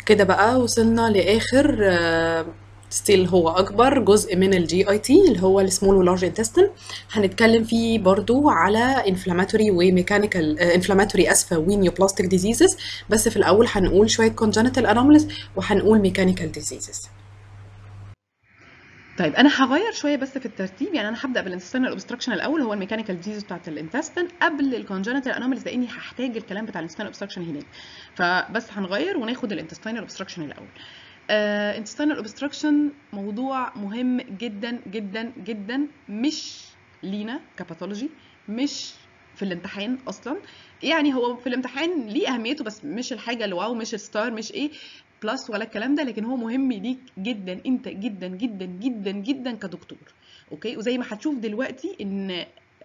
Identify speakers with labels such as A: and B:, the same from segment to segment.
A: كده بقى وصلنا لاخر ستيل هو اكبر جزء من الجي اي تي اللي هو السمول ولارج انتستين هنتكلم فيه برضو على انفلاماتوري وميكانيكال انفلاماتوري اسفه ونيوبلاستيك ديزيزز بس في الاول هنقول شويه كونجنتال انوماليز وهنقول ميكانيكال ديزيزز
B: طيب انا هغير شويه بس في الترتيب يعني انا هبدا بالانتستينال اوبستراكشن الاول هو الميكانيكال ديزيز بتاعت الانتستين قبل الكونجنتال انوماليز لاني هحتاج الكلام بتاع الانتستينال اوبستراكشن هناك فبس هنغير وناخد الانتستينال اوبستراكشن الاول انتستينال uh, اوبستراكشن موضوع مهم جدا جدا جدا مش لينا كباثولوجي مش في الامتحان اصلا يعني هو في الامتحان ليه اهميته بس مش الحاجه اللي واو مش ستار مش ايه بلس ولا الكلام ده لكن هو مهم ليك جدا انت جدا جدا جدا جدا كدكتور اوكي وزي ما هتشوف دلوقتي ان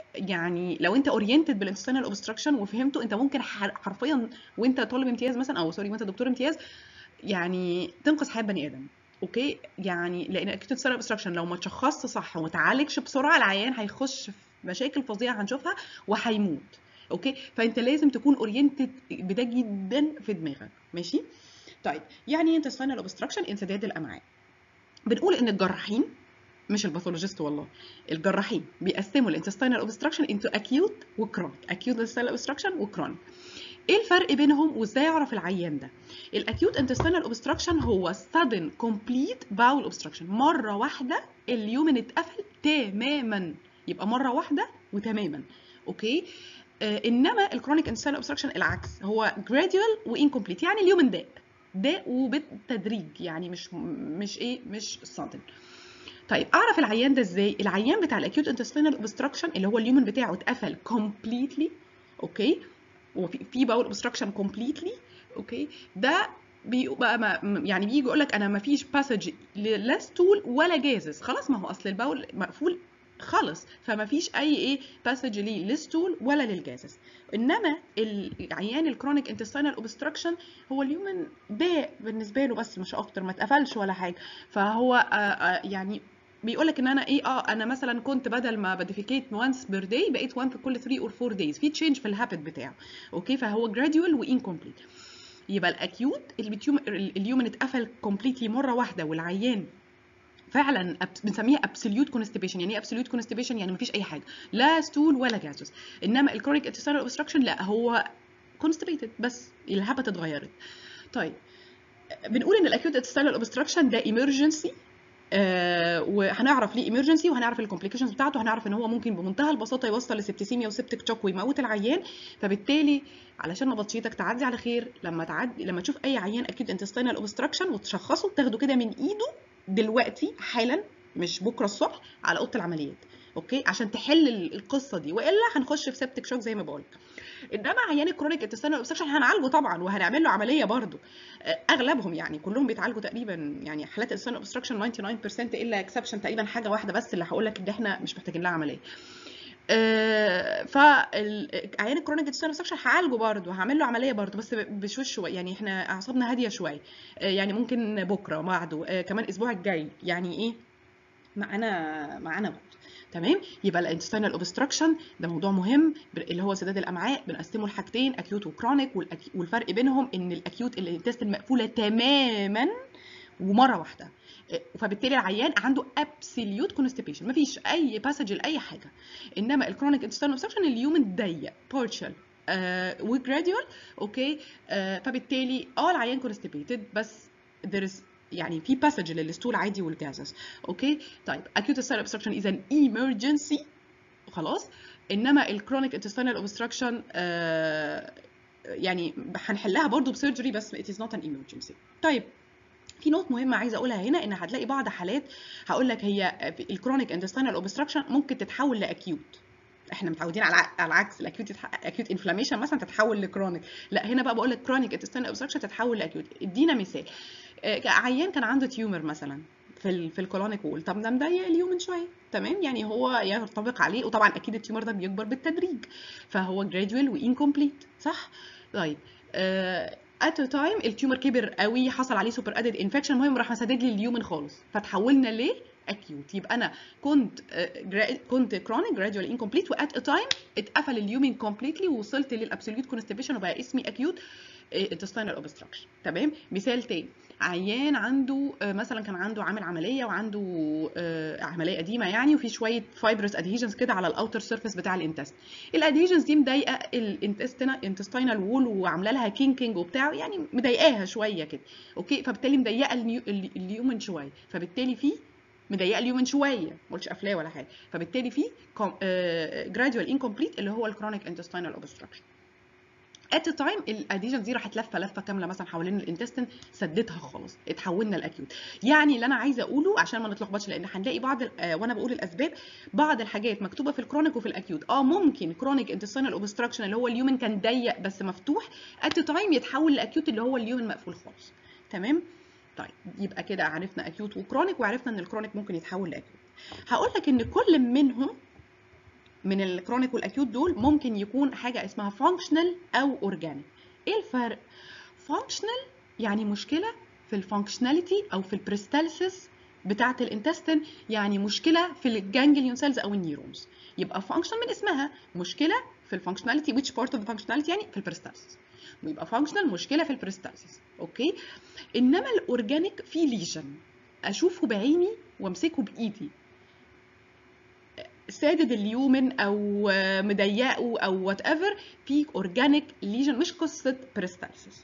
B: يعني لو انت اورينتد بالانتستينال اوبستراكشن وفهمته انت ممكن حرفيا وانت طالب امتياز مثلا او سوري وانت دكتور امتياز يعني تنقذ حياه بني ادم اوكي يعني لان اكيد الانتستينال اوبستراكشن لو ما تشخصش صح وما تعالجش بسرعه العيان هيخش في مشاكل فظيعه هنشوفها وهيموت اوكي فانت لازم تكون اورينتد بده جدا في دماغك ماشي طيب يعني ايه انتستينال اوبستراكشن انسداد الامعاء بنقول ان الجراحين مش الباثولوجيست والله الجراحين بيقسموا الانتستينال اوبستراكشن انتو اكيوت وكرونيك اكيوت انتستينال اوبستراكشن وكرونيك ايه الفرق بينهم وازاي اعرف العيان ده الاكيوت انتستينال اوبستراكشن هو sudden complete bowel obstruction مره واحده اليومن اتقفل تماما يبقى مره واحده وتماما اوكي آه انما الكرونيك انتستينال اوبستراكشن العكس هو gradual وانكمبليت يعني اليومن داء داء وبالتدريج يعني مش مش ايه مش sudden طيب اعرف العيان ده ازاي العيان بتاع الاكيوت انتستينال اوبستراكشن اللي هو اليومن بتاعه اتقفل completely اوكي وفي في باول اوبستراكشن كومبليتلي اوكي ده بيبقى ما يعني بيجي يقول لك انا ما فيش باسج لا ستول ولا جازز خلاص ما هو اصل الباول مقفول خالص فما فيش اي ايه باسج ليه للستول ولا للجازز انما العيان الكرونيك انتستينال اوبستراكشن هو اليومن ده بالنسبه له بس مش اكتر ما اتقفلش ولا حاجه فهو آآ آآ يعني بيقول لك ان انا ايه اه انا مثلا كنت بدل ما بديفيكيت وانس بير داي بقيت وان في كل 3 اور 4 دايز في تشينج في الهابت بتاعه اوكي فهو جراديوال وانكمبليت يبقى الاكيوت اليومن اتقفل كومبليتلي مره واحده والعيان فعلا بنسميها ابسوليوت كونستيبيشن يعني ايه ابسوليوت كونستيبيشن يعني مفيش اي حاجه لا ستول ولا جازوس انما الكرونيك انتستينال اوبستراكشن لا هو كونستيبيتد بس الهابت اتغيرت طيب بنقول ان الاكيوت انتستينال اوبستراكشن ده ايمرجنسي آه وهنعرف ليه ايمرجنسي وهنعرف الكومبليكيشنز بتاعته وهنعرف ان هو ممكن بمنتهى البساطه يوصل لسبتيسيميا وسبتك شوك ويموت العيان فبالتالي علشان نبطشيتك تعدي على خير لما تعدي لما تشوف اي عيان اكيد انتستينال اوبستراكشن وتشخصه تاخده كده من ايده دلوقتي حالا مش بكره الصبح على اوضه العمليات اوكي عشان تحل القصه دي والا هنخش في سبتك شوك زي ما بقول انما عيان الكرونيك انتستينال اوبستراكشن هنعالجه طبعا وهنعمل له عمليه برده اغلبهم يعني كلهم بيتعالجوا تقريبا يعني حالات الانتستينال اوبستراكشن 99% الا اكسبشن تقريبا حاجه واحده بس اللي هقول لك ان احنا مش محتاجين لها عمليه آه فعيان الكرونيك انتستينال اوبستراكشن هعالجه برده هعمل له عمليه برده بس بشوش شويه يعني احنا اعصابنا هاديه شويه آه يعني ممكن بكره بعده آه كمان الاسبوع الجاي يعني ايه معانا معانا برضه تمام يبقى الانتستينال اوبستراكشن ده موضوع مهم اللي هو سداد الامعاء بنقسمه لحاجتين اكيوت وكرونيك والفرق بينهم ان الاكيوت الانتستين مقفوله تماما ومره واحده فبالتالي العيان عنده ابسوليوت كونستيبيشن مفيش اي باسج لاي حاجه انما الكرونيك انتستينال اوبستراكشن اليومن ضيق بارشال آه وجراديوال اوكي آه فبالتالي اه العيان كونستيبيتد بس there is يعني في باسج للستول عادي والجازس اوكي طيب acute intestinal obstruction is an emergency خلاص انما الكرونيك intestinal obstruction آه يعني هنحلها برضو بسيرجري بس it is not an emergency طيب في نوت مهمه عايزه اقولها هنا ان هتلاقي بعض حالات هقول لك هي الكرونيك انتستينال اوبستراكشن ممكن تتحول لاكيوت احنا متعودين على العكس الاكيوت اكيوت انفلاميشن مثلا تتحول لكرونيك لا هنا بقى بقول لك كرونيك انتستينال اوبستراكشن تتحول لاكيوت ادينا مثال عيان كان عنده تيومر مثلا في ال في الكولونيك وول طب ده مضيق اليومن شويه تمام يعني هو ينطبق عليه وطبعا اكيد التيومر ده بيكبر بالتدريج فهو جراديوال وانكمبليت صح طيب آه ات تايم التيومر كبر قوي حصل عليه سوبر ادد انفكشن المهم راح مسدد لي اليومن خالص فتحولنا ليه اكيوت يبقى انا كنت كنت كرونيك جراديوال انكمبليت وات ا تايم اتقفل اليومين كومبليتلي ووصلت للابسوليوت كونستيبيشن وبقى اسمي اكيوت intestinal اوبستراكشن تمام مثال تاني عيان عنده آه، مثلا كان عنده عامل عمليه وعنده آه، عمليه قديمه يعني وفي شويه فايبرس ادهيجنز كده على الاوتر سيرفيس بتاع الانتست الادهيجنز دي مضايقه الانتستينال وول وعامله لها كينكينج وبتاع يعني مضايقاها شويه كده اوكي فبالتالي مضايقه النيو- ال- اليومن شويه فبالتالي في مضايقه اليومن شويه ما قلتش قافلاه ولا حاجه فبالتالي في جراديوال انكمبليت اللي هو الكرونيك انتستينال اوبستراكشن ات تايم الاديشن دي راحت لفه لفه كامله مثلا حوالين الانتستين سدتها خالص اتحولنا الاكيوت يعني اللي انا عايزه اقوله عشان ما نتلخبطش لان هنلاقي بعض ال- آه، وانا بقول الاسباب بعض الحاجات مكتوبه في الكرونيك وفي الاكيوت اه ممكن كرونيك انتستينال اوبستراكشن اللي هو اليومن كان ضيق بس مفتوح ات تايم يتحول لاكيوت اللي هو اليومن مقفول خالص تمام طيب يبقى كده عرفنا اكيوت وكرونيك وعرفنا ان الكرونيك ممكن يتحول لاكيوت هقول لك ان كل منهم من الكرونيك والاكيوت دول ممكن يكون حاجه اسمها فانكشنال او اورجانيك ايه الفرق فانكشنال يعني مشكله في الفانكشناليتي او في البريستالسيس بتاعه الانتستين يعني مشكله في الجانجليون سيلز او النيورونز يبقى فانكشنال من اسمها مشكله في الفانكشناليتي which part of the functionality يعني في البريستالسيس ويبقى فانكشنال مشكله في البريستالسيس اوكي انما الاورجانيك فيه ليجن اشوفه بعيني وامسكه بايدي سادد اليومن او آه، مضيقه او وات ايفر في اورجانيك ليجن مش قصه بريستالسيس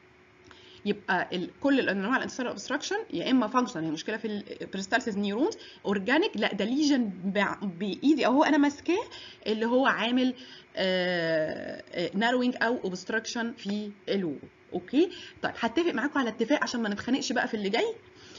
B: يبقى ال- كل الانواع الانتستينال اوبستراكشن يا اما فانكشن هي مشكله في البريستالسيس نيورونز اورجانيك لا ده ليجن بع- بايدي اهو انا ماسكاه اللي هو عامل ناروينج او اوبستراكشن في الوول اوكي طيب هتفق معاكم على اتفاق عشان ما نتخانقش بقى في اللي جاي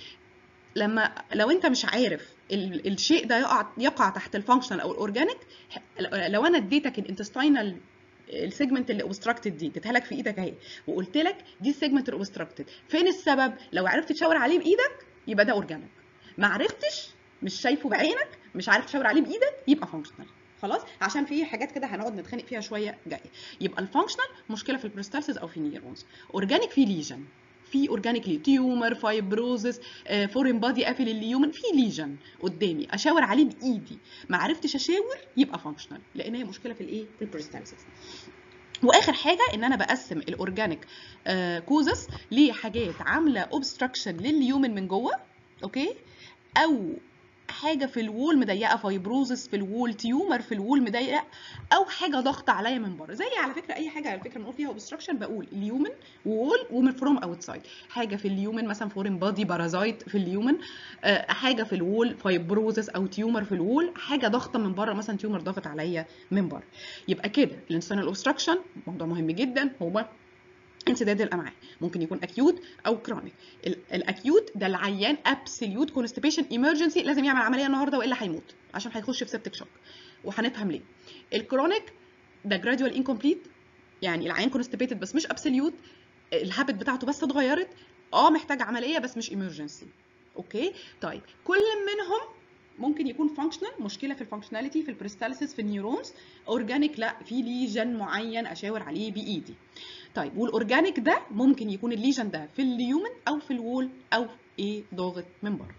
B: لما لو انت مش عارف ال- الشيء ده يقع يقع تحت الفانكشنال او الاورجانيك لو انا اديتك الانتستينال السيجمنت اللي اوبستراكتد دي اديتها لك في ايدك اهي وقلت لك دي السيجمنت الاوبستراكتد فين السبب لو عرفت تشاور عليه بايدك يبقى ده اورجانيك ما عرفتش مش شايفه بعينك مش عارف تشاور عليه بايدك يبقى فانكشنال خلاص عشان في حاجات كده هنقعد نتخانق فيها شويه جايه يبقى الفانكشنال مشكله في البريستالسيس او في النيورونز اورجانيك في ليجن في اورجانيك لي تيومر فايبروزس فورين بادي قافل اليومن في ليجن قدامي اشاور عليه بايدي ما عرفتش اشاور يبقى فانكشنال لان هي مشكله في الايه في البريستالسيس واخر حاجه ان انا بقسم الاورجانيك كوزس لحاجات عامله اوبستراكشن لليومن من جوه اوكي او حاجه في الوول مضيقه فايبروزس في الوول تيومر في الوول مضيق او حاجه ضغط عليا من بره زي على فكره اي حاجه على فكره بنقول فيها اوبستراكشن بقول اليومن وول ومن فروم اوتسايد حاجه في اليومن مثلا فورين بادي بارازايت في اليومن آه، حاجه في الوول فايبروزس او تيومر في الوول حاجه ضغطه من بره مثلا تيومر ضاغط عليا من بره يبقى كده الانسان الاوبستراكشن موضوع مهم جدا هو انسداد الامعاء ممكن يكون اكيوت او كرونيك الاكيوت ده العيان ابسوليوت كونستيبيشن ايمرجنسي لازم يعمل عمليه النهارده والا هيموت عشان هيخش في سيبتك شوك وهنفهم ليه الكرونيك ده جراديوال انكمبليت يعني العيان كونستيبيتد بس مش ابسوليوت الهابت بتاعته بس اتغيرت اه محتاج عمليه بس مش ايمرجنسي اوكي طيب كل منهم ممكن يكون فانكشنال مشكله في الفانكشناليتي في البريستالسيس في النيورونز اورجانيك لا في ليجن معين اشاور عليه بايدي طيب والاورجانيك ده ممكن يكون الليجن ده في اليومن او في الوول او ايه ضاغط من بره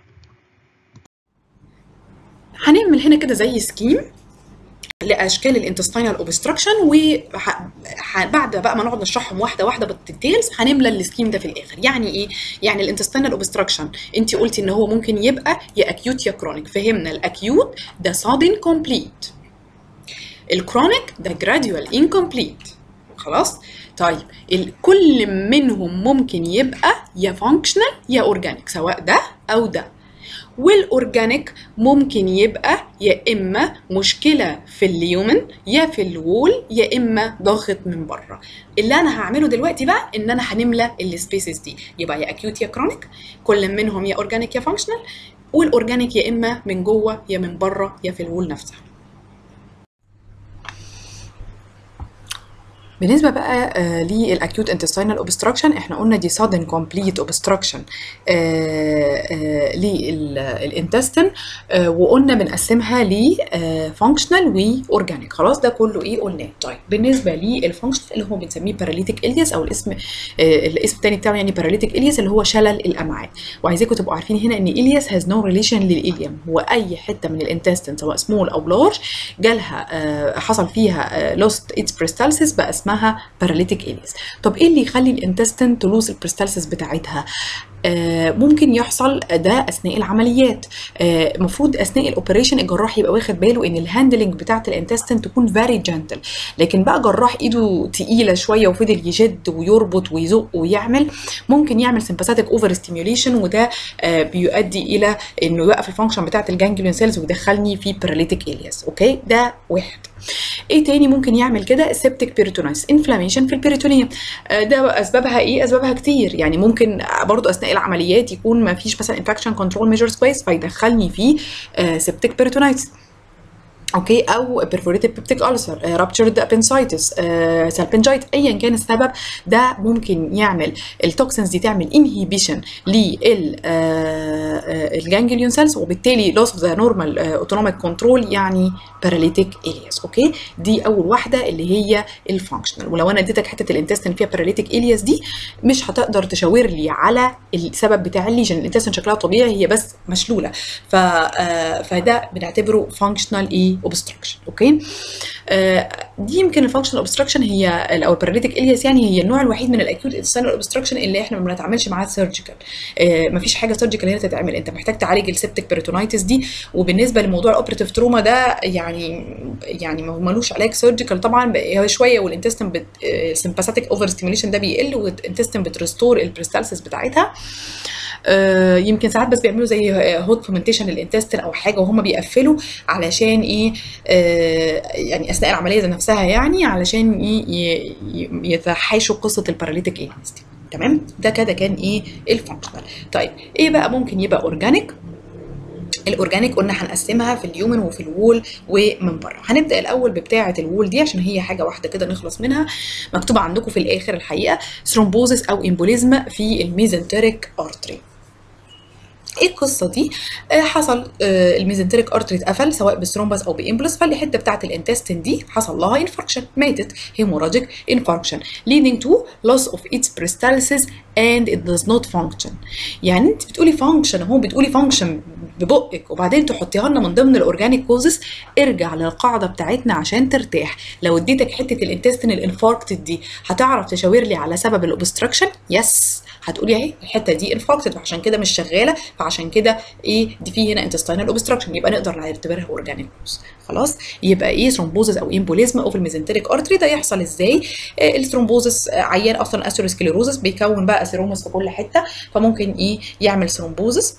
A: هنعمل هنا كده زي سكيم لاشكال الانتستينال اوبستراكشن وبعد بقى ما نقعد نشرحهم واحده واحده بالديتيلز هنملى السكيم ده في الاخر يعني ايه يعني الانتستينال اوبستراكشن انت قلتي ان هو ممكن يبقى يا اكيوت يا كرونيك فهمنا الاكيوت ده sudden كومبليت الكرونيك ده gradual incomplete خلاص طيب ال- كل منهم ممكن يبقى يا فانكشنال يا اورجانيك سواء ده او ده والاورجانيك ممكن يبقى يا اما مشكله في اليومن يا في الوول يا اما ضاغط من بره اللي انا هعمله دلوقتي بقى ان انا هنملى السبيسز دي يبقى يا اكيوت يا كرونيك كل منهم يا اورجانيك يا فانكشنال والاورجانيك يا اما من جوه يا من بره يا في الوول نفسها بالنسبة بقى آه للأكيوت انتستينال اوبستراكشن احنا قلنا دي sudden complete obstruction للانتستين وقلنا بنقسمها ل فانكشنال واورجانيك خلاص ده كله ايه قلناه طيب بالنسبة للفانكشنال اللي هو بنسميه باراليتيك الياس او الاسم آه الاسم التاني بتاعه يعني باراليتيك الياس اللي هو شلل الامعاء وعايزاكم تبقوا عارفين هنا ان الياس هاز نو ريليشن للإليوم هو اي حتة من الانتستين سواء سمول او لارج جالها آه حصل فيها لوست اتس بريستالسيس بقى اسمها اسمها باراليتيك الياس طب ايه اللي يخلي الانتستين تلوز البريستالسيس بتاعتها آه ممكن يحصل ده اثناء العمليات المفروض آه اثناء الاوبريشن الجراح يبقى واخد باله ان الهاندلنج بتاعه الانتستين تكون فيري جنتل لكن بقى جراح ايده تقيله شويه وفضل يشد ويربط ويزق ويعمل ممكن يعمل سمباثيك اوفر ستيميوليشن وده آه بيؤدي الى انه يوقف الفانكشن بتاعه الجانجليون سيلز ويدخلني في باراليتيك الياس اوكي ده واحد ايه تاني ممكن يعمل كده السبتيك بيريتونايتس انفلاميشن في البيريتونيوم ده اسبابها ايه اسبابها كتير يعني ممكن برضو اثناء العمليات يكون ما فيش مثلا انفكشن كنترول ميجرز كويس فيدخلني في سبتيك بيريتونايتس اوكي او بيرفوريتيف بيبتيك ألسر رابتشرد ابنسايتس سالبنجايت ايا كان السبب ده ممكن يعمل التوكسينز دي تعمل انهيبيشن للجانجليون سيلز وبالتالي لوس اوف ذا نورمال اوتونوميك كنترول يعني باراليتيك الياس اوكي دي اول واحده اللي هي الفانكشنال ولو انا اديتك حته الانتستين فيها باراليتيك الياس دي مش هتقدر تشاور لي على السبب بتاع الليجن الانتستين شكلها طبيعي هي بس مشلوله ف فده بنعتبره فانكشنال ايه اوبستراكشن اوكي آه دي يمكن الفانكشنال اوبستراكشن هي او الباراليتيك الياس يعني هي النوع الوحيد من الاكيوت انتستينال اوبستراكشن اللي احنا ما بنتعاملش معاه سيرجيكال آه مفيش حاجه سيرجيكال هنا تتعمل انت محتاج تعالج السبتيك بيريتونايتس دي وبالنسبه لموضوع الاوبريتيف تروما ده يعني يعني ما هو ملوش علاج سيرجيكال طبعا هو شويه والانتستين بت سمباثيك اوفر ستيميوليشن ده بيقل والانتستين بتريستور البريستالسيس بتاعتها آه يمكن ساعات بس بيعملوا زي هوت فومنتيشن للانتستين او حاجه وهم بيقفلوا علشان ايه آه يعني اثناء العمليه نفسها يعني علشان ايه يتحاشوا قصه الباراليتيك ايلنس دي تمام ده كده كان ايه الفانكشنال طيب ايه بقى ممكن يبقى اورجانيك الاورجانيك قلنا هنقسمها في اليومن وفي الوول ومن بره هنبدا الاول ببتاعه الوول دي عشان هي حاجه واحده كده نخلص منها مكتوبه عندكم في الاخر الحقيقه ثرومبوزس او امبوليزم في الميزنتريك ارتري ايه القصه دي آه حصل آه الميزنتريك ارتري اتقفل سواء بثرومبس او بامبلس فالحته بتاعه الانتستين دي حصل لها انفاركشن ماتت هيموراجيك انفاركشن leading to loss of its peristalsis and it does not function يعني انت بتقولي فانكشن اهو بتقولي فانكشن ببقك وبعدين تحطيها لنا من ضمن الاورجانيك كوزز ارجع للقاعده بتاعتنا عشان ترتاح لو اديتك حته الانتستين الانفاركتد دي هتعرف تشاور لي على سبب الاوبستراكشن يس هتقولي اهي الحته دي انفاركتد فعشان كده مش شغاله فعشان كده ايه دي في هنا انتستينال اوبستراكشن يبقى نقدر نعتبرها اورجانيك كوز خلاص يبقى ايه ثرومبوزس او امبوليزم اوف الميزنتريك ارتري ده يحصل ازاي آه الثرومبوزس عيان اصلا اثيروسكليروزس بيكون بقى سيرومس في كل حته فممكن ايه يعمل ثرومبوزس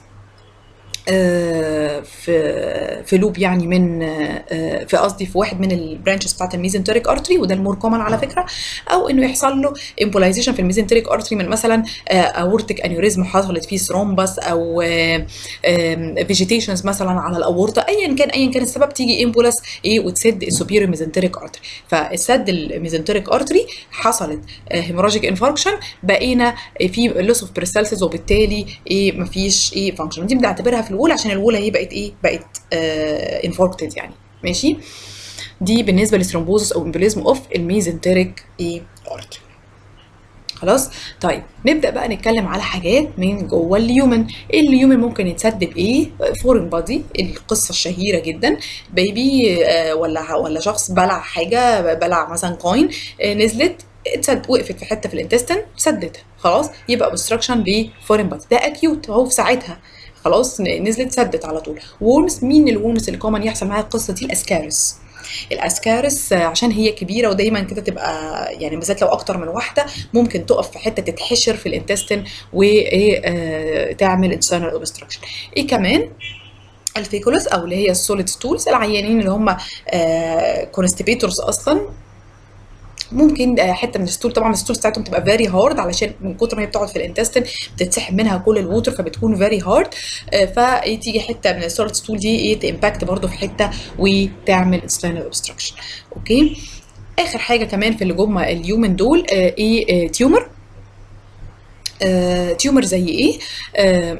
A: في في لوب يعني من في قصدي في واحد من البرانشز بتاعت الميزنتريك ارتري وده المور كومن على فكره او انه يحصل له امبولايزيشن في الميزنتريك ارتري من مثلا اورتيك انيوريزم حصلت فيه ثرومبس او فيجيتيشنز مثلا على الاورطه ايا كان ايا كان السبب تيجي امبولاس ايه وتسد السوبيريور ميزنتريك ارتري فالسد الميزنتريك ارتري حصلت هيموراجيك انفاركشن بقينا في لوس اوف بريستالسيس وبالتالي ايه مفيش ايه فانكشن دي بنعتبرها في الوول عشان الوول هي بقت ايه بقت آه انفاركتد يعني ماشي دي بالنسبه للثرومبوزس او امبوليزم اوف الميزنتريك ايه ارتري خلاص طيب نبدا بقى نتكلم على حاجات من جوه اليومن اليومن ممكن يتسد بايه فورين بادي القصه الشهيره جدا بيبي آه ولا ولا شخص بلع حاجه بلع مثلا كوين آه نزلت اتسد وقفت في حته في الانتستين سدتها خلاص يبقى اوبستراكشن لفورين بادي ده اكيوت اهو في ساعتها خلاص نزلت سدت على طول وورمز مين الورمز اللي كومن يحصل معاها القصه دي الاسكارس الاسكارس عشان هي كبيره ودايما كده تبقى يعني بالذات لو اكتر من واحده ممكن تقف في حته تتحشر في الانتستين وتعمل انترنال اوبستراكشن ايه كمان الفيكولوس او اللي هي السوليد ستولز العيانين اللي هم كونستيبيتورز اصلا ممكن حته من الستول طبعا الستول بتاعتهم تبقى فيري هارد علشان من كتر ما هي بتقعد في الانتستين بتتسحب منها كل الووتر فبتكون فيري هارد فتيجي حته من السوليد ستول دي ايه تمباكت برده في حته وتعمل انستينال اوبستراكشن اوكي اخر حاجه كمان في اللي جوه اليومن دول ايه تيومر تيومر زي ايه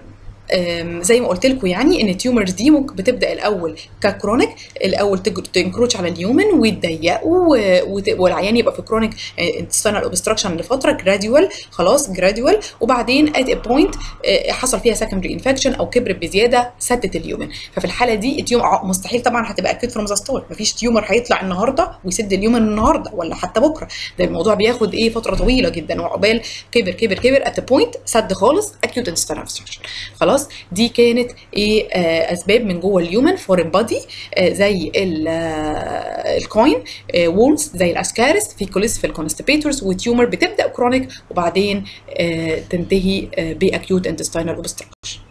A: آم، زي ما قلت لكم يعني ان التيومرز دي ممكن بتبدا الاول ككرونيك الاول تج- تنكروش على اليومن ويتضيقوا و- وت- والعيان يبقى في كرونيك انتستينال اوبستراكشن لفتره جراديوال خلاص جراديوال وبعدين ات ا بوينت حصل فيها سكندري انفكشن او كبرت بزياده سدت اليومن ففي الحاله دي التيومر مستحيل طبعا هتبقى اكيد فروم ذا ستارت مفيش تيومر هيطلع النهارده ويسد اليومن النهارده ولا حتى بكره ده الموضوع بياخد ايه فتره طويله جدا وعقبال كبر كبر كبر ات بوينت سد خالص اكيوت انتستينال اوبستراكشن خلاص دي كانت ايه آه اسباب من جوه اليومن فورين بادي آه زي ال- آه الكوين آه وولز زي الاسكارس في كوليس في الكونستيبيتورز وتيومر بتبدا كرونيك وبعدين آه تنتهي آه باكيوت انتستينال اوبستراكشن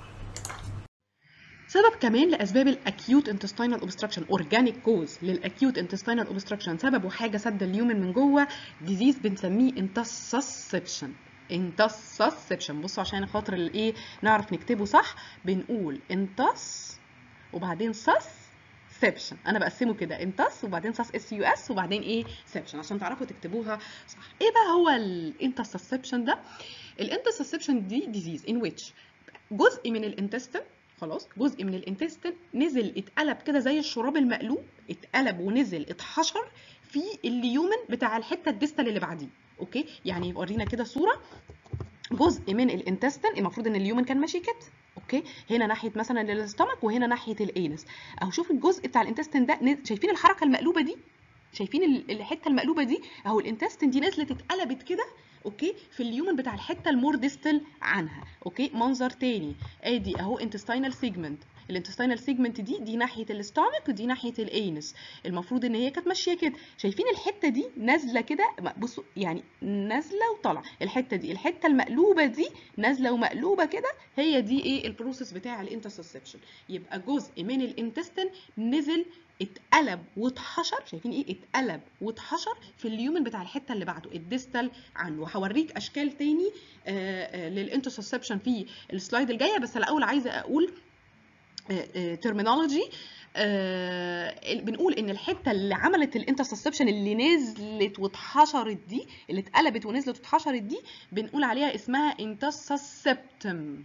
B: سبب كمان لاسباب الاكيوت انتستينال اوبستراكشن اورجانيك كوز للاكيوت انتستينال اوبستراكشن سببه حاجه سد اليومن من جوه ديزيز بنسميه انتسسبشن انتسسبشن بصوا عشان خاطر الايه نعرف نكتبه صح بنقول انتس وبعدين سس سبشن انا بقسمه كده انتس وبعدين سس اس يو اس وبعدين ايه سبشن عشان تعرفوا تكتبوها صح ايه بقى هو الانتسسبشن ده الانتسسبشن دي ديزيز ان ويتش جزء من الانتستين خلاص جزء من الانتستين نزل اتقلب كده زي الشراب المقلوب اتقلب ونزل اتحشر في اليومن بتاع الحته الديستال اللي بعديه اوكي يعني ورينا كده صوره جزء من الانتستين المفروض ان اليومن كان ماشي كده اوكي هنا ناحيه مثلا الاستمك وهنا ناحيه الانس اهو شوف الجزء بتاع الانتستين ده نز- شايفين الحركه المقلوبه دي شايفين ال- الحته المقلوبه دي اهو الانتستين دي نزلت اتقلبت كده اوكي في اليومن بتاع الحته المور ديستال عنها اوكي منظر تاني ادي اهو انتستينال سيجمنت الانتستينال سيجمنت دي دي ناحيه الاستامك ودي ناحيه الانس المفروض ان هي كانت ماشيه كده شايفين الحته دي نازله كده بصوا يعني نازله وطالعه الحته دي الحته المقلوبه دي نازله ومقلوبه كده هي دي ايه البروسيس بتاع الانترسبشن يبقى جزء من الانتستين نزل اتقلب واتحشر شايفين ايه اتقلب واتحشر في اليومن بتاع الحته اللي بعده الديستال عنه وهوريك اشكال تاني للانترسبشن في السلايد الجايه بس الاول عايزه اقول ترمينولوجي بنقول ان الحته اللي عملت الانترسبشن اللي نزلت واتحشرت دي اللي اتقلبت ونزلت واتحشرت دي بنقول عليها اسمها انترسبتم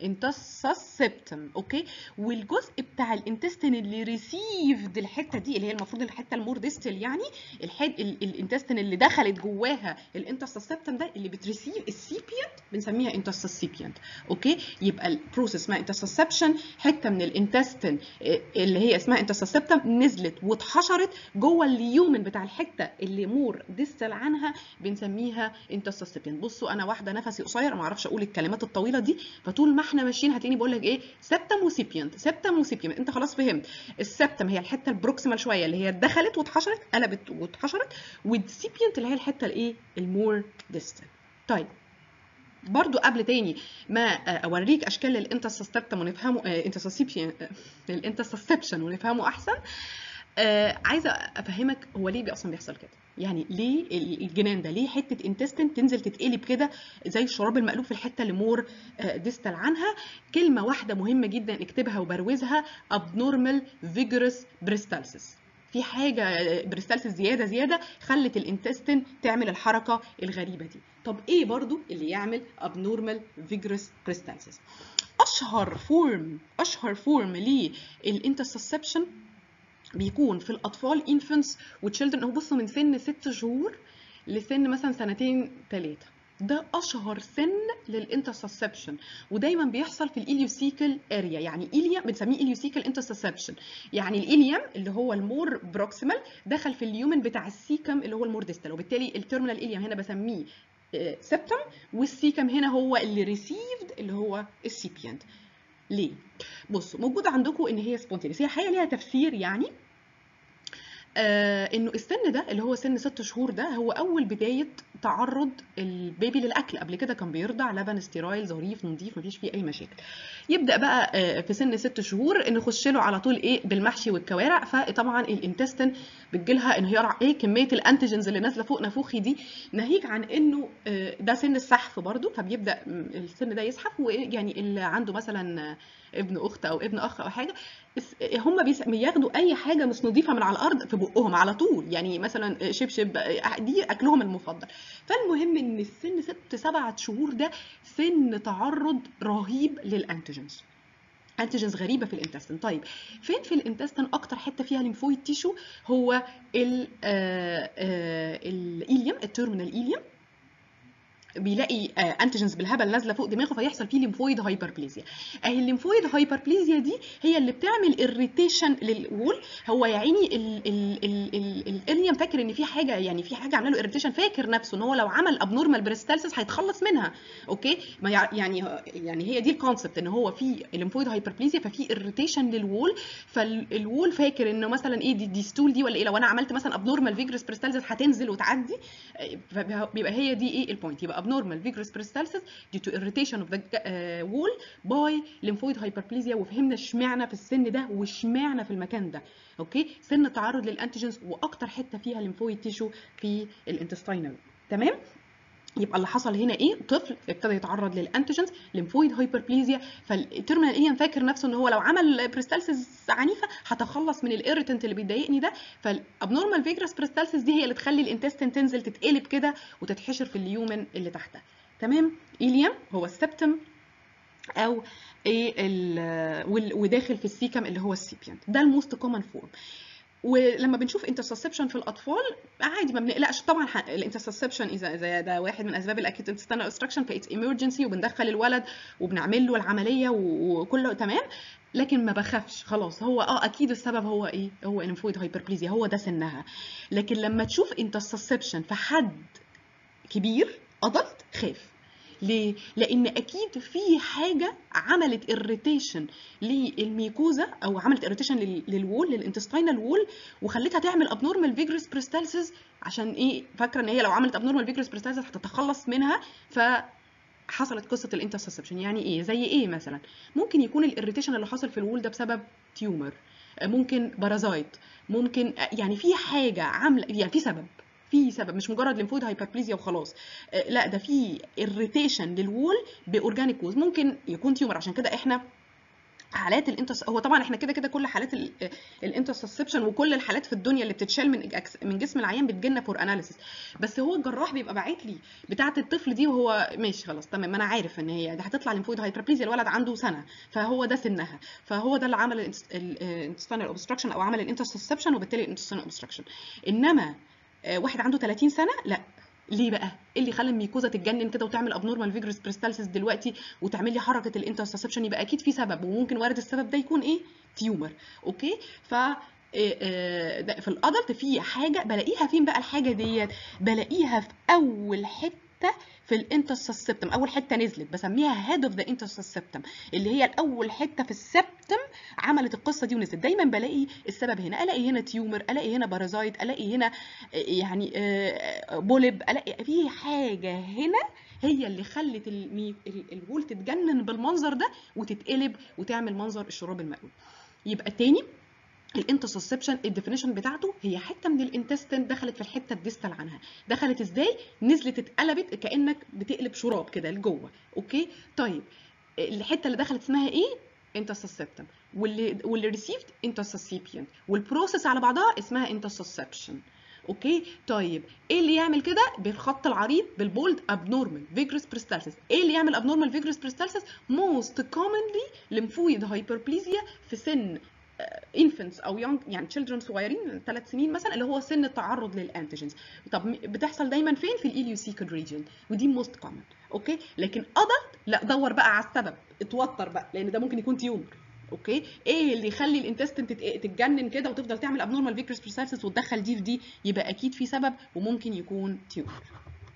B: انتسسبتم اوكي والجزء بتاع الانتستين اللي ريسيفد الحته دي اللي هي المفروض الحته المور ديستال يعني الحد الانتستين اللي دخلت جواها الانتسسبتم ده اللي بتريسيف السيبيانت بنسميها انتسسيبيانت اوكي يبقى البروسيس اسمها انتسسبشن حته من الانتستين اللي هي اسمها انتسسبتم نزلت واتحشرت جوه اليومن بتاع الحته اللي مور ديستال عنها بنسميها انتسسيبيانت بصوا انا واحده نفسي قصير ما اعرفش اقول الكلمات الطويله دي فطول ما احنا ماشيين هتلاقيني بقول لك ايه سبتم وسيبيانت سبتم وسيبيانت انت خلاص فهمت السبتم هي الحته البروكسيمال شويه اللي هي دخلت واتحشرت قلبت واتحشرت والسيبيانت اللي هي الحته الايه المور ديستال طيب برضو قبل تاني ما اوريك اشكال الانترسبتم ونفهمه انترسبشن الانترسبشن ونفهمه احسن آه عايزه افهمك هو ليه اصلا بيحصل كده يعني ليه الجنان ده ليه حته انتستين تنزل تتقلب كده زي الشراب المقلوب في الحته اللي مور آه ديستال عنها كلمه واحده مهمه جدا اكتبها وبروزها abnormal vigorous peristalsis في حاجه بريستالسيس زياده زياده خلت الانتستين تعمل الحركه الغريبه دي طب ايه برضو اللي يعمل abnormal vigorous peristalsis اشهر فورم اشهر فورم للانترسبشن بيكون في الاطفال infants وتشيلدرن هو بصوا من سن ست شهور لسن مثلا سنتين ثلاثه ده اشهر سن للانترسبشن ودايما بيحصل في الاليوسيكال اريا يعني ايليا بنسميه اليوسيكال انترسبشن يعني الاليوم اللي هو المور بروكسيمال دخل في اليومن بتاع السيكم اللي هو المور ديستال وبالتالي التيرمينال اليوم هنا بسميه سبتم والسيكم هنا هو اللي ريسيفد اللي هو السيبيانت ليه بصوا موجود عندكم ان هي سبونتينيس هي الحقيقه ليها تفسير يعني آه انه السن ده اللي هو سن ست شهور ده هو اول بدايه تعرض البيبي للاكل قبل كده كان بيرضع لبن ستيرايل ظريف نظيف مفيش فيه اي مشاكل يبدا بقى آه في سن ست شهور نخش له على طول ايه بالمحشي والكوارع فطبعا الانتستين بتجيلها انهيار ايه كميه الانتيجنز اللي نازله فوق نافوخي دي ناهيك عن انه آه ده سن السحف برده فبيبدا السن ده يزحف ويعني اللي عنده مثلا ابن اخت او ابن اخ او حاجه هم بياخدوا اي حاجه مش نظيفه من على الارض في بقهم على طول يعني مثلا شبشب دي اكلهم المفضل فالمهم ان السن ست سبعة شهور ده سن تعرض رهيب للانتيجنز انتيجنز غريبه في الانتستين طيب فين في الانتستين اكتر حته فيها ليمفويد تيشو هو ال الايليوم التيرمينال ايليوم بيلاقي انتيجنز بالهبل نازله فوق دماغه فيحصل فيه ليمفويد هايبربليزيا اهي الليمفويد هايبربليزيا دي هي اللي بتعمل اريتيشن للوول هو يا عيني الاليم فاكر ان في حاجه يعني في حاجه عامله له اريتيشن فاكر نفسه ان هو لو عمل ابنورمال بريستالسيس هيتخلص منها اوكي ما يعني يعني هي دي الكونسبت ان هو في الليمفويد هايبربليزيا ففي اريتيشن للوول فالوول فاكر انه مثلا ايه دي, دي ستول دي ولا ايه لو انا عملت مثلا ابنورمال فيجرس بريستالسيس هتنزل وتعدي بيبقى هي دي ايه البوينت يبقى abnormal vigorous peristalsis due to irritation of the uh, wall by lymphoid hyperplasia وفهمنا اشمعنى في السن ده واشمعنى في المكان ده اوكي سن التعرض للانتيجنز واكتر حته فيها ليمفويد تيشو في الانتستينال تمام يبقى اللي حصل هنا ايه طفل ابتدى يتعرض للانتيجنز ليمفويد هايبربليزيا فالتيرمينال ايليان فاكر نفسه ان هو لو عمل بريستالسيس عنيفه هتخلص من الاريتنت اللي بيضايقني ده فالابنورمال فيجرس بريستالسيس دي هي اللي تخلي الانتستين تنزل تتقلب كده وتتحشر في اليومن اللي تحتها تمام ايليام هو السبتم او ايه وداخل في السيكم اللي هو السيبيانت ده الموست كومن فورم ولما بنشوف انترسبشن في الاطفال عادي ما بنقلقش طبعا الانترسبشن اذا اذا ده واحد من اسباب الاكيد انتستينال اوبستراكشن فايتس ايمرجنسي وبندخل الولد وبنعمل له العمليه وكله تمام لكن ما بخافش خلاص هو اه اكيد السبب هو ايه هو الليمفويد هايبربليزيا هو ده سنها لكن لما تشوف انترسبشن في حد كبير ادلت خاف ليه؟ لأن أكيد في حاجة عملت اريتيشن للميكوزا أو عملت اريتيشن للوول للانتستينال وول وخلتها تعمل ابنورمال فيجرس بريستالسيس عشان إيه؟ فاكرة إن هي لو عملت ابنورمال فيجرس بريستالسيس هتتخلص منها ف حصلت قصه الانترسبشن يعني ايه زي ايه مثلا ممكن يكون الاريتيشن اللي حصل في الوول ده بسبب تيومر ممكن بارازايت ممكن يعني في حاجه عامله يعني في سبب في سبب مش مجرد ليمفويد هايبربليزيا وخلاص لا ده في اريتيشن للوول باورجانيك كوز ممكن يكون تيومر عشان كده احنا حالات الانترس هو طبعا احنا كده كده كل حالات الانترسبشن وكل الحالات في الدنيا اللي بتتشال من من جسم العيان بتجيلنا فور اناليسيس بس هو الجراح بيبقى باعت لي بتاعه الطفل دي وهو ماشي خلاص تمام ما انا عارف ان هي دي هتطلع ليمفويد هايبربليزيا الولد عنده سنه فهو ده سنها فهو ده اللي عمل الانتستينال اوبستراكشن او عمل الانترسبشن وبالتالي الانتستينال اوبستراكشن انما واحد عنده 30 سنه لا ليه بقى؟ ايه اللي خلى الميكوزا تتجنن كده وتعمل ابنورمال فيجرس بريستالسيس دلوقتي وتعمل لي حركه الانترسبشن يبقى اكيد في سبب وممكن وارد السبب ده يكون ايه؟ تيومر اوكي؟ ف في الادلت في حاجه بلاقيها فين بقى الحاجه ديت؟ بلاقيها في اول حته في الانترسبتم اول حته نزلت بسميها هيد اوف ذا انترسبتم اللي هي الاول حته في السبتم عملت القصه دي ونزلت دايما بلاقي السبب هنا الاقي هنا تيومر الاقي هنا بارازايت الاقي هنا يعني بولب الاقي في حاجه هنا هي اللي خلت الوول تتجنن بالمنظر ده وتتقلب وتعمل منظر الشراب المقلوب يبقى تاني الانترسبشن الديفينيشن بتاعته هي حته من الانتستين دخلت في الحته الديستال عنها دخلت ازاي نزلت اتقلبت كانك بتقلب شراب كده لجوه اوكي طيب الحته اللي دخلت اسمها ايه انترسبتم واللي واللي ريسيفد انترسبينت والبروسيس على بعضها اسمها انترسبشن اوكي طيب ايه اللي يعمل كده بالخط العريض بالبولد ابنورمال فيجرس بريستالسيس ايه اللي يعمل ابنورمال فيجرس بريستالسيس موست كومنلي ليمفويد هايبربليزيا في سن انفنتس او يونج يعني تشيلدرن صغيرين ثلاث سنين مثلا اللي هو سن التعرض للانتيجنز طب بتحصل دايما فين في الايليوسيكال ريجن ودي موست كومن اوكي لكن ادلت لا دور بقى على السبب اتوتر بقى لان ده ممكن يكون تيومر اوكي ايه اللي يخلي الانتستين تتجنن كده وتفضل تعمل ابنورمال فيكرس بريسالسيس وتدخل دي في دي يبقى اكيد في سبب وممكن يكون تيومر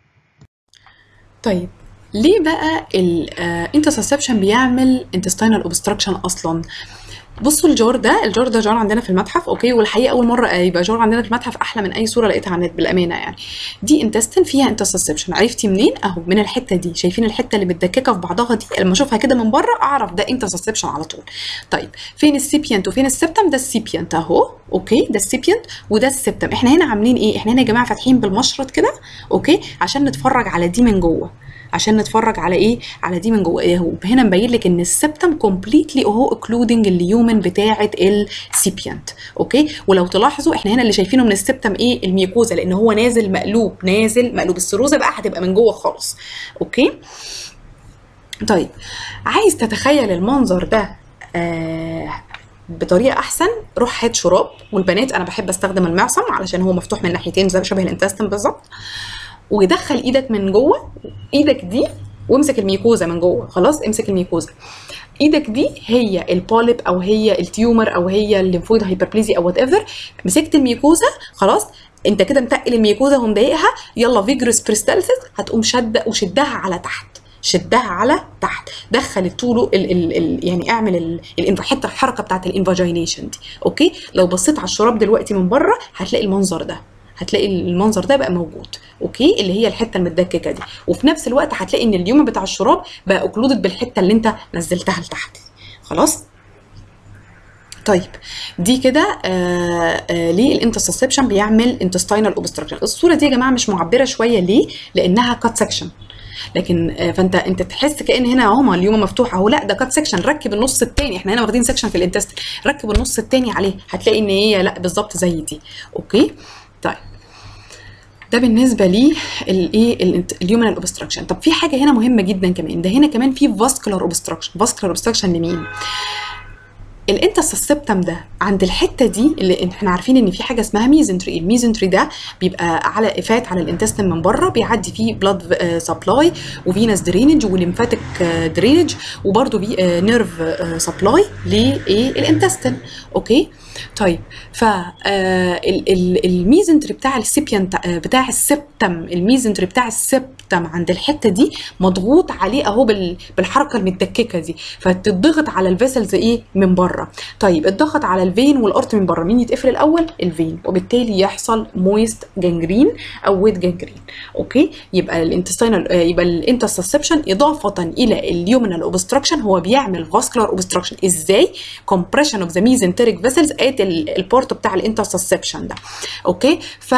A: طيب ليه بقى الانترسبشن بيعمل intestinal obstruction اصلا بصوا الجار ده الجار ده جار عندنا في المتحف اوكي والحقيقه اول مره يبقى جار عندنا في المتحف احلى من اي صوره لقيتها على النت بالامانه يعني دي انتستين فيها انترسبشن عرفتي منين اهو من الحته دي شايفين الحته اللي متدككه في بعضها دي لما اشوفها كده من بره اعرف ده انترسبشن على طول طيب فين السيبيانت وفين السبتم ده السيبيانت اهو اوكي ده السيبيانت وده السبتم احنا هنا عاملين ايه احنا هنا يا جماعه فاتحين بالمشرط كده اوكي عشان نتفرج على دي من جوه عشان نتفرج على ايه على دي من جوه ايه هنا مبين لك ان السبتم كومبليتلي اهو اكلودنج اليومن بتاعه السيبيانت اوكي ولو تلاحظوا احنا هنا اللي شايفينه من السبتم ايه الميكوزا لان هو نازل مقلوب نازل مقلوب السيروزا بقى هتبقى من جوه خالص اوكي طيب عايز تتخيل المنظر ده آه بطريقه احسن روح هات شراب والبنات انا بحب استخدم المعصم علشان هو مفتوح من ناحيتين زي شبه الانتستين بالظبط ودخل ايدك من جوه ايدك دي وامسك الميكوزا من جوه خلاص امسك الميكوزا ايدك دي هي البوليب او هي التيومر او هي الليمفويد هايبربليزي او وات ايفر مسكت الميكوزا خلاص انت كده متقل الميكوزا ومضايقها يلا فيجرس بريستالسيس هتقوم شد وشدها على تحت شدها على تحت دخل الطول ال ال ال يعني اعمل ال ال حته الحركه بتاعت الانفاجينيشن دي اوكي لو بصيت على الشراب دلوقتي من بره هتلاقي المنظر ده هتلاقي المنظر ده بقى موجود اوكي اللي هي الحته المدككه دي وفي نفس الوقت هتلاقي ان اليوم بتاع الشراب بقى اوكلودد بالحته اللي انت نزلتها لتحت خلاص طيب دي كده آه آه ليه الانترسبشن بيعمل انتستينال اوبستراكشن الصوره دي يا جماعه مش معبره شويه ليه لانها كات سكشن لكن آه فانت انت تحس كان هنا اهو اليوم مفتوح اهو لا ده كات سكشن ركب النص الثاني احنا هنا واخدين سكشن في الانتست ركب النص الثاني عليه هتلاقي ان هي لا بالظبط زي دي اوكي طيب ده بالنسبه لي الايه اليومنال اوبستراكشن طب في حاجه هنا مهمه جدا كمان ده هنا كمان في فاسكولار اوبستراكشن فاسكولار اوبستراكشن لمين الانترسبتم ده عند الحته دي اللي احنا عارفين ان في حاجه اسمها ميزنتري الميزنتري ده بيبقى على فات على الانتستين من بره بيعدي فيه بلاد سبلاي وفينس درينج وليمفاتيك درينج وبرده في نيرف سبلاي لايه الانتستين اوكي طيب ف الميزنتري بتاع السيبيانت بتاع السبتم الميزنتري بتاع السبتم عند الحته دي مضغوط عليه اهو بالحركه المتدككه دي فتضغط على الفيسلز ايه من بره طيب الضغط على الفين والارت من بره مين يتقفل الاول الفين وبالتالي يحصل مويست جانجرين او ويت جانجرين اوكي يبقى الانتستينال يبقى الانترسبشن اضافه الى اليومنال اوبستراكشن هو بيعمل فاسكولار اوبستراكشن ازاي كومبريشن اوف ذا ميزنتريك فيسلز ات البورت بتاع الانترسبشن ده اوكي ف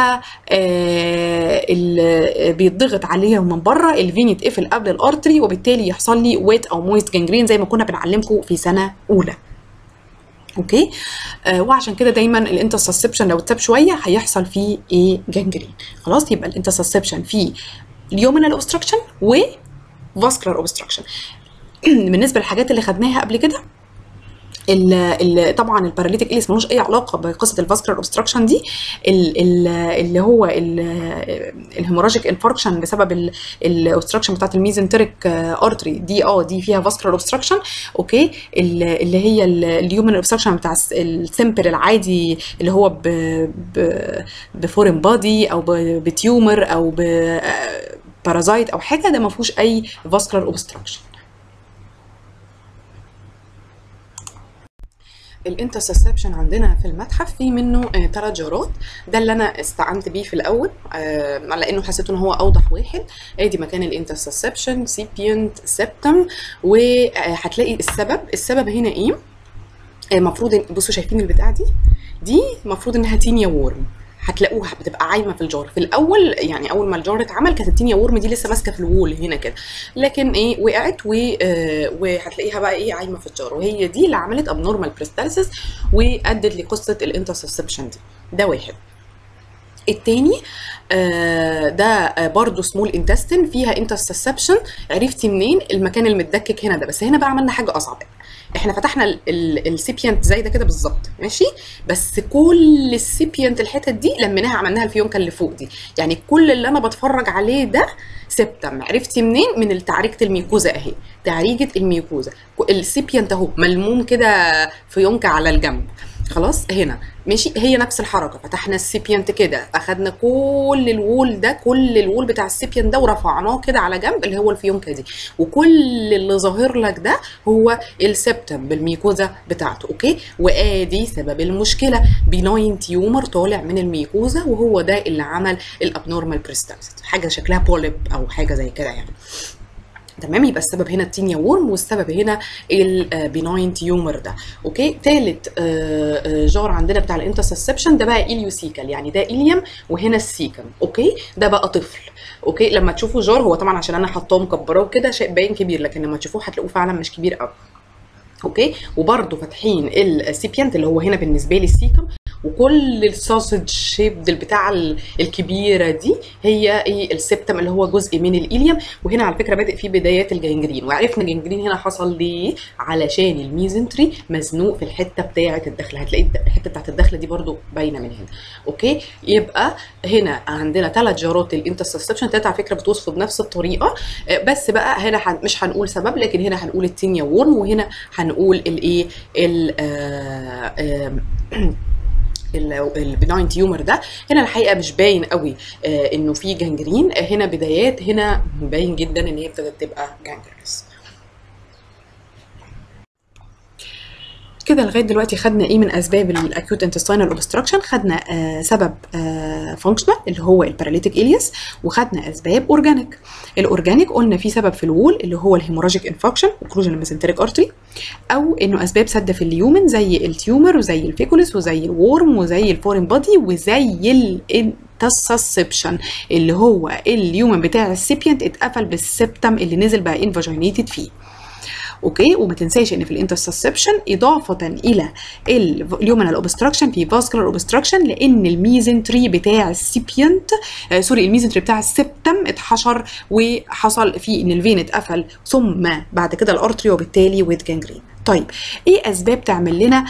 A: بيتضغط عليهم من بره الفين يتقفل قبل الارتري وبالتالي يحصل لي ويت او مويست جانجرين زي ما كنا بنعلمكم في سنه اولى اوكي آه وعشان كده دايما الانترسبشن لو اتساب شويه هيحصل فيه ايه جانجرين خلاص يبقى الانترسبشن فيه اليومنال اوبستراكشن و فاسكولار اوبستراكشن بالنسبه للحاجات اللي خدناها قبل كده ال ال طبعا الباراليتيك اليس ملوش اي علاقه بقصه الفاسكولار اوبستراكشن دي ال ال اللي هو الهيموراجيك انفاركشن بسبب الاوبستراكشن بتاعت الميزنتريك ارتري دي اه دي فيها فاسكولار اوبستراكشن اوكي اللي هي الهيومن اوبستراكشن بتاع السمبل العادي اللي هو ب بفورين بادي او بتيومر او بارازايت او حاجه ده ما فيهوش اي فاسكولار اوبستراكشن الانترسبشن عندنا في المتحف في منه ثلاث آه جارات ده اللي انا استعنت بيه في الاول آه لانه حسيت ان هو اوضح واحد ادي مكان الانترسبشن سيبينت سبتم وهتلاقي السبب السبب هنا ايه المفروض آه بصوا شايفين البتاعه دي دي المفروض انها تينيا وورم هتلاقوها بتبقى عايمه في الجار في الاول يعني اول ما الجار اتعمل كانت التينيا وورم دي لسه ماسكه في الوول هنا كده لكن ايه وقعت و آه وهتلاقيها بقى ايه عايمه في الجار وهي دي اللي عملت ابنورمال بريستالسيس وادت لقصه الانترسبشن دي ده واحد التاني آه ده آه برضو سمول انتستين فيها انترسبشن عرفتي منين المكان المتدكك هنا ده بس هنا بقى عملنا حاجه اصعب احنا فتحنا السيبيانت زي ده كده بالظبط ماشي بس كل السيبيانت الحتت دي لميناها عملناها الفيونكه اللي فوق دي يعني كل اللي انا بتفرج عليه ده سبتم عرفتي منين من تعريجه الميكوزا اهي تعريجه الميكوزا السيبيانت اهو ملموم كده فيونكه على الجنب خلاص هنا ماشي هي نفس الحركه فتحنا السيبيانت كده اخدنا كل الوول ده كل الوول بتاع السيبيانت ده ورفعناه كده على جنب اللي هو الفيونكه دي وكل اللي ظاهر لك ده هو السبتم بالميكوزا بتاعته اوكي وادي سبب المشكله بيناين تيومر طالع من الميكوزا وهو ده اللي عمل الابنورمال بريستالسيس حاجه شكلها بوليب او حاجه زي كده يعني تمام يبقى السبب هنا التينيا وورم والسبب هنا البيناين تيومر ده اوكي ثالث جار عندنا بتاع الانترسبشن ده بقى اليوسيكال يعني ده اليم وهنا السيكم اوكي ده بقى طفل اوكي لما تشوفوا جار هو طبعا عشان انا حاطاه مكبراه كده شيء باين كبير لكن لما تشوفوه هتلاقوه فعلا مش كبير قوي اوكي وبرده فاتحين السيبيانت اللي هو هنا بالنسبه لي السيكم وكل الساسج شيب البتاع ال- الكبيره دي هي ايه السبتم اللي هو جزء من الإليوم وهنا على فكره بادئ في بدايات الجنجرين وعرفنا الجنجرين هنا حصل ليه علشان الميزنتري مزنوق في الحته بتاعه الدخله هتلاقي الد- الحته بتاعه الدخله دي برضو باينه من هنا اوكي يبقى هنا عندنا ثلاث جارات الانترسبشن ثلاثه على فكره بتوصفوا بنفس الطريقه آه، بس بقى هنا هن- مش هنقول سبب لكن هنا هنقول التينيا وورم وهنا هنقول الايه ال آه، آم، البناين تيومر ده هنا الحقيقه مش باين قوي آه انه في جانجرين آه هنا بدايات هنا باين جدا ان هي ابتدت تبقى جانجرينس كده لغايه دلوقتي خدنا ايه من اسباب الاكيوت انتستينال اوبستراكشن خدنا آه سبب آه فانكشنال اللي هو الباراليتيك الياس وخدنا اسباب اورجانيك الاورجانيك قلنا في سبب في الوول اللي هو الهيموراجيك انفكشن وكروجن الميزنتريك ارتري او انه اسباب سد في اليومن زي التيومر وزي الفيكولس وزي الورم وزي الفورين بودي وزي الانتسسبشن اللي هو اليومن بتاع السيبيانت اتقفل بالسبتم اللي نزل بقى انفاجينيتد فيه اوكي وما تنساش ان في الانترسبشن اضافه الى اليومنال اوبستراكشن في فاسكولار اوبستراكشن لان الميزنتري بتاع السيبيانت آه سوري الميزنتري بتاع السبتم اتحشر وحصل فيه ان الفين اتقفل ثم بعد كده الارتري وبالتالي ويت جانجرين طيب ايه اسباب تعمل لنا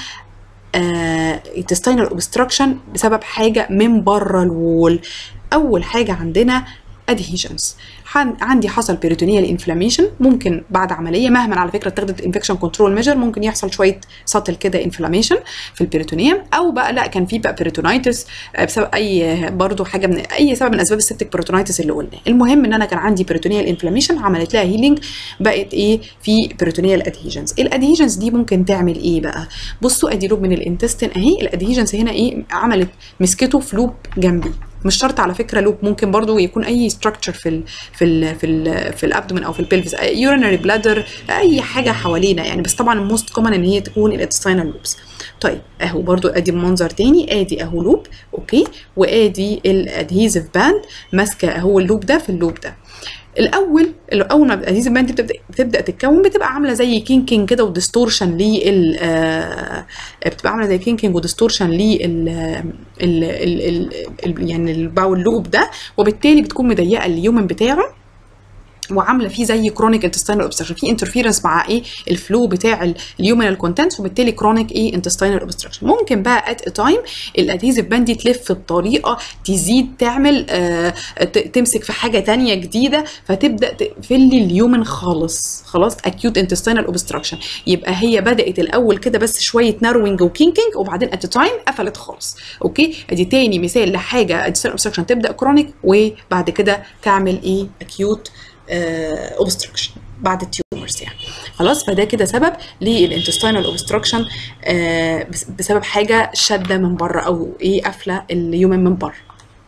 A: intestinal اوبستراكشن بسبب حاجه من بره الوول اول حاجه عندنا adhesions عندي حصل بيريتونيال انفلاميشن ممكن بعد عمليه مهما على فكره اتخذت انفكشن كنترول ميجر ممكن يحصل شويه سطل كده انفلاميشن في البيريتونيوم او بقى لا كان في بقى بيريتونايتس بسبب اي برضو حاجه من اي سبب من اسباب السبتك بيريتونايتس اللي قلناه المهم ان انا كان عندي بيريتونيال انفلاميشن عملت لها هيلينج بقت ايه في بيريتونيال ادهيجنز الادهيجنز دي ممكن تعمل ايه بقى بصوا ادي لوب من الانتستين اهي الادهيجنز هنا ايه عملت مسكته في لوب جنبي مش شرط على فكره لوب ممكن برضو يكون اي ستراكشر في ال في ال في ال في الابدومن او في البلفس يورينري بلادر اي حاجه حوالينا يعني بس طبعا الموست كومن ان هي تكون الانتستينال لوبس طيب اهو برضو ادي المنظر تاني ادي اهو لوب اوكي وادي الادهيزيف باند ماسكه اهو اللوب ده في اللوب ده الاول اول ما الادهيزيف باند دي بتبدا بتبدا تتكون بتبقى عامله زي كينكينج كده وديستورشن لل آه بتبقى عامله زي كينكينج وديستورشن لل ال ال ال يعني الباول لوب ده وبالتالي بتكون مضيقه اليومن بتاعه وعامله فيه زي كرونيك انتستينال اوبستراكشن في انترفيرنس مع ايه الفلو بتاع اليومينال كونتنتس وبالتالي كرونيك ايه انتستينال اوبستراكشن ممكن بقى ات تايم الادهيزيف باند دي تلف بطريقه تزيد تعمل آه تمسك في حاجه تانية جديده فتبدا تقفل لي اليومن خالص خلاص اكيوت انتستينال اوبستراكشن يبقى هي بدات الاول كده بس شويه ناروينج وكينكينج وبعدين ات تايم قفلت خالص اوكي ادي تاني مثال لحاجه انتستينال اوبستراكشن تبدا كرونيك وبعد كده تعمل ايه اكيوت اوبستراكشن بعد التيومرز يعني خلاص فده كده سبب للانتستينال اوبستراكشن بسبب حاجه شاده من بره او ايه قافله اليومن من بره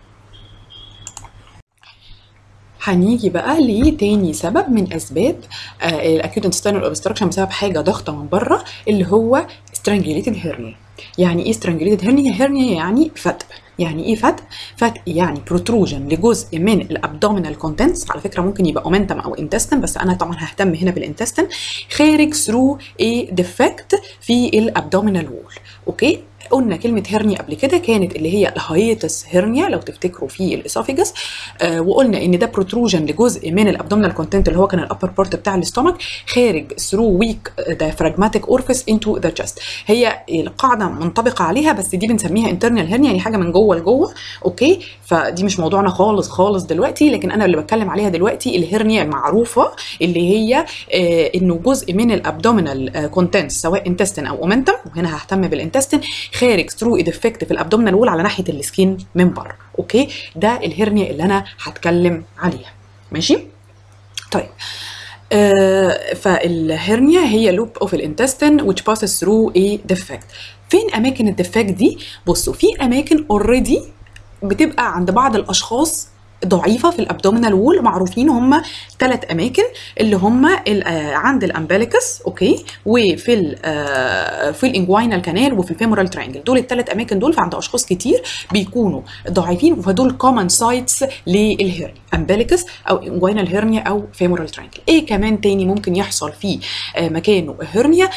A: هنيجي بقى لتاني سبب من اسباب الاكيوت انتستينال اوبستراكشن بسبب حاجه ضغطه من بره اللي هو سترانجيليتد هيرنيا يعني ايه سترانجيليتد هيرنيا هيرنيا يعني فتق يعني ايه فتق فتق يعني بروتروجن لجزء من الابدومينال كونتنتس على فكره ممكن يبقى اومنتم او انتستن بس انا طبعا ههتم هنا بالانتستن خارج ثرو ايه ديفكت في الابدومينال وول اوكي قلنا كلمة هرنيا قبل كده كانت اللي هي الهايتس هرنيا لو تفتكروا في الاسوفيجس آه وقلنا ان ده بروتروجن لجزء من الابدومينال كونتنت اللي هو كان الابر بارت بتاع الاستومك خارج ثرو ويك diaphragmatic orifice into the chest هي القاعدة منطبقة عليها بس دي بنسميها internal هرنيا يعني حاجة من جوه لجوه اوكي فدي مش موضوعنا خالص خالص دلوقتي لكن انا اللي بتكلم عليها دلوقتي الهرنيا المعروفة اللي هي آه انه جزء من الابدومينال كونتنت سواء انتستين او اومنتم وهنا ههتم بالانتستين خارج ثرو ديفكت في الابدومينال وول على ناحيه السكين من بره اوكي ده الهرنيا اللي انا هتكلم عليها ماشي طيب آه فالهرنيا هي لوب اوف الانتستين which passes through a defect فين اماكن الديفكت دي بصوا في اماكن اوريدي بتبقى عند بعض الاشخاص ضعيفه في الابدومينال وول معروفين هم ثلاث اماكن اللي هم عند الامبليكس اوكي وفي ال في الانجوينال كانال وفي الفيمورال ترينجل دول الثلاث اماكن دول فعند اشخاص كتير بيكونوا ضعيفين فدول كومن سايتس للهيرنيا امبليكس او انجوينال هيرنيا او فيمورال ترينجل ايه كمان تاني ممكن يحصل في مكانه هيرنيا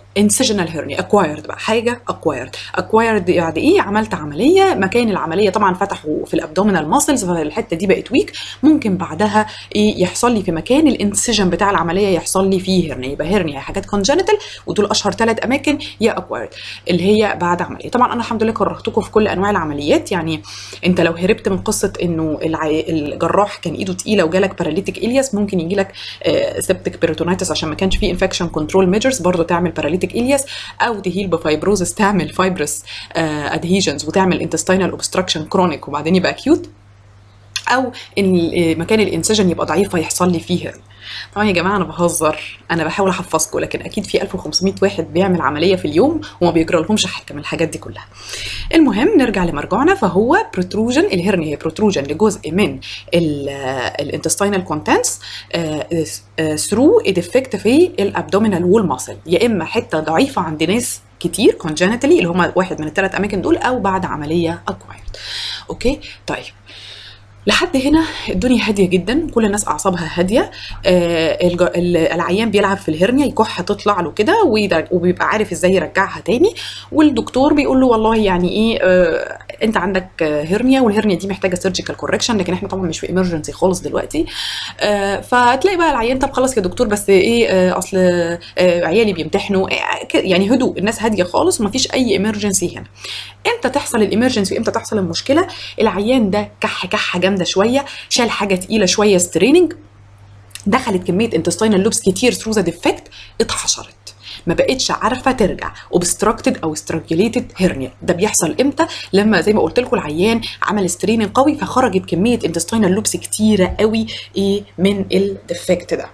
A: incisional hernia acquired بقى حاجه acquired acquired يعني ايه عملت عمليه مكان العمليه طبعا فتحوا في الابدومينال ماسلز فالحته دي بقت ويك ممكن بعدها ايه يحصل لي في مكان الانسجن بتاع العمليه يحصل لي فيه هرنيا يبقى هرنيا يا حاجات كونجنتال ودول اشهر ثلاث اماكن يا acquired اللي هي بعد عمليه طبعا انا الحمد لله كرهتكم في كل انواع العمليات يعني انت لو هربت من قصه انه الع- الجراح كان ايده تقيله وجالك باراليتيك الياس ممكن يجي لك سيبتك بيريتونيتس عشان ما كانش فيه انفكشن كنترول ميجرز برضه تعمل باراليتيك الياس او تهيل بفايبروزس تعمل فايبرس ادهيجنز وتعمل انتستينال اوبستراكشن كرونيك وبعدين يبقى اكيوت او ان مكان الانسجن يبقى ضعيف فيحصل لي فيه هرن طبعا يا جماعه انا بهزر انا بحاول احفظكم لكن اكيد في 1500 واحد بيعمل عمليه في اليوم وما بيجرى لهمش حاجه من الحاجات دي كلها المهم نرجع لمرجعنا فهو بروتروجن الهرنيا هي بروتروجن لجزء من الانتستينال كونتنتس ثرو ديفكت في الابدومينال وول ماسل يا اما حته ضعيفه عند ناس كتير كونجنتالي اللي هم واحد من الثلاث اماكن دول او بعد عمليه اكوايرد اوكي طيب لحد هنا الدنيا هاديه جدا كل الناس اعصابها هاديه آه الج- ال- العيان بيلعب في الهرنيا يكح تطلع له كده ويد- وبيبقى عارف ازاي يرجعها تاني والدكتور بيقول له والله يعني ايه آه انت عندك آه، هرنيا والهرنيا دي محتاجه سيرجيكال كوركشن لكن احنا طبعا مش في ايمرجنسي خالص دلوقتي آه فتلاقي بقى العيان طب خلاص يا دكتور بس ايه آه اصل آه عيالي بيمتحنوا آه ك- يعني هدوء الناس هاديه خالص ومفيش اي ايمرجنسي هنا امتى تحصل الامرجنسي امتى تحصل المشكله العيان ده كح كحه جامده شويه شال حاجه تقيله شويه ستريننج دخلت كميه انتستينال لوبس كتير ثرو ذا ديفكت اتحشرت ما بقتش عارفه ترجع اوبستراكتد او استراكيوليتد هيرنيا ده بيحصل امتى لما زي ما قلت لكم العيان عمل ستريننج قوي فخرجت كميه انتستينال لوبس كتيره قوي ايه من الديفكت ده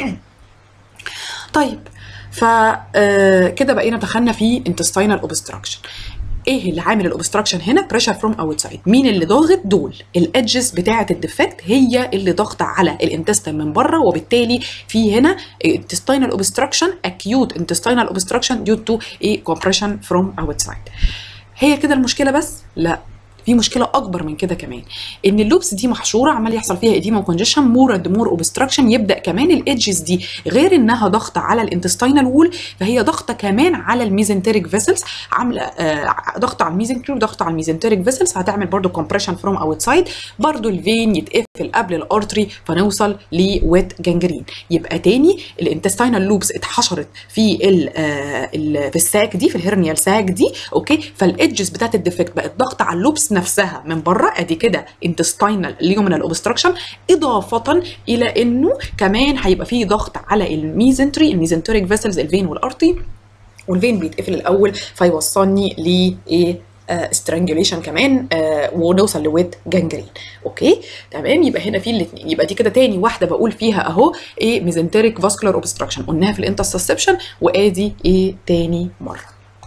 A: طيب فكده بقينا دخلنا في intestinal obstruction ايه اللي عامل الاوبستراكشن هنا بريشر فروم اوتسايد مين اللي ضاغط دول الادجز بتاعه الديفكت هي اللي ضاغطه على الانتستين من بره وبالتالي في هنا intestinal obstruction acute intestinal obstruction due to a compression from outside هي كده المشكله بس لا في مشكله اكبر من كده كمان ان اللوبس دي محشوره عمال يحصل فيها اديما وكونجيشن مور اند مور اوبستراكشن يبدا كمان الايدجز دي غير انها ضغطه على الانتستينال وول فهي ضغطه كمان على الميزنتريك فيسلز عامله آه ضغط على الميزنتري وضغط على الميزنتريك فيسلز فهتعمل برضو كومبريشن فروم اوتسايد برضو الفين يتقفل قبل الارتري فنوصل لويت جانجرين يبقى تاني الانتستينال لوبس اتحشرت في ال آه ال في الساك دي في الهرنيال ساك دي اوكي فالايدجز بتاعت الديفكت بقت ضغط على اللوبس نفسها من بره ادي كده انتستينال ليومينال اوبستراكشن اضافه الى انه كمان هيبقى فيه ضغط على الميزنتري الميزنتريك فيسلز الفين والارتي والفين بيتقفل الاول فيوصلني ل ايه سترانجوليشن كمان آه ونوصل لويت جانجرين اوكي تمام يبقى هنا في الاثنين يبقى دي كده تاني واحده بقول فيها اهو ايه ميزنتريك فاسكولار اوبستراكشن قلناها في الانترسبشن وادي ايه تاني مره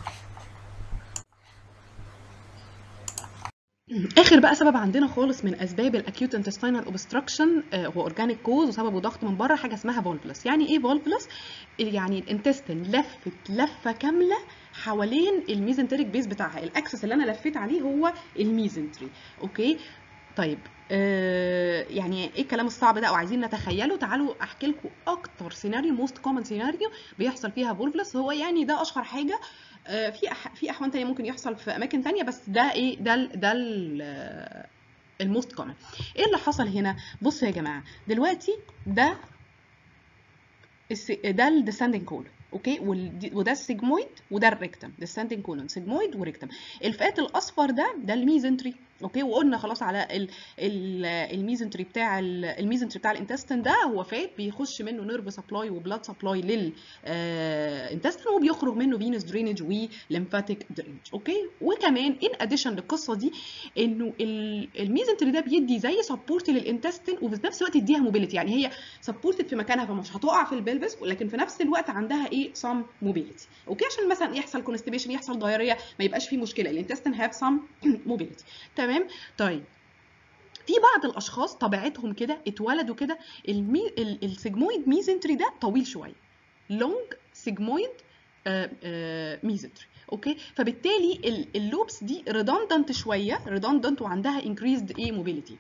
B: اخر بقى سبب عندنا خالص من اسباب الاكيوت انتستينال اوبستراكشن هو اورجانيك كوز وسببه ضغط من بره حاجه اسمها فولفلس يعني ايه فولفلس يعني الانتستين لفت لفه كامله حوالين الميزنتريك بيس بتاعها الاكسس اللي انا لفيت عليه هو الميزنتري اوكي طيب آه يعني ايه الكلام الصعب ده او عايزين نتخيله تعالوا احكي لكم اكتر سيناريو موست كومن سيناريو بيحصل فيها فولفلس هو يعني ده اشهر حاجه آه في أح في احوال تانية ممكن يحصل في اماكن تانية بس ده ايه ده ال ده الموست كومن ايه اللي حصل هنا بصوا يا جماعه دلوقتي ده ده الديسندنج كولون اوكي وده السيجمويد وده الريكتم ديسندنج كولون سيجمويد وريكتم الفات الاصفر ده ده الميزنتري اوكي وقلنا خلاص على ال ال الميزنتري بتاع الميزنتري بتاع الانتستين ده هو فات بيخش منه نيرف سبلاي وبلاد سبلاي للانتستين وبيخرج منه فينس درينج وليمفاتيك درينج اوكي وكمان ان اديشن للقصه دي انه الميزنتري ده بيدي زي سبورت للانتستين وفي نفس الوقت يديها موبيليتي يعني هي سبورتد في مكانها فمش هتقع في البلفس ولكن في نفس الوقت عندها ايه سام موبيليتي اوكي عشان مثلا يحصل كونستيبيشن يحصل دايريا ما يبقاش فيه مشكله الانتستين هاف سام موبيليتي تمام طيب في بعض الاشخاص طبيعتهم كده اتولدوا كده المي... السيجمويد ميزنتري ده طويل شويه لونج سيجمويد ميزنتري اوكي فبالتالي اللوبس دي ريدندنت شويه ريدندنت وعندها انكريزد ايه موبيليتي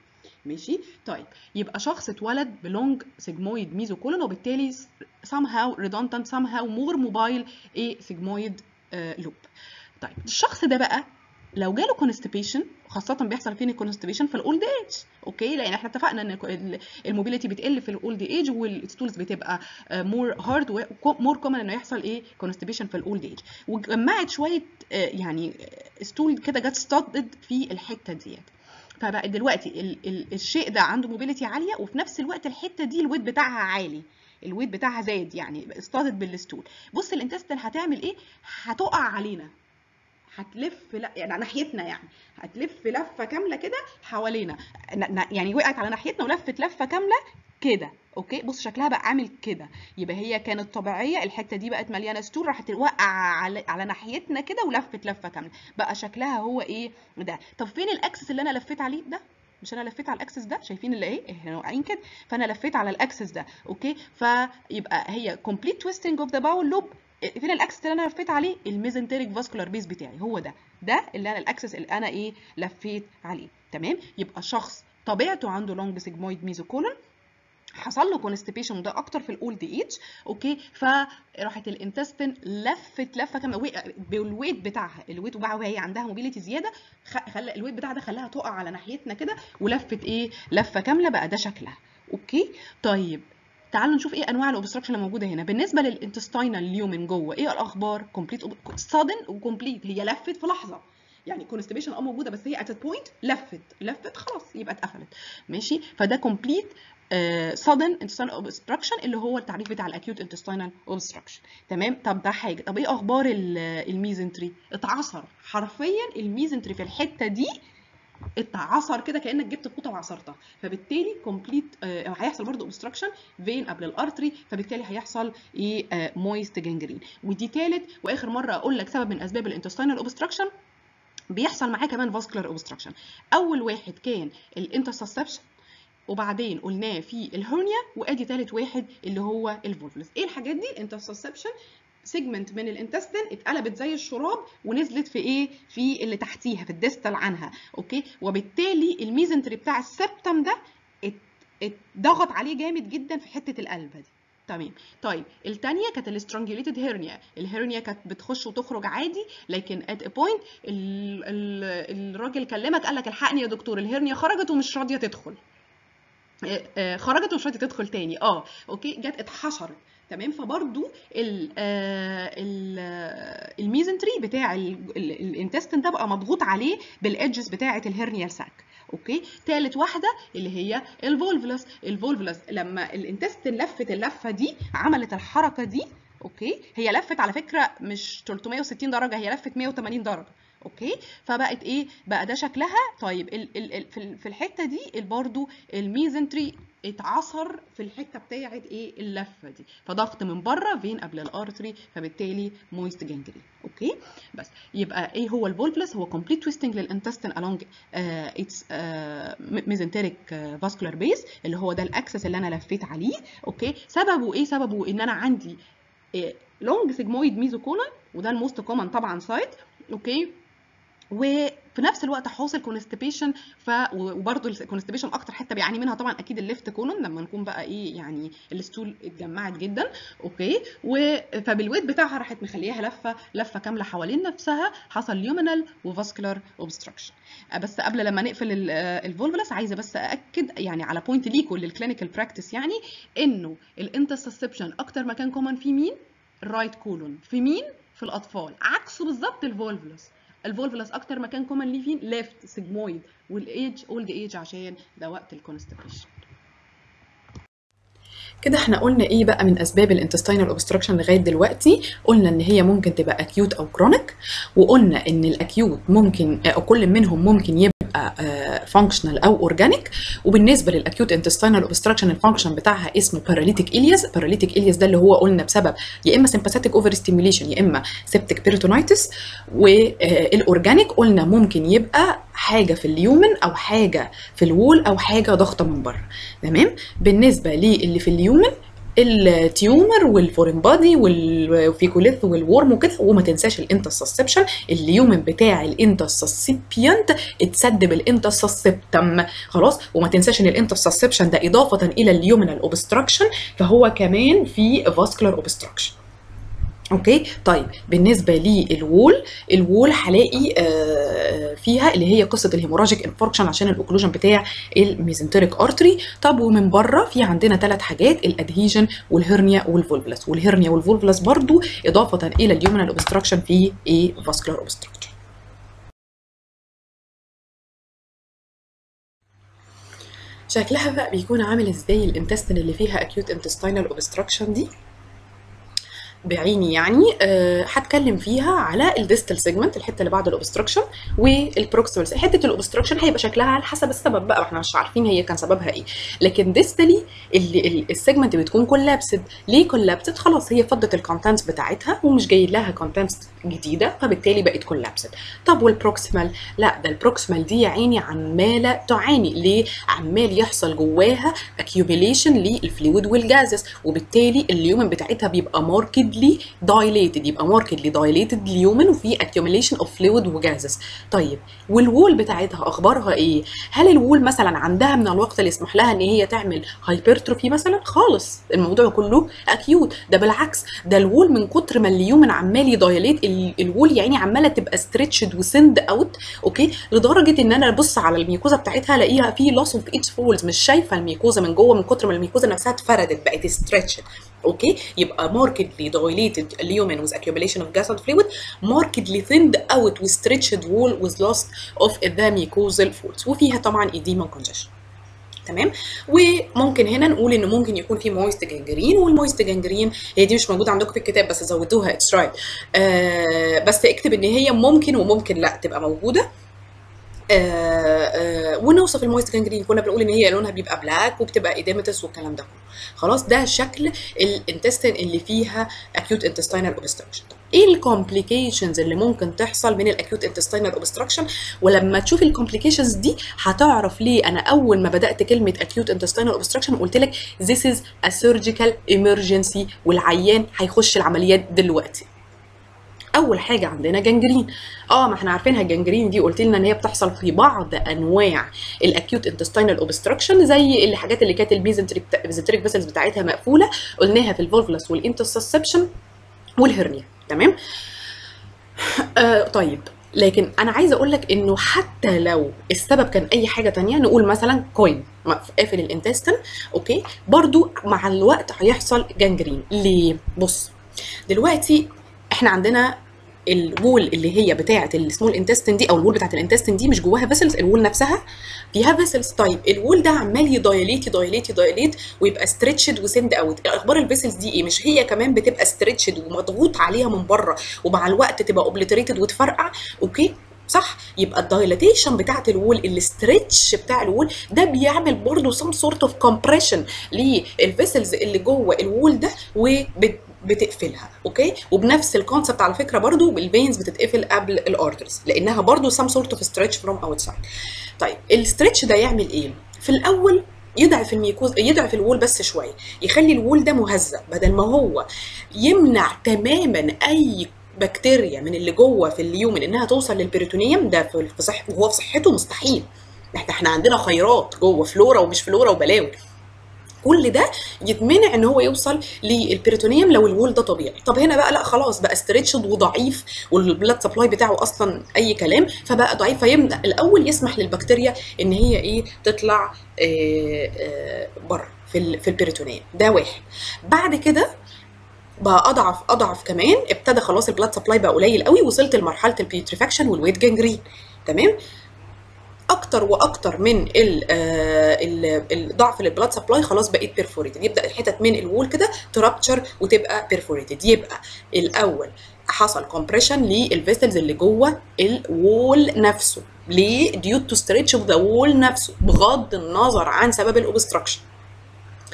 B: ماشي طيب يبقى شخص اتولد بلونج سيجمويد ميزوكولون وبالتالي somehow redundant somehow more mobile ايه سيجمويد لوب طيب الشخص ده بقى لو جاله كونستيبيشن خاصة بيحصل فين الكونستيبيشن في الاولد ايج اوكي لان احنا اتفقنا ان الموبيليتي بتقل في الاولد ايج والستولز بتبقى مور هارد مور كومن انه يحصل ايه كونستيبيشن في الاولد ايج وجمعت شوية يعني ستول كده جت ستادد في الحتة ديت فبقى دلوقتي ال ال الشيء ده عنده موبيليتي عاليه وفي نفس الوقت الحته دي الويت بتاعها عالي الويت بتاعها زاد يعني اصطادت بالستول بص الانتستين هتعمل ايه هتقع علينا هتلف لا يعني ناحيتنا يعني هتلف لفه كامله كده حوالينا يعني وقعت على ناحيتنا ولفت لفه كامله كده اوكي بص شكلها بقى عامل كده يبقى هي كانت طبيعيه الحته دي بقت مليانه ستول راحت توقع على, على ناحيتنا كده ولفت لفه كامله بقى شكلها هو ايه ده طب فين الاكسس اللي انا لفيت عليه ده مش انا لفيت على الاكسس ده شايفين اللي ايه احنا واقعين كده فانا لفيت على الاكسس ده اوكي فيبقى هي كومبليت تويستنج اوف ذا باول لوب فين الاكسس اللي انا لفيت عليه الميزنتريك فاسكولار بيس بتاعي هو ده ده اللي انا الاكسس اللي انا ايه لفيت عليه تمام يبقى شخص طبيعته عنده لونج سيجمويد ميزوكولون حصل له كونستيبيشن ده اكتر في الاولد ايج اوكي فراحت الانتستين لفت لفه كامله بالويت بتاعها الويت بتاعها وهي عندها موبيليتي زياده خلى الويت بتاعها ده خلاها تقع على ناحيتنا كده ولفت ايه لفه كامله بقى ده شكلها اوكي طيب تعالوا نشوف ايه انواع الاوبستراكشن اللي موجوده هنا بالنسبه للانتستينال اليومن جوه ايه الاخبار كومبليت سادن وكومبليت هي لفت في لحظه يعني كونستيبيشن اه موجوده بس هي ات بوينت لفت لفت خلاص يبقى اتقفلت ماشي فده كومبليت sudden intestinal obstruction اللي هو التعريف بتاع الاكيوت intestinal obstruction تمام طب ده حاجه طب ايه اخبار الميزنتري اتعصر حرفيا الميزنتري في الحته دي اتعصر كده كانك جبت فوطه وعصرتها فبالتالي كومبليت آه هيحصل برضه اوبستراكشن فين قبل الارتري فبالتالي هيحصل ايه آه مويست جانجرين ودي ثالث واخر مره اقول لك سبب من اسباب الانتستينال اوبستراكشن بيحصل معاه كمان فاسكولار اوبستراكشن اول واحد كان الانترسبشن وبعدين قلناه في الهرنيا وادي ثالث واحد اللي هو الفولفلس ايه الحاجات دي الانترسبشن سيجمنت من الانتستين اتقلبت زي الشراب ونزلت في ايه في اللي تحتيها في الديستال عنها اوكي وبالتالي الميزنتري بتاع السبتم ده اتضغط عليه جامد جدا في حته القلبه دي تمام طيب الثانيه كانت الاسترانجوليتد هيرنيا الهيرنيا كانت بتخش وتخرج عادي لكن ات ا بوينت الراجل كلمك قال لك الحقني يا دكتور الهيرنيا خرجت ومش راضيه تدخل خرجت ومش راضيه تدخل تاني اه اوكي جت اتحشرت تمام فبرضو ال ال الميزنتري بتاع الانتستين ده بقى مضغوط عليه بالادجز بتاعه الهرنيال ساك اوكي ثالث واحده اللي هي الفولفلس الفولفلس لما الانتستين لفت اللفه دي عملت الحركه دي اوكي هي لفت على فكره مش 360 درجه هي لفت 180 درجه اوكي فبقت ايه بقى ده شكلها طيب ال ال في الحته دي برضو الميزنتري اتعصر في الحته بتاعه ايه اللفه دي فضغط من بره فين قبل الارتري فبالتالي مويست جانجرين اوكي بس يبقى ايه هو الفولفلس هو كومبليت تويستنج للانتستين along اتس ميزنتريك فاسكولار بيس اللي هو ده الاكسس اللي انا لفيت عليه اوكي سببه ايه سببه ان انا عندي لونج سيجمويد ميزوكولون وده الموست كومن طبعا سايت اوكي وفي نفس الوقت حاصل كونستيبيشن ف وبرده الكونستيبيشن اكتر حته بيعاني منها طبعا اكيد الليفت كولون لما نكون بقى ايه يعني الستول اتجمعت جدا اوكي و فبالويت بتاعها راحت مخليها لفه لفه كامله حوالين نفسها حصل ليومينال وفاسكولار اوبستراكشن بس قبل لما نقفل الفولفلس عايزه بس ااكد يعني على بوينت ليكو للكلينيكال براكتس يعني انه الانترسبشن اكتر مكان كومن في مين الرايت كولون في مين في الاطفال عكسه بالظبط الفولفلس الفولفلس اكتر مكان كومن ليه فين ليفت سيجمويد والايج اولد ايج عشان ده وقت الكونستيبيشن
A: كده احنا قلنا ايه بقى من اسباب الانتستينال اوبستراكشن لغايه دلوقتي قلنا ان هي ممكن تبقى اكيوت او كرونيك وقلنا ان الاكيوت ممكن او كل منهم ممكن يبقى فانكشنال او اورجانيك وبالنسبه للاكيوت انتستينال اوبستراكشن الفانكشن بتاعها اسمه باراليتيك الياس باراليتيك الياس ده اللي هو قلنا بسبب يا اما سمباثيك اوفر ستيميوليشن يا اما سيبتيك بيرتونايتس والاورجانيك قلنا ممكن يبقى حاجه في اليومن او حاجه في الوول او حاجه ضغطه من بره تمام بالنسبه للي في اليومن التيومر والفورين بادي والفيكوليث والورم وكده وما تنساش الانترسسبشن اليومن بتاع الانترسسبيانت اتسد بالانترسسبتم خلاص وما تنساش ان الانترسسبشن ده اضافه الى اليومنال اوبستراكشن فهو كمان في فاسكولار اوبستراكشن اوكي طيب بالنسبه للوول الوول هلاقي آه فيها اللي هي قصه الهيموراجيك انفاركشن عشان الاوكلوجن بتاع الميزنتريك ارتري طب ومن بره في عندنا ثلاث حاجات الادهيجن والهرنيا والفولفلس والهرنيا والفولفلس برضو اضافه الى اليومنال اوبستراكشن في ايه فاسكولار اوبستراكشن شكلها بقى بيكون عامل ازاي الانتستين اللي فيها acute intestinal obstruction دي بعيني يعني أه هتكلم فيها على الديستال سيجمنت الحته اللي بعد الاوبستراكشن والبروكسيمال حته الاوبستراكشن هيبقى شكلها على حسب السبب بقى احنا مش عارفين هي كان سببها ايه لكن ديستالي اللي السيجمنت بتكون كولابسد ليه كولابسد خلاص هي فضت الكونتنتس بتاعتها ومش جاي لها كونتنتس جديده فبالتالي بقت كولابسد طب والبروكسيمال لا ده البروكسيمال دي يا عيني عماله تعاني ليه عمال يحصل جواها اكيوميليشن للفلويد والجازز وبالتالي اليومن بتاعتها بيبقى ماركت markedly dilated يبقى markedly dilated اليومن وفي accumulation of fluid وجازز طيب والوول بتاعتها اخبارها ايه هل الوول مثلا عندها من الوقت اللي يسمح لها ان هي تعمل هايبرتروفي مثلا خالص الموضوع كله اكيوت ده بالعكس ده الوول من كتر ما اليومن عمال يدايليت الوول يعني عماله تبقى ستريتشد وسند اوت اوكي لدرجه ان انا ابص على الميكوزا بتاعتها الاقيها في لوس اوف اتس فولز مش شايفه الميكوزا من جوه من كتر ما الميكوزا نفسها اتفردت بقت ستريتشد اوكي يبقى markedly dilated lumen with accumulation of gas and fluid markedly thinned out with stretched wall with loss of the mucosal folds وفيها طبعا edema congestion تمام وممكن هنا نقول ان ممكن يكون في مويست جانجرين والمويست جانجرين هي دي مش موجوده عندكم في الكتاب بس زودوها اتس رايت آه بس اكتب ان هي ممكن وممكن لا تبقى موجوده آه آه ونوصف المويست جانجرين كنا بنقول ان هي لونها بيبقى بلاك وبتبقى ايديمتس والكلام ده كله خلاص ده شكل الانتستين اللي فيها acute intestinal obstruction ايه الكومبليكيشنز اللي ممكن تحصل من الاكيوت انتستينال اوبستراكشن ولما تشوف الكومبليكيشنز دي هتعرف ليه انا اول ما بدات كلمه acute intestinal obstruction قلت لك this is a surgical emergency والعيان هيخش العمليات دلوقتي اول حاجه عندنا جنجرين اه ما احنا عارفينها الجنجرين دي قلت لنا ان هي بتحصل في بعض انواع الاكيوت انتستينال اوبستراكشن زي الحاجات اللي كانت البيزنتريك فيسلز بتاعتها مقفوله قلناها في الفولفلس والانترسبشن والهرنيا تمام آه طيب لكن انا عايزه اقول لك انه حتى لو السبب كان اي حاجه تانية نقول مثلا كوين قافل الانتستين اوكي برضو مع الوقت هيحصل جنجرين ليه بص دلوقتي احنا عندنا الوول اللي هي بتاعه السمول انتستين دي او الوول بتاعه الانتستين دي مش جواها فيسلز الوول نفسها فيها فيسلز طيب الوول ده عمال يدايليت يدايليت يدايليت ويبقى ستريتشد وسند اوت اخبار الفيسلز دي ايه مش هي كمان بتبقى ستريتشد ومضغوط عليها من بره ومع الوقت تبقى اوبليتريتد وتفرقع اوكي صح يبقى الدايلاتيشن بتاعت الوول الاسترتش بتاع الوول ده بيعمل برضه سم سورت اوف كومبريشن للفيسلز اللي جوه الوول ده وبت بتقفلها اوكي وبنفس الكونسبت على فكره برضو الفينز بتتقفل قبل الارترز لانها برضو some sort of stretch from outside طيب الستريتش ده يعمل ايه في الاول يضعف الميكوز يضعف الوول بس شويه يخلي الوول ده مهزأ بدل ما هو يمنع تماما اي بكتيريا من اللي جوه في اليومن انها توصل للبريتونيوم ده في صح وهو في صحته مستحيل احنا احنا عندنا خيرات جوه فلورا ومش فلورا وبلاوي كل ده يتمنع ان هو يوصل للبريتونيوم لو الوول ده طبيعي طب هنا بقى لا خلاص بقى ستريتشد وضعيف والبلاد سبلاي بتاعه اصلا اي كلام فبقى ضعيف فيبدا الاول يسمح للبكتيريا ان هي ايه تطلع بره في في البريتونيوم ده واحد بعد كده بقى اضعف اضعف كمان ابتدى خلاص البلاد سبلاي بقى قليل قوي وصلت لمرحله البيوتريفاكشن والويت جانجرين تمام اكتر واكتر من الضعف للبلاد سبلاي خلاص بقيت بيرفوريتد يبدا الحتت من الوول كده ترابتشر وتبقى بيرفوريتد يبقى الاول حصل كومبريشن للفيسلز اللي جوه الوول نفسه ليه ديو تو ستريتش اوف ذا وول نفسه بغض النظر عن سبب الاوبستراكشن في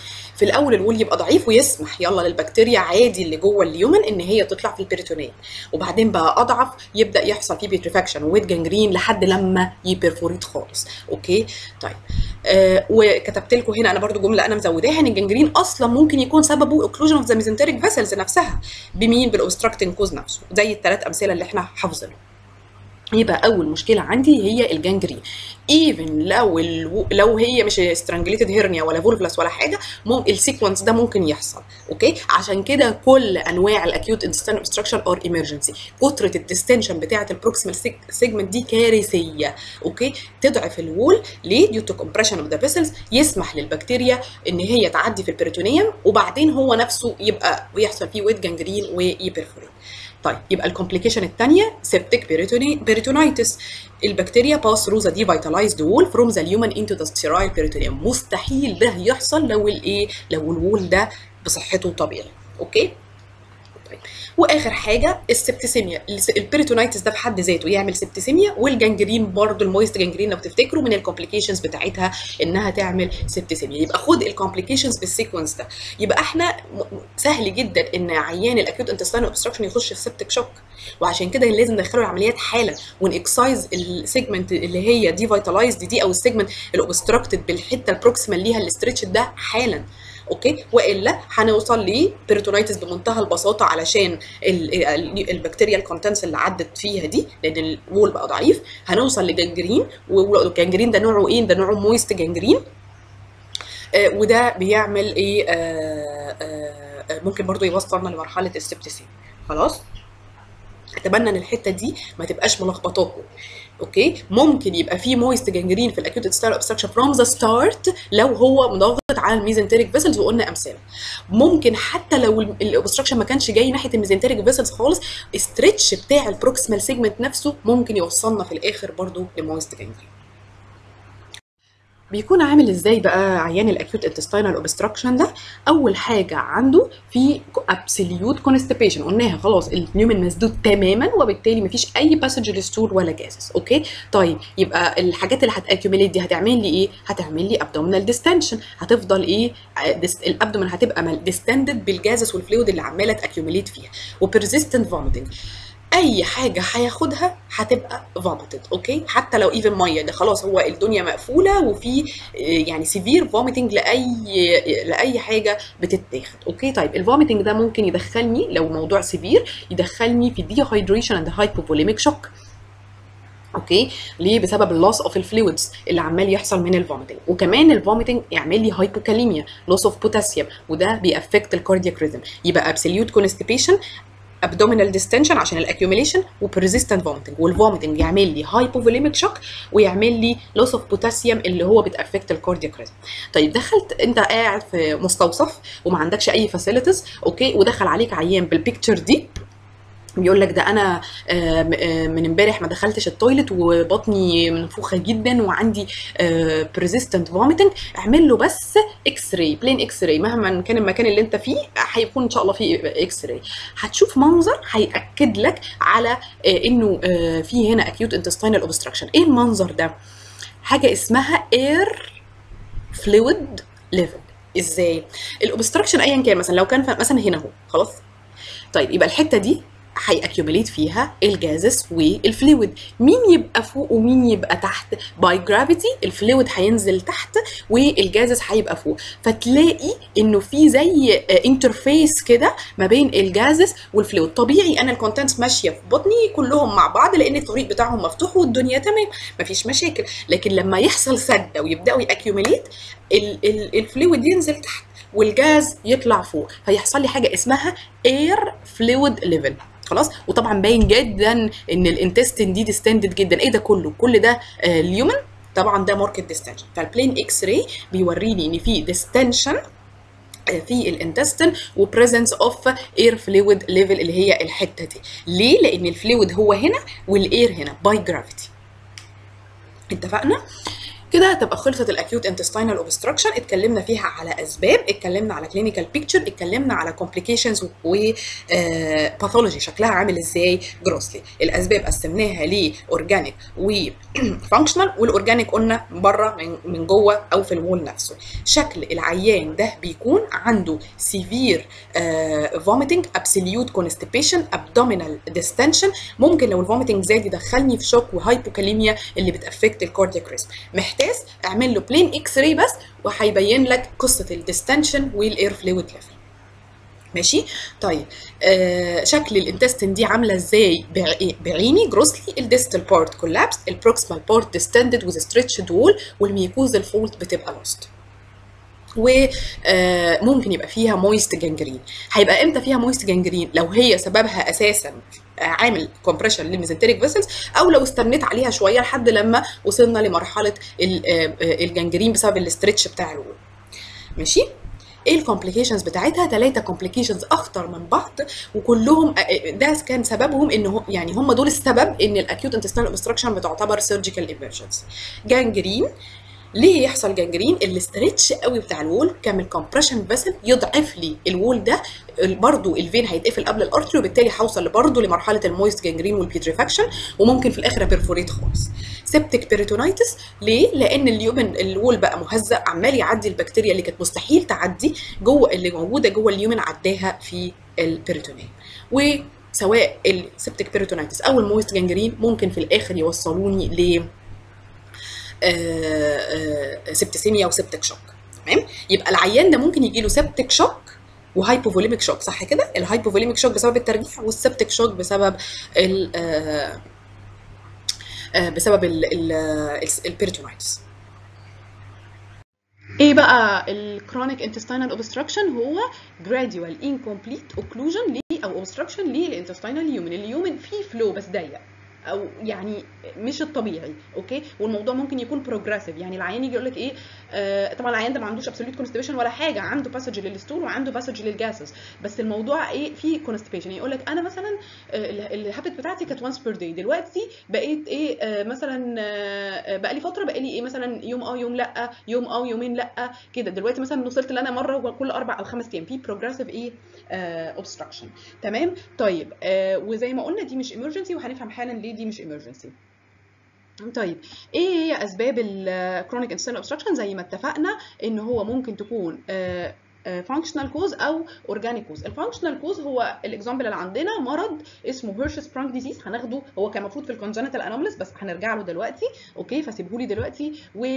A: في الاول الوول يبقى ضعيف ويسمح يلا للبكتيريا عادي اللي جوه اليومن ان هي تطلع في البريتونيوم وبعدين بقى اضعف يبدا يحصل فيه بيتريفاكشن ويت جانجرين لحد لما يبرفوريت خالص اوكي طيب آه وكتبت لكم هنا انا برضو جمله انا مزوداها ان الجنجرين اصلا ممكن يكون سببه اوكلوجن اوف ذا ميزنتريك فيسلز نفسها بمين بالاوبستراكتنج كوز نفسه زي الثلاث امثله اللي احنا حافظينهم يبقى اول مشكله عندي هي الجانجرين ايفن لو الو... لو هي مش سترانجليتد هيرنيا ولا فولفلس ولا حاجه ممكن السيكونس ده ممكن يحصل اوكي عشان كده كل انواع الاكيوت انتستين اوبستراكشن اور ايمرجنسي كتره الديستنشن بتاعه البروكسيمال سيجمنت دي كارثيه اوكي تضعف الوول ليه ديو تو كومبريشن اوف ذا فيسلز يسمح للبكتيريا ان هي تعدي في البريتونيوم وبعدين هو نفسه يبقى ويحصل فيه ويت جانجرين ويبرفوريت طيب يبقى الكومبليكيشن الثانيه سيبتيك بيريتونيتس البكتيريا باس ثرو ذا ديفيتالايزد وول فروم ذا اليومن انتو ذا ستيرايل بيريتونيوم مستحيل ده يحصل لو الايه لو الوول ده بصحته طبيعي اوكي طيب واخر حاجه السبتسيميا البيريتونيتس ده في حد ذاته يعمل سبتسيميا والجنجرين برضو المويست جنجرين لو تفتكروا من الكومبليكيشنز بتاعتها انها تعمل سبتسيميا يبقى خد الكومبليكيشنز بالسيكونس ده يبقى احنا سهل جدا ان عيان الاكيوت انتستينال اوبستراكشن يخش في سبتك شوك وعشان كده لازم ندخله العمليات حالا ونكسايز السيجمنت اللي هي ديفيتالايزد دي او السيجمنت الاوبستراكتد بالحته البروكسيمال ليها الاسترتش ده حالا اوكي والا هنوصل لبيريتونيتس بمنتهى البساطه علشان البكتيريا الكونتنس اللي عدت فيها دي لان الوول بقى ضعيف هنوصل لجنجرين والجنجرين ده نوعه ايه ده نوعه مويست جنجرين آه وده بيعمل ايه آه آه ممكن برضو يوصلنا لمرحله السبتسين خلاص اتمنى ان الحته دي ما تبقاش ملخبطاكم اوكي ممكن يبقى في مويست جانجرين في الاكيوت ستايل اوبستراكشن فروم ذا ستارت لو هو مضغط على الميزنتريك فيسلز وقلنا امثله ممكن حتى لو الاوبستراكشن ما كانش جاي ناحيه الميزنتريك فيسلز خالص استرتش بتاع البروكسيمال سيجمنت نفسه ممكن يوصلنا في الاخر برضو لمويست جانجرين بيكون عامل ازاي بقى عيان الاكيوت انتستينال اوبستراكشن ده اول حاجه عنده في ابسوليوت كونستيبيشن قلناها خلاص النيومن مسدود تماما وبالتالي مفيش اي باسج للستول ولا جازس اوكي طيب يبقى الحاجات اللي هتاكيوميليت دي هتعمل لي ايه هتعمل لي ابدومينال ديستنشن هتفضل ايه الابدومين هتبقى ديستندد بالجازس والفلويد اللي عماله تاكيوميليت فيها وبرزيستنت فوميتنج اي حاجه هياخدها هتبقى فوميتد اوكي حتى لو ايفن ميه ده خلاص هو الدنيا مقفوله وفي يعني سيفير فوميتنج لاي لاي حاجه بتتاخد اوكي طيب الفوميتنج ده ممكن يدخلني لو موضوع سيفير يدخلني في ديهايدريشن اند هايبوفوليميك شوك اوكي ليه بسبب اللوس اوف الفلويدز اللي عمال يحصل من الفوميتنج وكمان الفوميتنج يعمل لي هايبوكاليميا لوس اوف بوتاسيوم وده بيأفكت الكاردياك ريزم يبقى ابسوليوت كونستيبيشن abdominal distension عشان الاكيوميليشن وبريزيستنت فوميتنج والفوميتنج يعمل لي هايبوفوليميك شوك ويعمل لي لوس اوف بوتاسيوم اللي هو بتافكت الكاردياك ريزم طيب دخلت انت قاعد في مستوصف وما عندكش اي فاسيلتيز اوكي ودخل عليك عيان بالبيكتشر دي بيقول لك ده انا من امبارح ما دخلتش التويلت وبطني منفوخه جدا وعندي بريزيستنت فوميتنج اعمل له بس اكس راي بلين اكس راي مهما كان المكان اللي انت فيه هيكون ان شاء الله فيه اكس راي هتشوف منظر هياكد لك على انه في هنا اكيوت انتستينال اوبستراكشن ايه المنظر ده حاجه اسمها اير فلويد ليفل ازاي الاوبستراكشن ايا كان مثلا لو كان مثلا هنا اهو خلاص طيب يبقى الحته دي هيأكيوميليت فيها الجازس والفلويد مين يبقى فوق ومين يبقى تحت باي جرافيتي الفلويد هينزل تحت والجازس هيبقى فوق فتلاقي انه في زي انترفيس كده ما بين الجازس والفلويد طبيعي انا الكونتنتس ماشيه في بطني كلهم مع بعض لان الطريق بتاعهم مفتوح والدنيا تمام مفيش مشاكل لكن لما يحصل سده ويبداوا يأكيوميليت الفلويد ينزل تحت والجاز يطلع فوق فيحصل لي حاجه اسمها اير فلويد ليفل خلاص وطبعا باين جدا ان الانتستين دي ديستندد جدا ايه ده كله كل ده آه اليومن طبعا ده ماركت ديستنشن فالبلين اكس راي بيوريني ان في ديستنشن في الانتستين وبريزنس اوف اير فلويد ليفل اللي هي الحته دي ليه لان الفلويد هو هنا والاير هنا باي جرافيتي اتفقنا كده هتبقى خلصت الاكيوت انتستينال اوبستراكشن اتكلمنا فيها على اسباب اتكلمنا على كلينيكال بيكتشر اتكلمنا على كومبليكيشنز و باثولوجي شكلها عامل ازاي جروسلي الاسباب قسمناها لاورجانيك وفانكشنال والاورجانيك قلنا بره من من جوه او في الوول نفسه شكل العيان ده بيكون عنده سيفير فوميتنج ابسوليوت كونستيبيشن ابدومينال ديستنشن ممكن لو الفوميتنج زاد يدخلني في شوك وهايبوكاليميا اللي بتافكت الكاردياك ريسك محتاج اعمل له بلين اكس راي بس وهيبين لك قصه الديستنشن والاير فلويد ليفل ماشي طيب آه شكل الانتستين دي عامله ازاي بعيني جروسلي الديستال بارت كولابس البروكسمال بارت ديستندد وذ ستريتشد وول والميكوز الفولت بتبقى لوست وممكن يبقى فيها مويست جانجرين هيبقى امتى فيها مويست جانجرين لو هي سببها اساسا عامل كومبريشن للميزنتريك فيسلز او لو استنيت عليها شويه لحد لما وصلنا لمرحله الجانجرين بسبب الاسترتش بتاع الوول ماشي ايه الكومبليكيشنز بتاعتها ثلاثه كومبليكيشنز اخطر من بعض وكلهم ده كان سببهم ان هم يعني هم دول السبب ان الاكيوت انتستينال اوبستراكشن بتعتبر سيرجيكال ايمرجنسي جانجرين ليه يحصل جانجرين الاسترتش قوي بتاع الوول كامل كومبريشن فيسل يضعف لي الوول ده برضه الفين هيتقفل قبل الارتري وبالتالي هوصل برضه لمرحله المويست جانجرين والبيتريفاكشن وممكن في الاخر بيرفوريت خالص سيبتك بيريتونايتس ليه لان اليومن الوول بقى مهزأ عمال يعدي البكتيريا اللي كانت مستحيل تعدي جوه اللي موجوده جوه اليومن عداها في البيريتونيوم وسواء السيبتك بيريتونايتس او المويست جانجرين ممكن في الاخر يوصلوني ل سبتسيميا وسبتك شوك تمام يبقى العيان ده ممكن يجي له سبتك شوك وهايبوفوليميك شوك صح كده الهايبوفوليميك شوك بسبب الترجيع والسبتك شوك بسبب ال بسبب البيرتونايتس
B: ايه بقى الكرونيك انتستينال اوبستراكشن هو gradual incomplete occlusion ليه او obstruction للانتستينال اليومن اليومن فيه فلو بس ضيق او يعني مش الطبيعي اوكي والموضوع ممكن يكون بروجريسيف يعني العيان يجي يقول لك ايه آه طبعا العيان ده ما عندوش ابسوليوت كونستيبيشن ولا حاجه عنده باسج للستول وعنده باسج للجاسز بس الموضوع ايه في كونستيبيشن يقول لك انا مثلا آه الهابت بتاعتي كانت وانس بير داي دلوقتي بقيت ايه آه مثلا آه بقى لي فتره بقى لي ايه مثلا يوم اه يوم لا يوم اه يومين لا كده دلوقتي مثلا وصلت ان انا مره كل اربع او خمس ايام في بروجريسيف ايه اوبستراكشن تمام طيب آه وزي ما قلنا دي مش ايمرجنسي وهنفهم حالا ليه دي مش emergency طيب ايه هي اسباب الكرونيك انتستينال اوبستراكشن زي ما اتفقنا ان هو ممكن تكون فانكشنال كوز او اورجانيك كوز الفانكشنال كوز هو الاكزامبل اللي عندنا مرض اسمه هيرشز برانك ديزيز هناخده هو كان المفروض في الكونجنتال انوماليز بس هنرجع له دلوقتي اوكي فسيبه لي دلوقتي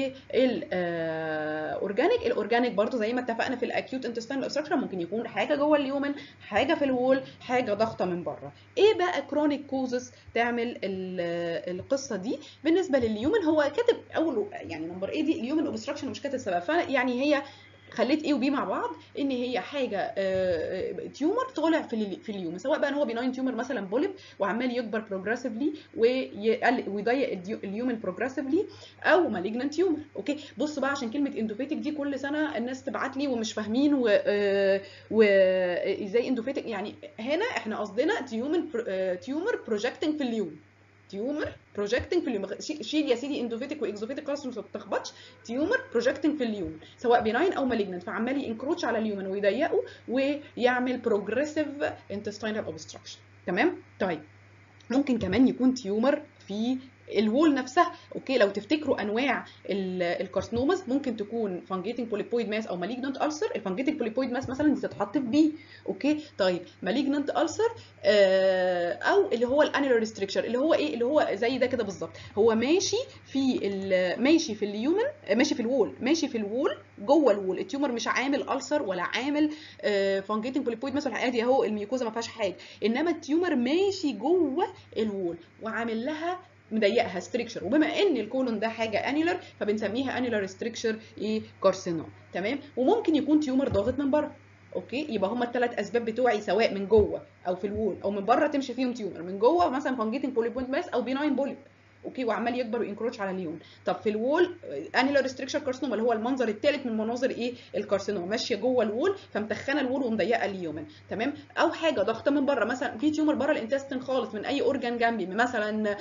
B: والاورجانيك الاورجانيك برضو زي ما اتفقنا في الاكيوت انتستينال اوبستراكشن ممكن يكون حاجه جوه اليومن حاجه في الوول حاجه ضغطه من بره ايه بقى كرونيك كوزز تعمل القصه دي بالنسبه لليومن هو كاتب اول يعني نمبر ايه دي اليومن اوبستراكشن مش كاتب سبب فيعني هي خليت ايه وبي مع بعض ان هي حاجه تيومر طالع في في اليوم سواء بقى ان هو بيناين تيومر مثلا بوليب وعمال يكبر بروجريسفلي ويضيق اليوم بروجريسفلي او مالجنانت تيومر اوكي بص بقى عشان كلمه اندوفيتك دي كل سنه الناس تبعت لي ومش فاهمين و وازاي اندوفيتك يعني هنا احنا قصدنا تيومر تيومر بروجكتنج في اليوم تيومر بروجكتنج في اليوم شيل يا سيدي اندوفيتك واكزوفيتك كلاسترز ما بتخبطش تيومر بروجكتنج في اليوم سواء بيناين او مالجنت فعمال ينكروتش على اليومن ويضيقه ويعمل بروجريسيف انتستينال اوبستراكشن تمام طيب ممكن كمان يكون تيومر في الوول نفسها اوكي لو تفتكروا انواع الكارسنوماز ممكن تكون فانجيتنج بوليبويد ماس او مالجنانت السر الفانجيتنج بوليبويد ماس مثلا دي تتحط في بي اوكي طيب مالجنانت السر آه او اللي هو الانيلر ريستريكشر اللي هو ايه اللي هو زي ده كده بالظبط هو ماشي في ماشي في اليومن ماشي في الوول ماشي في الوول جوه الوول التيومر مش عامل السر ولا عامل آه فانجيتنج بوليبويد ماس ولا عادي اهو الميوكوزا ما فيهاش حاجه انما التيومر ماشي جوه الوول وعامل لها مضيقها ستريكشر وبما ان الكولون ده حاجه انيلر فبنسميها انيلر ستريكشر ايه كارسينوم تمام وممكن يكون تيومر ضاغط من بره اوكي يبقى هما الثلاث اسباب بتوعي سواء من جوه او في الوول او من بره تمشي فيهم تيومر من جوه مثلا فانجيتنج بوليبوينت ماس او بيناين بوليب اوكي وعمال يكبر وينكروتش على اليوم طب في الوول انيلر ستريكشر كارسينوما اللي هو المنظر الثالث من مناظر ايه الكارسينوما ماشيه جوه الوول فمتخنه الوول ومضيقه اليومن تمام او حاجه ضغطه من بره مثلا في تيومر بره الانتستين خالص من اي اورجان جنبي مثلا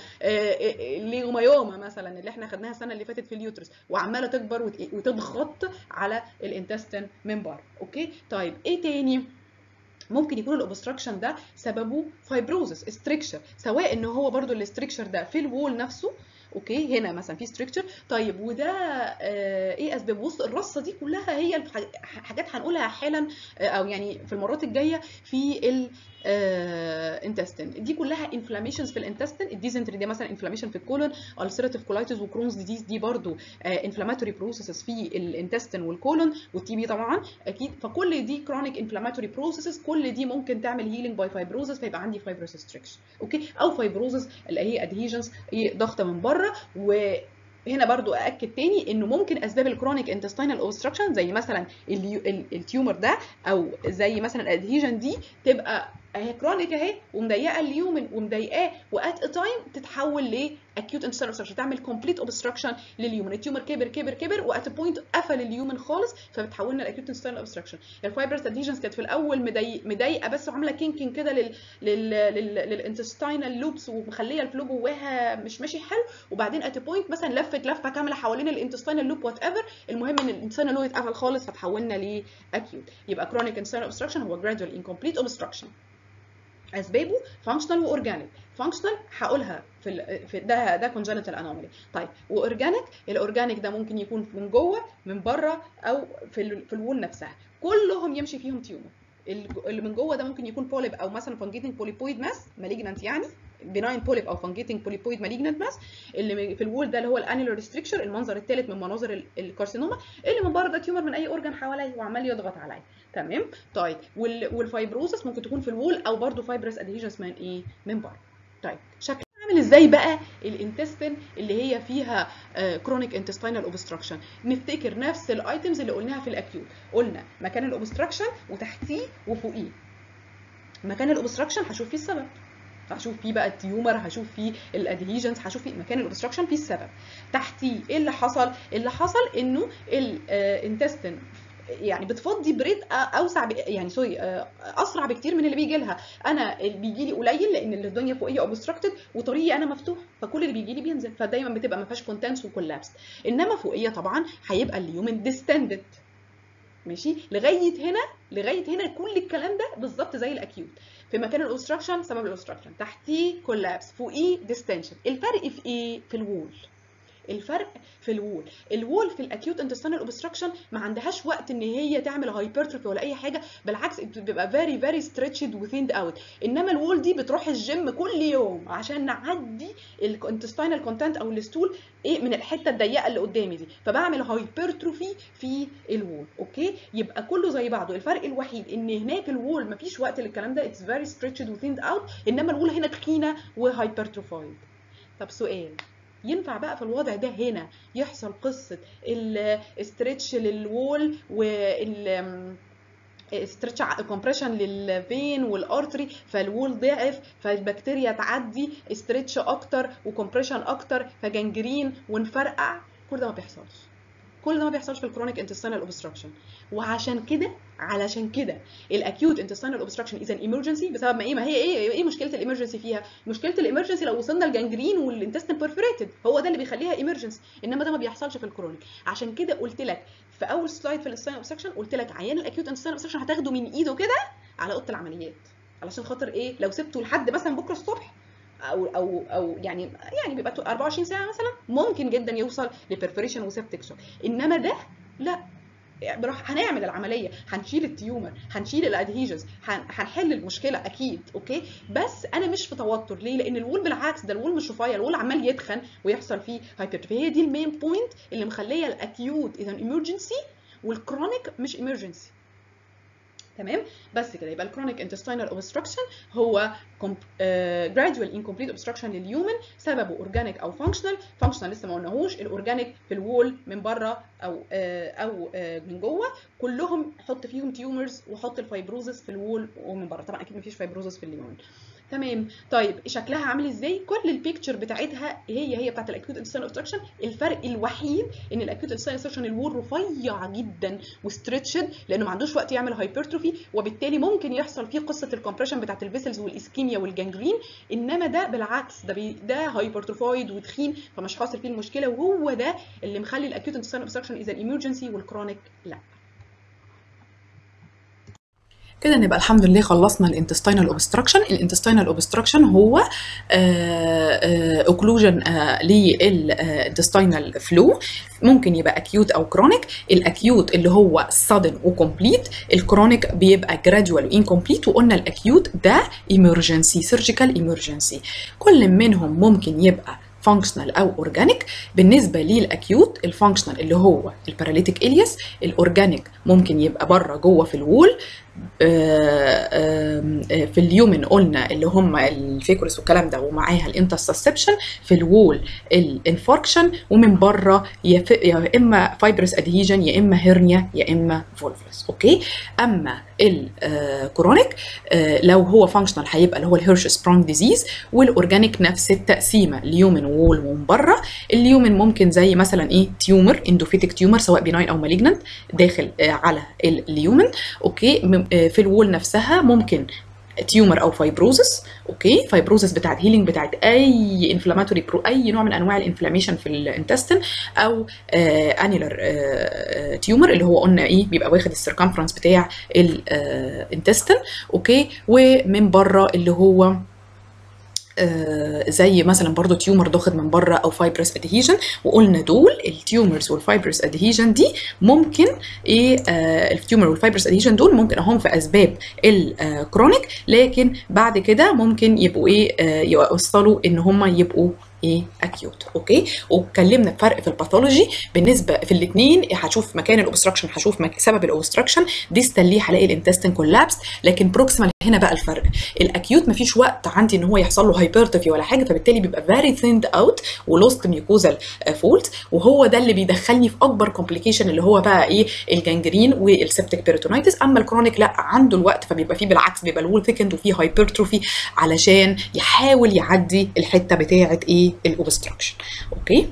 B: ليومايوما مثلا اللي احنا خدناها السنه اللي فاتت في اليوترس وعماله تكبر وتضغط على الانتستين من بره اوكي طيب ايه تاني ممكن يكون الاوبستراكشن ده سببه فايبروزس استريكشر سواء ان هو برضو الاستريكشر ده في الوول نفسه اوكي هنا مثلا في ستريكشر طيب وده آه ايه اسباب بص الرصه دي كلها هي حاجات هنقولها حالا آه او يعني في المرات الجايه في ال انتستين دي كلها انفلاميشنز في الانتستين الديزنتري دي مثلا انفلاميشن في الكولون السيرتيف كولايتس وكرونز ديزيز دي برضو انفلاماتوري بروسيسز في الانتستين والكولون والتي بي طبعا اكيد فكل دي كرونيك انفلاماتوري بروسيسز كل دي ممكن تعمل هيلينج باي فايبروزس فيبقى عندي فايبروس ستريكشن اوكي او فايبروزس اللي هي ادهيجنز ضغطه من بره و هنا برضو ااكد تاني انه ممكن اسباب الكرونيك انتستينال اوبستراكشن زي مثلا التيومر ده او زي مثلا الادهيجن دي تبقى اهي كرونيك اهي ومضيقه اليومن ومضايقاه وات ا تايم تتحول لاكيوت انتستينال اوبستراكشن تعمل كومبليت اوبستراكشن لليومن التيومر كبر كبر كبر وات بوينت قفل اليومن خالص فبتحولنا لاكيوت انتستينال اوبستراكشن الفايبرس ادهيجنز كانت في الاول مضايقه بس وعامله كينكينج كده لل لل للانتستينال لوبس ومخليه الفلو جواها مش ماشي حلو وبعدين ات بوينت مثلا لفت لفه كامله حوالين الانتستينال لوب وات ايفر المهم ان الانتستينال لوب اتقفل خالص فتحولنا لاكيوت يبقى كرونيك انتستينال اوبستراكشن هو جرادوال انكمبليت اوبستراكشن اسبابه فانكشنال واورجانيك فانكشنال هقولها في, ال... في ده ده كونجنتال انومالي طيب واورجانيك الاورجانيك ده ممكن يكون من جوه من بره او في ال... في الوول نفسها كلهم يمشي فيهم تيومر اللي من جوه ده ممكن يكون بوليب او مثلا فانجيتنج بوليبويد ماس مالجنانت يعني بناين بوليب او فانجيتنج بوليبويد مالجنانت ماس اللي في الوول ده اللي هو الانيلر ستريكشر المنظر الثالث من مناظر الكارسينوما اللي من بره ده تيومر من اي اورجان حواليا وعمال يضغط عليا تمام طيب والفايبروسس ممكن تكون في الوول او برده فايبرس ادهيجنز من ايه من بره طيب شكل عامل ازاي بقى الانتستين اللي هي فيها كرونيك انتستينال اوبستراكشن نفتكر نفس الايتمز اللي قلناها في الاكيوت قلنا مكان الاوبستراكشن وتحتيه وفوقيه مكان الاوبستراكشن هشوف فيه السبب هشوف فيه بقى التيومر هشوف فيه الادهيجنز هشوف فيه مكان الاوبستراكشن فيه السبب تحتيه ايه اللي حصل اللي حصل انه الانتستين يعني بتفضي بريد اوسع ب... يعني سوري اسرع بكتير من اللي بيجي لها انا اللي بيجي لي قليل لان الدنيا فوقيه اوبستراكتد وطريقي انا مفتوح فكل اللي بيجي لي بينزل فدايما بتبقى ما فيهاش كونتنس وكولابس انما فوقيه طبعا هيبقى اليومن ديستندد ماشي لغايه هنا لغايه هنا كل الكلام ده بالظبط زي الاكيوت في مكان الاوبستراكشن سبب الاوبستراكشن تحتيه كولابس فوقيه ديستنشن الفرق في ايه في الوول الفرق في الوول الوول في الاكيوت انتستينال اوبستراكشن ما عندهاش وقت ان هي تعمل هايبرتروفي ولا اي حاجه بالعكس بتبقى فيري فيري ستريتشد وثيند اوت انما الوول دي بتروح الجيم كل يوم عشان نعدي الانتستينال كونتنت او الستول ايه من الحته الضيقه اللي قدامي دي فبعمل هايبرتروفي في الوول اوكي يبقى كله زي بعضه الفرق الوحيد ان هناك الوول ما فيش وقت للكلام ده اتس فيري ستريتشد وثيند اوت انما الوول هنا تخينه وهايبرتروفايد طب سؤال ينفع بقى في الوضع ده هنا يحصل قصه الاسترتش للوول وال استرتش كومبريشن للفين والارتري فالوول ضعف فالبكتيريا تعدي استرتش اكتر وكومبريشن اكتر فجنجرين ونفرقع كل ده ما بيحصلش كل ده ما بيحصلش في الكرونيك انتستينال اوبستراكشن وعشان كده علشان كده الاكيوت انتستينال اوبستراكشن اذا ايمرجنسي بسبب ما ايه ما هي ايه ايه مشكله الامرجنسي فيها مشكله الامرجنسي لو وصلنا لجنجرين والانتستين بيرفوريتد هو ده اللي بيخليها ايمرجنسي انما ده ما بيحصلش في الكرونيك عشان كده قلت لك في اول سلايد في الانتستينال اوبستراكشن قلت لك عيان الاكيوت انتستينال اوبستراكشن هتاخده من ايده كده على اوضه العمليات علشان خاطر ايه لو سبته لحد مثلا بكره الصبح او او او يعني يعني بيبقى 24 ساعه مثلا ممكن جدا يوصل لبرفوريشن وسيبتك شوك انما ده لا هنعمل العمليه هنشيل التيومر هنشيل الادهيجنز هنحل المشكله اكيد اوكي بس انا مش في توتر ليه لان الوول بالعكس ده الوول مش رفيع الوول عمال يتخن ويحصل فيه هايبرتروفي هي دي المين بوينت اللي مخليه الاكيوت اذا ايمرجنسي والكرونيك مش ايمرجنسي تمام بس كده يبقى الكرونيك انتستينال اوبستراكشن هو جرادوال انكمبليت اوبستراكشن لليومن سببه اورجانيك او فانكشنال فانكشنال لسه ما قلناهوش الاورجانيك في الوول من بره او آه او آه من جوه كلهم حط فيهم تيومرز وحط الفايبروزس في الوول ومن بره طبعا اكيد ما فيش فايبروزس في اليومن تمام طيب شكلها عامل ازاي كل البيكتشر بتاعتها هي هي بتاعت الاكيوت انتستينال اوبستراكشن الفرق الوحيد ان الاكيوت انتستينال اوبستراكشن الوول رفيع جدا وستريتشد لانه ما عندوش وقت يعمل هايبرتروفي وبالتالي ممكن يحصل فيه قصه الكompression بتاعت الفيسلز والاسكيميا والجانجرين انما ده بالعكس ده بي ده هايبرتروفايد وتخين فمش حاصل فيه المشكله وهو ده اللي مخلي الاكيوت انتستينال اوبستراكشن اذا ايمرجنسي والكرونيك لا
A: كده نبقى الحمد لله خلصنا الانتستينال اوبستراكشن الانتستينال اوبستراكشن هو اوكلوجن للانتستينال فلو ممكن يبقى اكيوت او كرونيك الاكيوت اللي هو sudden وكومبليت الكرونيك بيبقى جرادوال وانكمبليت وقلنا الاكيوت ده ايمرجنسي سيرجيكال ايمرجنسي كل منهم ممكن يبقى فانكشنال او اورجانيك بالنسبه للاكيوت الفانكشنال اللي هو الباراليتيك الياس الاورجانيك ممكن يبقى بره جوه في الوول في اليومن قلنا اللي هم الفيكورس والكلام ده ومعاها الانترسبشن في الوول الانفاركشن ومن بره يا, يا اما فايبرس ادهيجن يا اما هيرنيا يا اما فولفلس اوكي اما الكرونيك لو هو فانكشنال هيبقى اللي هو الهيرش سبرونج ديزيز والاورجانيك نفس التقسيمه اليومن وول ومن بره اليومن ممكن زي مثلا ايه تيومر اندوفيتك تيومر سواء بيناين او مالجننت داخل على اليومن اوكي في الوول نفسها ممكن تيومر او فايبروزس اوكي فايبروزس بتاعت هيلينج بتاعت اي انفلاماتوري برو اي نوع من انواع الانفلاميشن في الانتستين او انيلر تيومر اللي هو قلنا ايه بيبقى واخد السيركمفرنس بتاع الانتستين اوكي ومن بره اللي هو آه زي مثلا برضو تيومر ضاخد من بره او فايبرس ادهيجن وقلنا دول التيومرز والفايبرس ادهيجن دي ممكن ايه آه التيومر والفايبرس ادهيجن دول ممكن هم في اسباب الكرونيك لكن بعد كده ممكن يبقوا ايه آه يوصلوا ان هم يبقوا ايه اكيوت اوكي واتكلمنا بفرق في الباثولوجي بالنسبه في الاثنين هشوف مكان الاوبستراكشن هشوف مك... سبب الاوبستراكشن ديستال ليه هلاقي الانتستين كولابس لكن بروكسيمال هنا بقى الفرق الاكيوت مفيش وقت عندي ان هو يحصل له هايبرتروفي ولا حاجه فبالتالي بيبقى فيري ثيند اوت ولوست ميوكوزال فولت وهو ده اللي بيدخلني في اكبر كومبليكيشن اللي هو بقى ايه الجانجرين والسبتيك بيريتونايتس اما الكرونيك لا عنده الوقت فبيبقى فيه بالعكس بيبقى الوول ثيكند وفيه هايبرتروفي علشان يحاول يعدي الحته بتاعه ايه الاوبستراكشن اوكي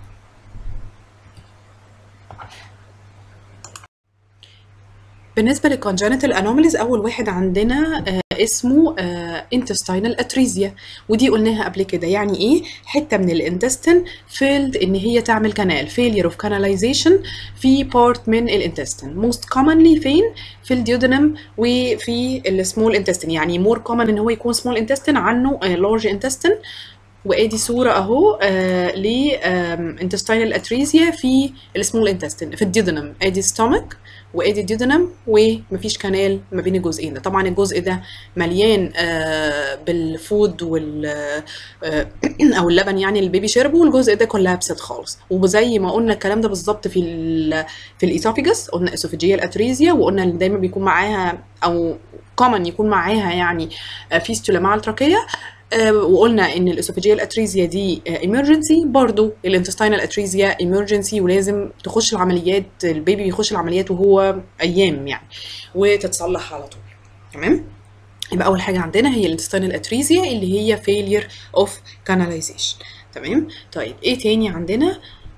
A: بالنسبه للكونجنتال انوماليز اول واحد عندنا آه اسمه آه intestinal atresia ودي قلناها قبل كده يعني ايه حته من الانتستين فيلد ان هي تعمل كانال failure of canalization في بارت من الانتستين most commonly فين في الديودنم وفي السمول انتستين يعني مور كومن ان هو يكون سمول انتستين عنه لارج انتستين وادي صوره اهو آه ل intestinal atresia في السمول انتستين في الديودنم ادي ستومك وادي الديودنم ومفيش كانال ما بين الجزئين ده طبعا الجزء ده مليان آه بالفود وال آه او اللبن يعني اللي البيبي شربه والجزء ده كولابسد خالص وزي ما قلنا الكلام ده بالظبط في ال في الايسوفيجس قلنا اسوفيجيال اتريزيا وقلنا ان دايما بيكون معاها او كومن يكون معاها يعني فيستولا مع التراكيه وقلنا ان الاسوفيجيال اتريزيا دي ايمرجنسي برضو الانتستينال اتريزيا ايمرجنسي ولازم تخش العمليات البيبي بيخش العمليات وهو ايام يعني وتتصلح على طول تمام يبقى اول حاجه عندنا هي الانتستينال اتريزيا اللي هي فيلير اوف كاناليزيشن تمام طيب ايه تاني عندنا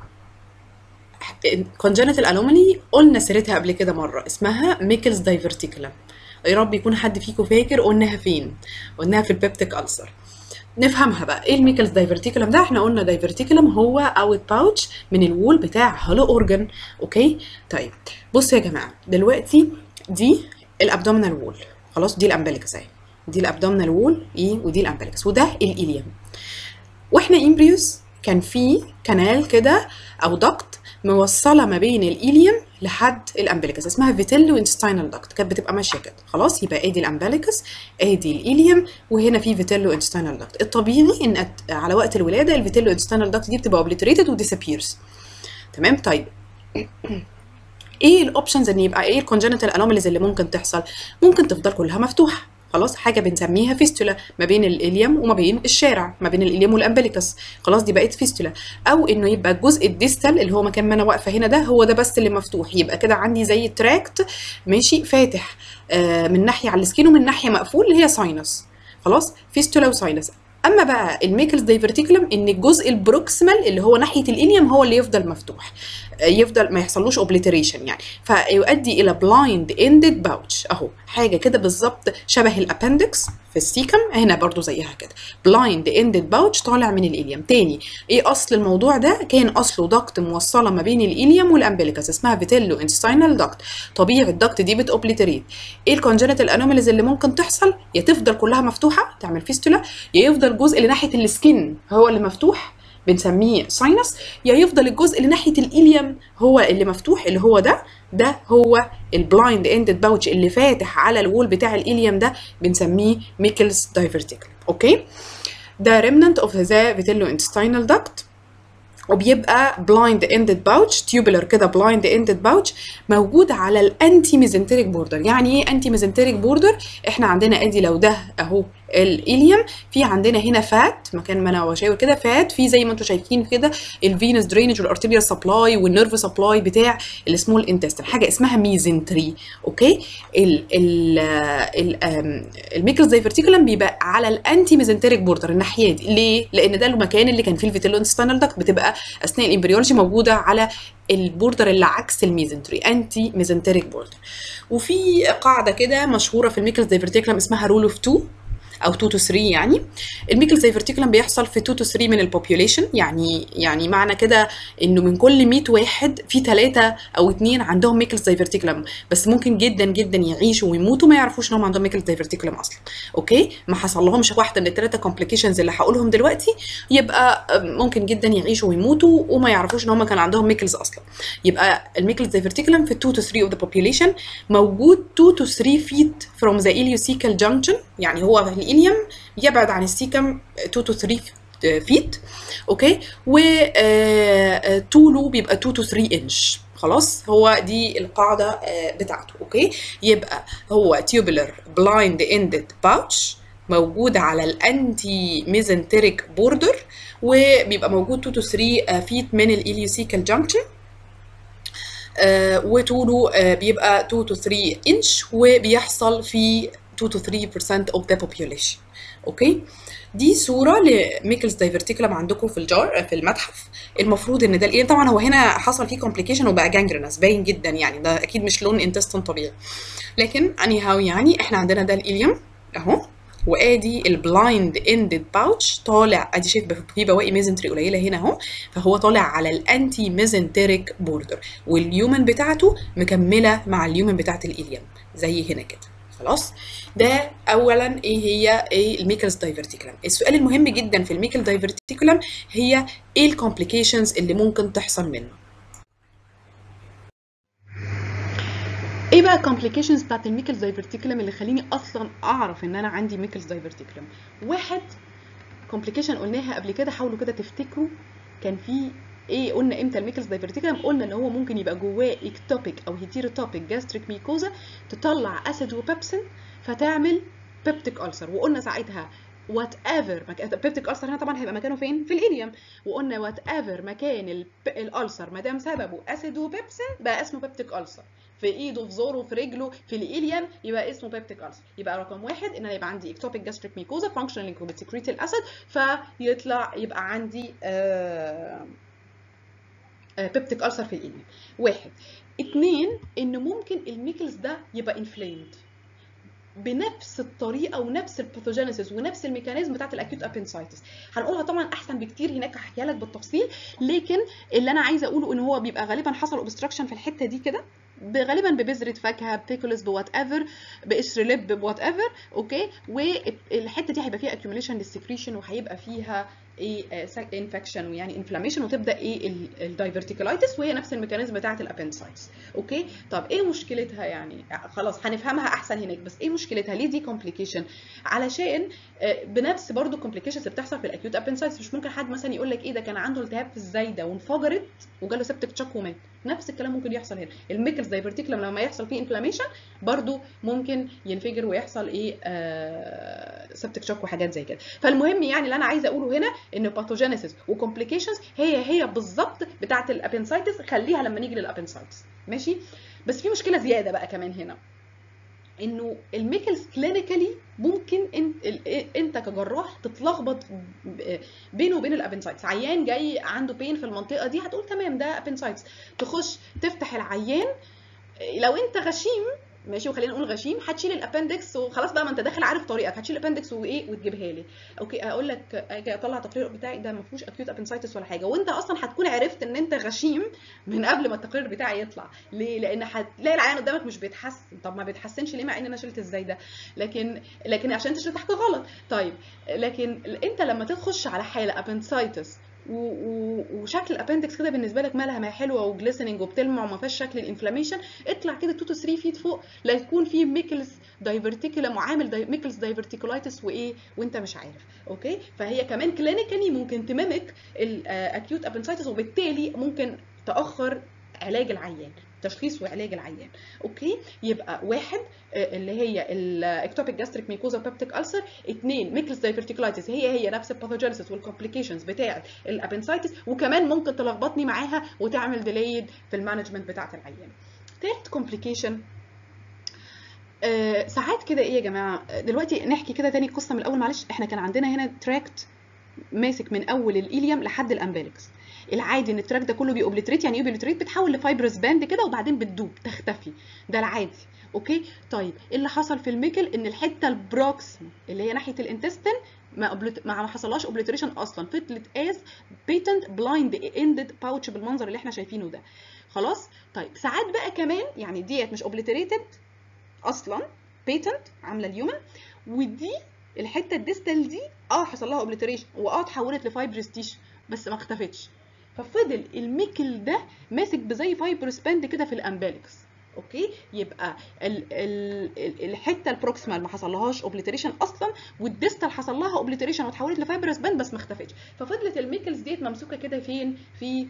A: congenital anomaly قلنا سيرتها قبل كده مره اسمها ميكلز دايفرتيكولم يا رب يكون حد فيكم فاكر قلناها فين قلناها في البيبتيك ألسر نفهمها بقى ايه الميكلز دايفرتيكولم ده احنا قلنا دايفرتيكولم هو اوت باوتش من الوول بتاع هالو اورجن اوكي طيب بصوا يا جماعه دلوقتي دي الابدومينال وول خلاص دي الامبليكس اهي دي الابدومينال وول ايه ودي الامبليكس وده الاليوم واحنا امبريوس كان في كانال كده او دكت موصله ما بين الإيليوم لحد الامبليكس اسمها فيتيلو انتستينال داكت كانت بتبقى ماشيه كده خلاص يبقى ادي الامبليكس ادي الإيليوم وهنا في فيتيلو انتستينال داكت الطبيعي ان على وقت الولاده الفيتيلو انتستينال داكت دي بتبقى اوبليتريتد وديسابيرز تمام طيب ايه الاوبشنز ان يبقى ايه الكونجنتال انوماليز اللي ممكن تحصل ممكن تفضل كلها مفتوحه خلاص حاجه بنسميها فيستولا ما بين الاليوم وما بين الشارع ما بين الاليوم والامبليكس خلاص دي بقت فيستولا او انه يبقى الجزء الديستال اللي هو مكان ما انا واقفه هنا ده هو ده بس اللي مفتوح يبقى كده عندي زي تراكت ماشي فاتح آه من ناحيه على السكين ومن ناحيه مقفول اللي هي ساينس خلاص فيستولا وساينس اما بقى الميكلز دايفرتيكولم ان الجزء البروكسيمال اللي هو ناحيه الاليوم هو اللي يفضل مفتوح يفضل ما يحصلوش اوبليتريشن يعني فيؤدي الى بلايند اندد باوتش اهو حاجه كده بالظبط شبه الابندكس في السيكم هنا برضو زيها كده بلايند اندد باوتش طالع من الاليوم تاني ايه اصل الموضوع ده كان اصله ضغط موصله ما بين الاليوم والامبليكس اسمها فيتيلو انستاينال ضغط طبيعي الضغط دي بتوبليتريت ايه الكونجنتال انوماليز اللي ممكن تحصل يا تفضل كلها مفتوحه تعمل فيستولا يا يفضل الجزء اللي ناحيه السكين هو اللي مفتوح بنسميه ساينس يا يفضل الجزء اللي ناحيه الاليوم هو اللي مفتوح اللي هو ده ده هو البلايند اندد باوتش اللي فاتح على الوول بتاع الاليوم ده بنسميه ميكلز دايفرتيكل اوكي ده remnant of the vitello-intestinal duct وبيبقى بلايند اندد باوتش تيوبولر كده بلايند اندد باوتش موجود على الانتي ميزنتريك بوردر يعني ايه انتي ميزنتريك بوردر احنا عندنا ادي لو ده اهو الاليوم في عندنا هنا فات مكان ما انا بشاور كده فات في زي ما انتم شايفين كده الفينس درينج والارتيريال سبلاي والنيرف سبلاي بتاع السمول انتستين حاجه اسمها ميزنتري اوكي ال ال ال الميكروس دايفرتيكولم بيبقى على الانتي ميزنتريك بوردر الناحيه دي ليه لان ده المكان اللي كان فيه الفيتيلو انستانال داكت بتبقى اثناء الامبريولوجي موجوده على البوردر اللي عكس الميزنتري انتي ميزنتريك بوردر وفي قاعده كده مشهوره في الميكروس دايفرتيكولم اسمها رول اوف 2 او 2 تو 3 يعني الميكل دايفرتيكولم بيحصل في 2 تو 3 من البوبيوليشن يعني يعني معنى كده انه من كل 100 واحد في ثلاثه او اثنين عندهم ميكل دايفرتيكولم بس ممكن جدا جدا يعيشوا ويموتوا ما يعرفوش ان هم عندهم ميكل دايفرتيكولم اصلا اوكي ما حصل لهمش واحده من الثلاثه كومبليكيشنز اللي هقولهم دلوقتي يبقى ممكن جدا يعيشوا ويموتوا وما يعرفوش ان هم كان عندهم ميكلز اصلا يبقى الميكل دايفرتيكولم في 2 تو 3 اوف ذا population موجود 2 تو 3 feet from the ileocecal junction يعني هو الإليوم يبعد عن السيكم 2 to 3 فيت اوكي و طوله بيبقى 2 to 3 انش خلاص هو دي القاعده بتاعته اوكي يبقى هو تيوبولر بلايند اندد باوتش موجود على الانتي ميزنتريك بوردر وبيبقى موجود 2 to 3 فيت من الإليوسيكال جانكشن آه وطوله آه بيبقى 2 to 3 انش وبيحصل في 2 to 3% of the population اوكي دي صوره لميكلز دايفرتيكولم عندكم في الجار في المتحف المفروض ان ده الايه طبعا هو هنا حصل فيه كومبليكيشن وبقى جانجرينس باين جدا يعني ده اكيد مش لون انتستين طبيعي لكن اني هاو يعني احنا عندنا ده الاليوم اهو وادي البلايند اندد باوتش طالع ادي شايف في بواقي ميزنتري قليله هنا اهو فهو طالع على الانتي ميزنتريك بوردر واليومن بتاعته مكمله مع اليومن بتاعت الاليوم زي هنا كده خلاص ده اولا ايه هي ايه الميكلز دايفرتيكولم السؤال المهم جدا في الميكل دايفرتيكولم هي ايه الكومبليكيشنز اللي ممكن تحصل منه
B: ايه بقى الكومبليكيشنز بتاعت الميكلز دايفرتيكولم اللي خليني اصلا اعرف ان انا عندي ميكلز دايفرتيكولم واحد كومبليكيشن قلناها قبل كده حاولوا كده تفتكروا كان في ايه قلنا امتى الميكلز دايفرتيكولم قلنا ان هو ممكن يبقى جواه اكتوبيك او هيتيروتوبيك جاستريك ميكوزا تطلع اسيد وبيبسين فتعمل بيبتيك ألسر وقلنا ساعتها وات ايفر البيبتيك ألسر هنا طبعا هيبقى مكانه فين في الاليوم وقلنا وات ايفر مكان الألسر ما دام سببه اسيد وبيبسين بقى اسمه بيبتيك ألسر في ايده في زوره في رجله في الاليوم يبقى اسمه بيبتيك ألسر يبقى رقم واحد ان انا يبقى عندي اكتوبيك جاستريك ميكوزا فانكشنال انكوبيتيكريت الاسيد فيطلع يبقى عندي آه بيبتيك ألسر في الإيميل واحد اتنين ان ممكن الميكلز ده يبقى انفليمد بنفس الطريقه ونفس الباثوجينيسيس ونفس الميكانيزم بتاعت الاكيوت ابنسايتس هنقولها طبعا احسن بكتير هناك هحكيها لك بالتفصيل لكن اللي انا عايزه اقوله ان هو بيبقى غالبا حصل اوبستراكشن في الحته دي كده غالبا ببذره فاكهه بيكولس بوات ايفر بقشر لب بوات ايفر اوكي والحته دي هيبقى فيها اكيوميليشن للسكريشن وهيبقى فيها ايه انفكشن ويعني انفلاميشن وتبدا ايه الدايفرتيكولايتس وهي نفس الميكانيزم بتاعه الابنسايتس اوكي طب ايه مشكلتها يعني خلاص هنفهمها احسن هناك بس ايه مشكلتها ليه دي كومبليكيشن علشان بنفس برضو الكومبليكيشنز اللي بتحصل في الاكيوت ابنسايتس مش ممكن حد مثلا يقول لك ايه ده كان عنده التهاب في الزايده وانفجرت وجاله سبتك تشاك ومات نفس الكلام ممكن يحصل هنا الميكلز دايفرتيكولم لما يحصل فيه انفلاميشن برضو ممكن ينفجر ويحصل ايه آه سبتك تشاك وحاجات زي كده فالمهم يعني اللي انا عايزه اقوله هنا ان باثوجينيسيس وكومبليكيشنز هي هي بالظبط بتاعه الابنسايتس خليها لما نيجي للابنسايتس ماشي بس في مشكله زياده بقى كمان هنا انه الميكلز كلينيكالي ممكن انت انت كجراح تتلخبط بينه وبين الابنسايتس عيان جاي عنده بين في المنطقه دي هتقول تمام ده ابنسايتس تخش تفتح العيان لو انت غشيم ماشي وخلينا نقول غشيم هتشيل الابندكس وخلاص بقى ما انت داخل عارف طريقك هتشيل الابندكس وايه وتجيبها لي اوكي اقول لك اجي اطلع التقرير بتاعي ده ما فيهوش اكيوت ابنسايتس ولا حاجه وانت اصلا هتكون عرفت ان انت غشيم من قبل ما التقرير بتاعي يطلع ليه لان هتلاقي العيان قدامك مش بيتحسن طب ما بيتحسنش ليه مع ان انا شلت ازاي ده لكن لكن عشان انت شلت حاجه غلط طيب لكن انت لما تخش على حاله ابنسايتس وشكل الابندكس كده بالنسبه لك مالها ما حلوه وجليسننج وبتلمع وما فيهاش شكل الانفلاميشن اطلع كده 2 تو 3 فيت فوق لا يكون في ميكلز دايفرتيكولم وعامل داي ميكلز دايفرتيكولايتس وايه وانت مش عارف اوكي فهي كمان كلينيكالي ممكن تميمك الاكيوت ابنسايتس وبالتالي ممكن تاخر علاج العيان تشخيص وعلاج العيان اوكي يبقى واحد اللي هي الاكتوبيك جاستريك ميكوزا بيبتيك السر اثنين ميكلز دايفرتيكولايتس هي هي نفس الباثوجينيسيس والكومبليكيشنز بتاعه الابنسايتس وكمان ممكن تلخبطني معاها وتعمل ديليد في المانجمنت بتاعه العيان ثالث كومبليكيشن آه ساعات كده ايه يا جماعه دلوقتي نحكي كده تاني القصه من الاول معلش احنا كان عندنا هنا تراكت ماسك من اول الايليوم لحد الامبالكس العادي ان التراك ده كله بيوبليتريت يعني ايه بيوبليتريت بتحول لفايبرس باند كده وبعدين بتدوب تختفي ده العادي اوكي طيب ايه اللي حصل في الميكل ان الحته البروكسيما اللي هي ناحيه الانتستين ما أبلت... ما حصلهاش اوبليتريشن اصلا فضلت از بيتنت بلايند اندد باوتش بالمنظر اللي احنا شايفينه ده خلاص طيب ساعات بقى كمان يعني ديت مش اوبليتريتد اصلا بيتنت عامله اليومن ودي الحته الديستال دي اه حصل لها اوبليتريشن واه اتحولت لفايبرس تيشو بس ما اختفتش ففضل الميكل ده ماسك بزي فايبرس باند كده في الامبالكس اوكي يبقى ال ال الحته البروكسيمال ما حصلهاش اوبليتريشن اصلا والديستال حصل لها اوبليتريشن واتحولت لفايبرس باند بس ما اختفتش ففضلت الميكلز ديت ممسوكه كده فين في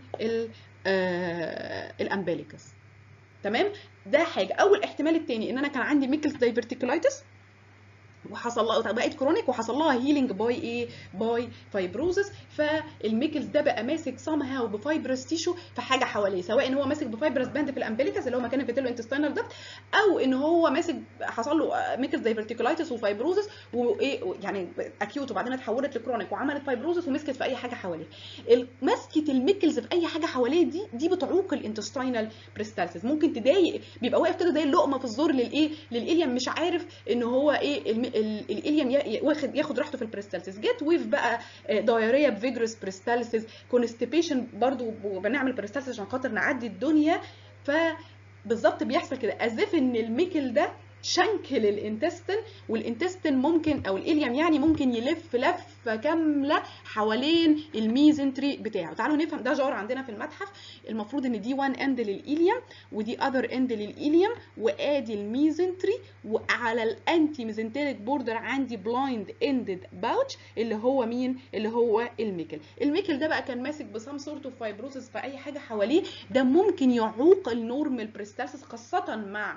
B: آه الامباليكس تمام ده حاجه اول احتمال الثاني ان انا كان عندي ميكلز دايفرتيكولايتس وحصل لها بقت كرونيك وحصل لها هيلينج باي ايه باي فايبروزس فالميكلز ده بقى ماسك سام هاو بفايبرس تيشو في حاجه حواليه سواء ان هو ماسك بفايبرس باند في الامبليكس اللي هو مكان الفيتيلو انتستينال دكت او ان هو ماسك حصل له ميكلز دايفرتيكولايتس وفايبروزس وايه يعني اكيوت وبعدين اتحولت لكرونيك وعملت فايبروزس ومسكت في اي حاجه حواليه مسكه الميكلز في اي حاجه حواليه دي دي بتعوق الانتستينال بريستالسيس ممكن تضايق بيبقى واقف كده زي اللقمه في الزور للايه للاليم مش عارف ان هو ايه الاليم ياخد ياخد راحته في البريستالسيس جيت ويف بقى دايريا بفيجرس بريستالسيس كونستيبيشن برضو بنعمل بريستالسيس عشان خاطر نعدي الدنيا فبالظبط بيحصل كده ازف ان الميكل ده شنكل الانتستين والانتستين ممكن او الاليم يعني ممكن يلف لفه كامله حوالين الميزنتري بتاعه تعالوا نفهم ده جار عندنا في المتحف المفروض ان دي وان اند للاليم ودي اذر اند للاليم وادي الميزنتري وعلى الانتي ميزنتريك بوردر عندي بلايند اندد باوتش اللي هو مين اللي هو الميكل الميكل ده بقى كان ماسك بسام سورت اوف فايبروسس في اي حاجه حواليه ده ممكن يعوق النورمال بريستالسيس خاصه مع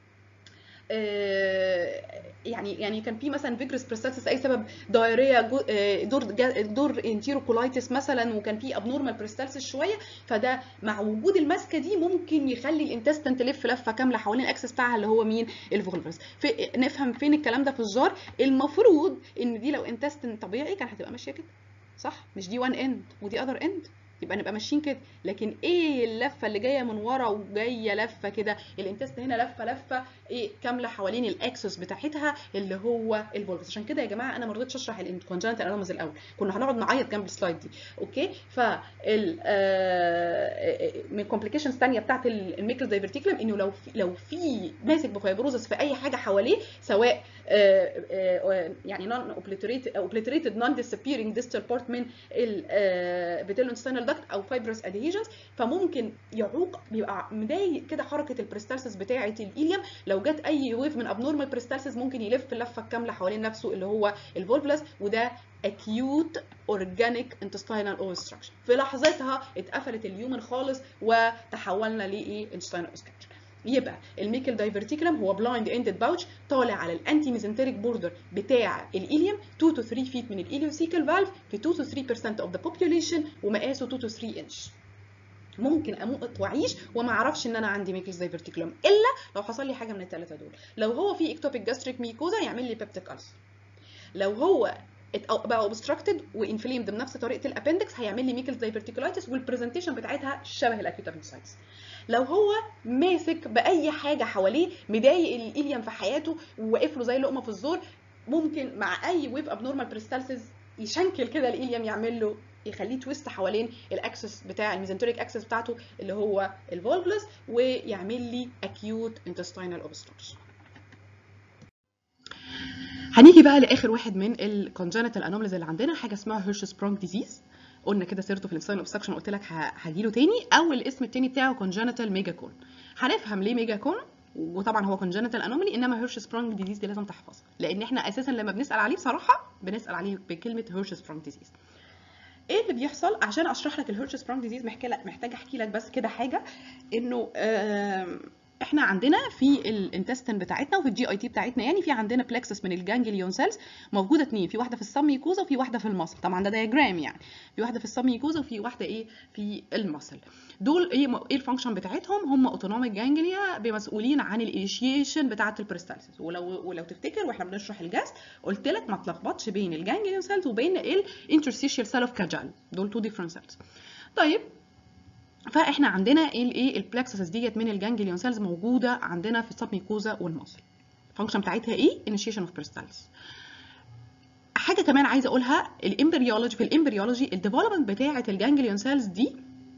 B: يعني يعني كان في مثلا فيجرس بريستاتس اي سبب دايريا دور دور انتيروكولايتس مثلا وكان في ابنورمال بريستالسيس شويه فده مع وجود الماسكه دي ممكن يخلي الانتستين تلف لفه كامله حوالين الاكسس بتاعها اللي هو مين الفولفرس نفهم فين الكلام ده في الجار المفروض ان دي لو انتستين طبيعي كان هتبقى ماشيه كده صح مش دي وان اند ودي اذر اند يبقى نبقى ماشيين كده لكن ايه اللفه اللي جايه من ورا وجايه لفه كده الانتست هنا لفه لفه ايه كامله حوالين الاكسس بتاعتها اللي هو الفولفس عشان كده يا جماعه انا ما رضيتش اشرح الكونجنتال انومز الاول كنا هنقعد نعيط جنب السلايد دي اوكي ف من كومبليكيشنز ثانيه بتاعت الميكل دايفرتيكلم انه لو في لو في ماسك بفايبروزس في اي حاجه حواليه سواء يعني نون اوبليتريتد اوبليتريتد نون ديسابيرنج ديستال بارت من البيتيلو انتستينال داكت او فايبرس ادهيجنز فممكن يعوق بيبقى مضايق كده حركه البريستالسيس بتاعه الاليم لو جت اي ويف من ابنورمال بريستالسيس ممكن يلف اللفه الكامله حوالين نفسه اللي هو الفولفلس وده acute organic intestinal obstruction في لحظتها اتقفلت اليومن خالص وتحولنا لايه intestinal obstruction يبقى الميكل دايفرتيكلم هو بلايند اندد باوتش طالع على الانتي ميزنتريك بوردر بتاع الاليوم 2 to 3 feet من الاليوسيكال فالف في 2 to 3% of the population ومقاسه 2 to 3 inch ممكن اموت واعيش وما اعرفش ان انا عندي ميكلز دايفرتيكولوم الا لو حصل لي حاجه من الثلاثه دول لو هو في اكتوبيك جاستريك ميكوزا يعمل لي بيبتيك ألسر لو هو ات- بقى اوبستراكتد وانفليمد بنفس طريقه الابندكس هيعمل لي ميكلز دايفرتيكولايتس والبرزنتيشن بتاعتها شبه الاكيوت appendicitis لو هو ماسك باي حاجه حواليه مضايق الايليم في حياته وواقف له زي لقمه في الزور ممكن مع اي ويف ابنورمال بريستالسيس يشنكل كده الايليم يعمل له يخليه تويست حوالين الاكسس بتاع الميزنتريك اكسس بتاعته اللي هو الفولفلس ويعمل لي acute intestinal obstruction هنيجي بقى لاخر واحد من الكونجنتال انوماليز اللي عندنا حاجه اسمها هيرش سبرونج ديزيز قلنا كده سيرته في الانسان اوبستراكشن قلت لك ه- هجيله تاني او الاسم التاني بتاعه كونجنتال ميجاكون هنفهم ليه ميجاكون وطبعا هو كونجنتال انومالي انما هيرش سبرونج ديزيز دي لازم تحفظها لان احنا اساسا لما بنسال عليه بصراحه بنسال عليه بكلمه هيرش سبرونج ديزيز ايه اللي بيحصل عشان اشرح لك الهيرش سبرونج ديزيز محتاجه لك محتاجه احكي لك بس كده حاجه انه آم، احنا عندنا في الانتستين بتاعتنا وفي الجي اي تي بتاعتنا يعني في عندنا بلكسس من الجانجليون سيلز موجوده اتنين في واحده في السميكوزا وفي واحده في المصل طبعا ده دياجرام يعني في واحده في السميكوزا وفي واحده ايه في المصل دول ايه ايه الفانكشن بتاعتهم هم اوتونوميك جانجليا مسؤولين عن الانيشيشن بتاعه البريستالسيس ولو ولو تفتكر واحنا بنشرح الجاست قلت لك ما تلخبطش بين الجانجليون سيلز وبين الانترستيشيال سيل اوف كاجال دول تو ديفرنت سيلز طيب فاحنا عندنا الايه البلكسس ديت من الجانجليون سيلز موجوده عندنا في السبميكوزا والمصل الفانكشن بتاعتها ايه انيشيشن اوف بريستالس حاجه كمان عايزه اقولها الامبريولوجي في الامبريولوجي الديفلوبمنت بتاعه الجانجليون سيلز دي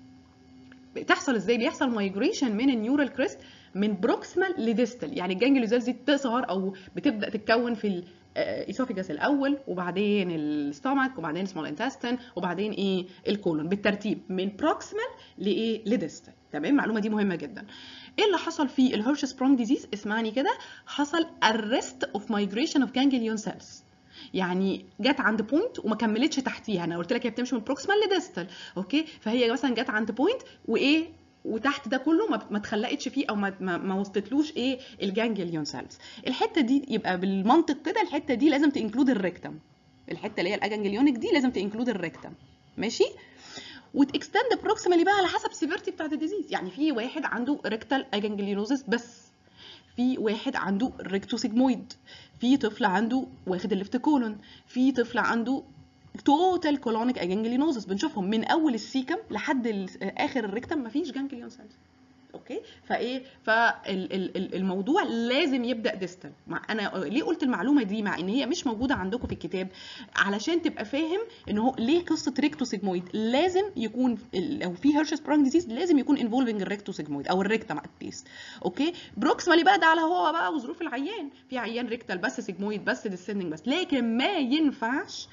B: بتحصل ازاي بيحصل مايجريشن من النيورال كريست من بروكسيمال لديستال يعني الجانجليون سيلز دي بتظهر او بتبدا تتكون في الاسوفيجاس الاول وبعدين الستومك وبعدين السمول انتستين وبعدين ايه الكولون بالترتيب من بروكسيمال لايه لديستال تمام المعلومه دي مهمه جدا ايه اللي حصل في الهيرش سبرونج ديزيز اسمعني كده حصل arrest of migration of ganglion cells يعني جت عند بوينت وما كملتش تحتيها انا قلت لك هي بتمشي من بروكسيمال لديستال اوكي فهي مثلا جت عند بوينت وايه وتحت ده كله ما ما اتخلقتش فيه او ما ما, ما وصلتلوش ايه الجانجليون سيلز الحته دي يبقى بالمنطق كده الحته دي لازم تنكلود الريكتم الحته اللي هي الاجانجليونيك دي لازم تنكلود الريكتم ماشي وتكستند بروكسيمالي بقى على حسب السيفيرتي بتاعت الديزيز يعني في واحد عنده ريكتال اجانجليونوزس بس في واحد عنده ريكتوسيجمويد في طفل عنده واخد الليفت كولون في طفل عنده توتال كولونيك اجانجلينوزس بنشوفهم من اول السيكم لحد اخر الريكتم مفيش جانجليون سيلز اوكي فايه فالموضوع لازم يبدا ديستال مع انا ليه قلت المعلومه دي مع ان هي مش موجوده عندكم في الكتاب علشان تبقى فاهم ان هو ليه قصه ريكتوسيجمويد لازم يكون لو في هيرشس برونج ديزيز لازم يكون انفولفنج الريكتوسيجمويد او الريكتم اتليست اوكي بروكسمالي بقى ده على هو بقى وظروف العيان في عيان ريكتال بس سيجمويد بس ديسندنج بس لكن ما ينفعش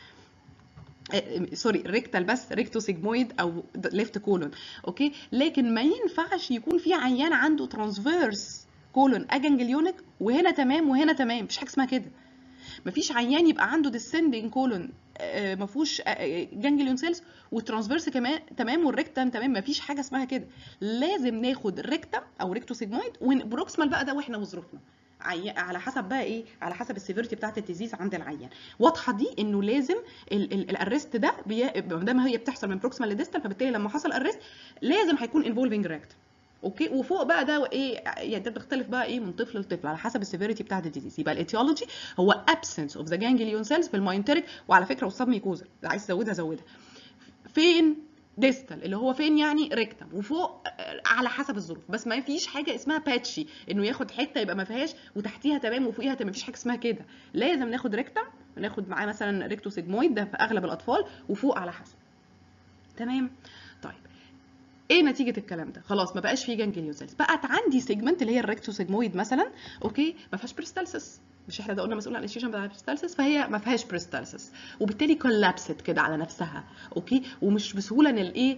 B: سوري ريكتال بس ريكتو سيجمويد او ليفت كولون اوكي لكن ما ينفعش يكون في عيان عنده ترانسفيرس كولون اجانجليونيك وهنا تمام وهنا تمام مفيش حاجه اسمها كده مفيش عيان يبقى عنده ديسندنج كولون ما فيهوش جانجليون سيلز والترانسفيرس كمان تمام والريكتم تمام مفيش حاجه اسمها كده لازم ناخد ريكتم او ريكتو سيجمويد وبروكسمال بقى ده واحنا وظروفنا على حسب بقى ايه على حسب السيفيرتي بتاعت الديزيز عند العيان واضحه دي انه لازم الارست ده ما دام هي بتحصل من بروكسيمال لديستال فبالتالي لما حصل ارست لازم هيكون انفولفنج ريكت اوكي وفوق بقى ده ايه يعني ده بتختلف بقى ايه من طفل لطفل على حسب السيفيرتي بتاعت الديزيز يبقى الايتيولوجي هو absence of the ganglion cells في الماينتريك وعلى فكره والسبميكوزا اللي عايز تزودها زودها فين ديستال اللي هو فين يعني ريكتم وفوق على حسب الظروف بس ما فيش حاجه اسمها باتشي انه ياخد حته يبقى ما فيهاش وتحتيها تمام وفوقيها تمام ما فيش حاجه اسمها كده لازم ناخد ريكتم ناخد معاه مثلا ريكتوسيجمويد ده في اغلب الاطفال وفوق على حسب تمام طيب ايه نتيجه الكلام ده خلاص ما بقاش فيه جانجليون سيلز بقت عندي سيجمنت اللي هي الريكتوسيجمويد مثلا اوكي ما فيهاش بريستالسيس مش احنا ده قلنا مسؤول عن الانستيشن بتاع البريستالسيس فهي ما فيهاش بريستالسيس وبالتالي كولابست كده على نفسها اوكي ومش بسهوله ان الايه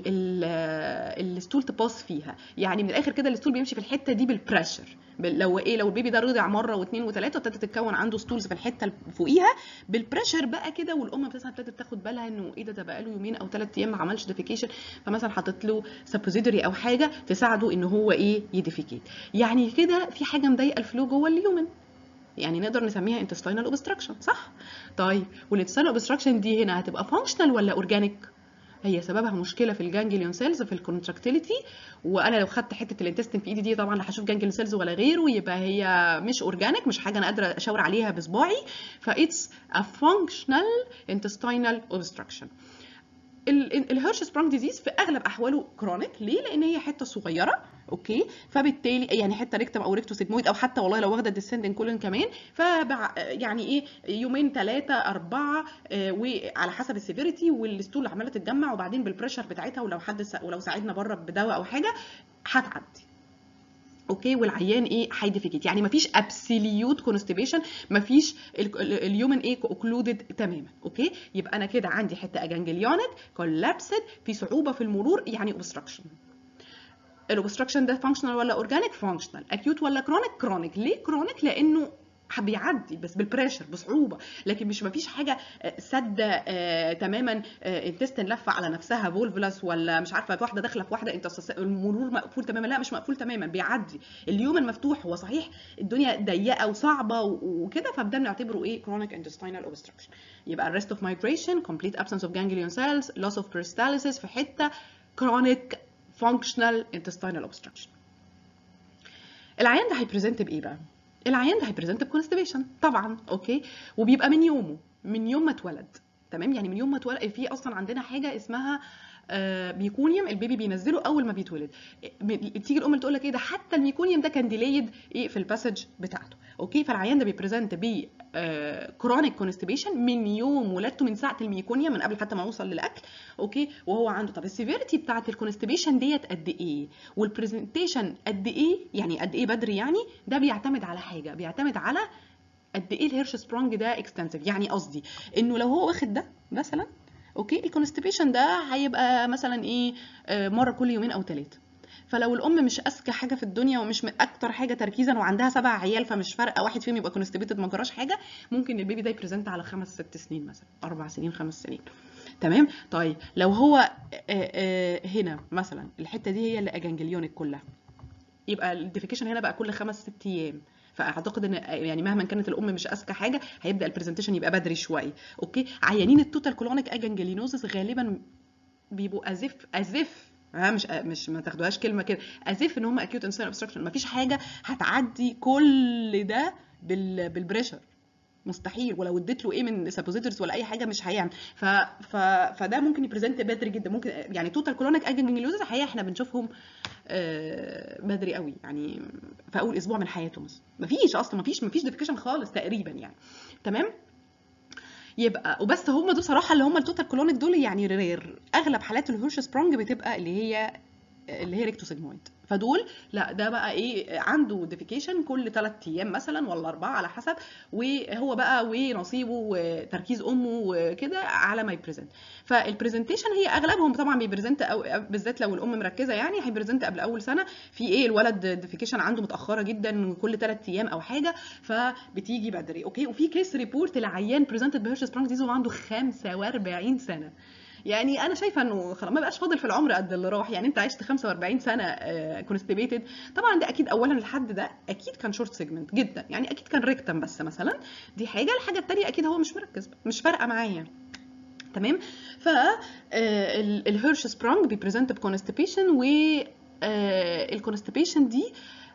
B: الستول تباص فيها يعني من الاخر كده الستول بيمشي في الحته دي بالبريشر لو ايه لو البيبي ده رضع مره واثنين وثلاثه وابتدت تتكون عنده ستولز في الحته اللي فوقيها بالبريشر بقى كده والام مثلا ابتدت تاخد بالها انه ايه ده ده بقى له يومين او ثلاث ايام ما عملش ديفيكيشن فمثلا حطت له سبوزيتوري او حاجه تساعده ان هو ايه يديفيكيت يعني كده في حاجه مضايقه الفلو جوه اليومن يعني نقدر نسميها intestinal obstruction صح طيب والintestinal obstruction دي هنا هتبقى functional ولا organic هي سببها مشكله في الجانجليون سيلز في الكونتراكتيليتي وانا لو خدت حته الانتستين في ايدي دي طبعا لا هشوف جانجليون سيلز ولا غيره يبقى هي مش اورجانيك مش حاجه انا قادره اشاور عليها بصباعي فايتس ا فانكشنال intestinal obstruction الهيرش سبرانج ديزيز في اغلب احواله كرونيك ليه لان هي حته صغيره اوكي فبالتالي يعني حته ريكتم او ريكتو سيجمويد او حتى والله لو واخده ديسندنج كولون كمان فبع يعني ايه يومين ثلاثه اربعه آه وعلى حسب السيفيريتي والستول عماله تتجمع وبعدين بالبريشر بتاعتها ولو حد سا ولو ساعدنا بره بدواء او حاجه هتعدي اوكي والعيان ايه هيديفيكيت يعني مفيش ابسوليوت كونستيبيشن مفيش اليومن ايه اوكلودد تماما اوكي يبقى انا كده عندي حته اجانجليونيك كولابسد في صعوبه في المرور يعني اوبستراكشن الاوبستراكشن ده فانكشنال ولا اورجانيك فانكشنال اكيوت ولا كرونيك كرونيك ليه كرونيك لانه بيعدي بس بالبريشر بصعوبه لكن مش مفيش حاجه سد آه تماما آه انتستين لفه على نفسها فولفلس ولا مش عارفه واحده داخله في واحده انت المرور مقفول تماما لا مش مقفول تماما بيعدي اليوم المفتوح هو صحيح الدنيا ضيقه وصعبه وكده فده بنعتبره ايه chronic intestinal obstruction يبقى arrest of migration complete absence of ganglion cells loss of peristalsis في حته chronic functional intestinal obstruction العيان ده هيبريزنت بايه بقى العيان ده هيبريزنت بكونستيبيشن طبعا اوكي وبيبقى من يومه من يوم ما اتولد تمام يعني من يوم ما اتولد في اصلا عندنا حاجه اسمها آه ميكونيوم البيبي بينزله اول ما بيتولد تيجي الام تقول لك ايه ده حتى الميكونيوم ده كان ديليد ايه في الباسج بتاعته اوكي فالعيان ده بيبريزنت ب كرونيك كونستيبيشن من يوم ولادته من ساعه الميكونيوم من قبل حتى ما يوصل للاكل اوكي وهو عنده طب السيفيريتي بتاعه الكونستيبيشن ديت قد ايه والبرزنتيشن قد ايه يعني قد ايه بدري يعني ده بيعتمد على حاجه بيعتمد على قد ايه الهيرش سبرونج ده اكستنسيف يعني قصدي انه لو هو واخد ده مثلا اوكي الكونستيبيشن ده هيبقى مثلا ايه مره كل يومين او ثلاثه فلو الام مش اذكى حاجه في الدنيا ومش اكتر حاجه تركيزا وعندها سبع عيال فمش فارقه واحد فيهم يبقى كونستيبيتد ما جراش حاجه ممكن البيبي ده يبريزنت على خمس ست سنين مثلا اربع سنين خمس سنين تمام طيب لو هو آآ آآ هنا مثلا الحته دي هي اللي اجانجليونيك كلها يبقى الديفيكيشن هنا بقى كل خمس ست ايام فاعتقد ان يعني مهما كانت الام مش اذكى حاجه هيبدا البرزنتيشن يبقى بدري شويه اوكي عيانين التوتال كولونيك اجانجلينوزس غالبا بيبقوا ازف ازف ها مش مش ما تاخدوهاش كلمه كده ازف ان هم اكيوت انسان اوبستراكشن مفيش حاجه هتعدي كل ده بال بالبريشر مستحيل ولو اديت له ايه من سابوزيتورز ولا اي حاجه مش هيعمل ف... ف... فده ممكن يبريزنت بدري جدا ممكن يعني توتال كولونيك اجنجليوزس الحقيقه احنا بنشوفهم آه بدري قوي يعني في اول اسبوع من حياته مثلا مفيش اصلا مفيش مفيش ديفيكيشن خالص تقريبا يعني تمام يبقى وبس هم دول صراحه اللي هم التوتال كولونيك دول يعني رير اغلب حالات الهيرش سبرونج بتبقى اللي هي اللي هي ريكتوسيجمويد فدول لا ده بقى ايه عنده ديفيكيشن كل 3 ايام مثلا ولا اربعه على حسب وهو بقى ونصيبه وتركيز امه وكده على ما يبريزنت فالبرزنتيشن هي اغلبهم طبعا بيبريزنت أو بالذات لو الام مركزه يعني هيبريزنت قبل اول سنه في ايه الولد ديفيكيشن عنده متاخره جدا كل 3 ايام او حاجه فبتيجي بدري اوكي وفي كيس ريبورت لعيان بريزنتد بهيرش سبرونج ديزيز وعنده 45 سنه يعني انا شايفه انه خلاص ما بقاش فاضل في العمر قد اللي راح يعني انت عشت 45 سنه كونستيبيتد طبعا ده اكيد اولا الحد ده اكيد كان شورت سيجمنت جدا يعني اكيد كان ريكتم بس مثلا دي حاجه الحاجه الثانيه اكيد هو مش مركز مش فارقه معايا تمام ف الهيرش سبرونج بيبريزنت بكونستيبيشن و الكونستيبيشن دي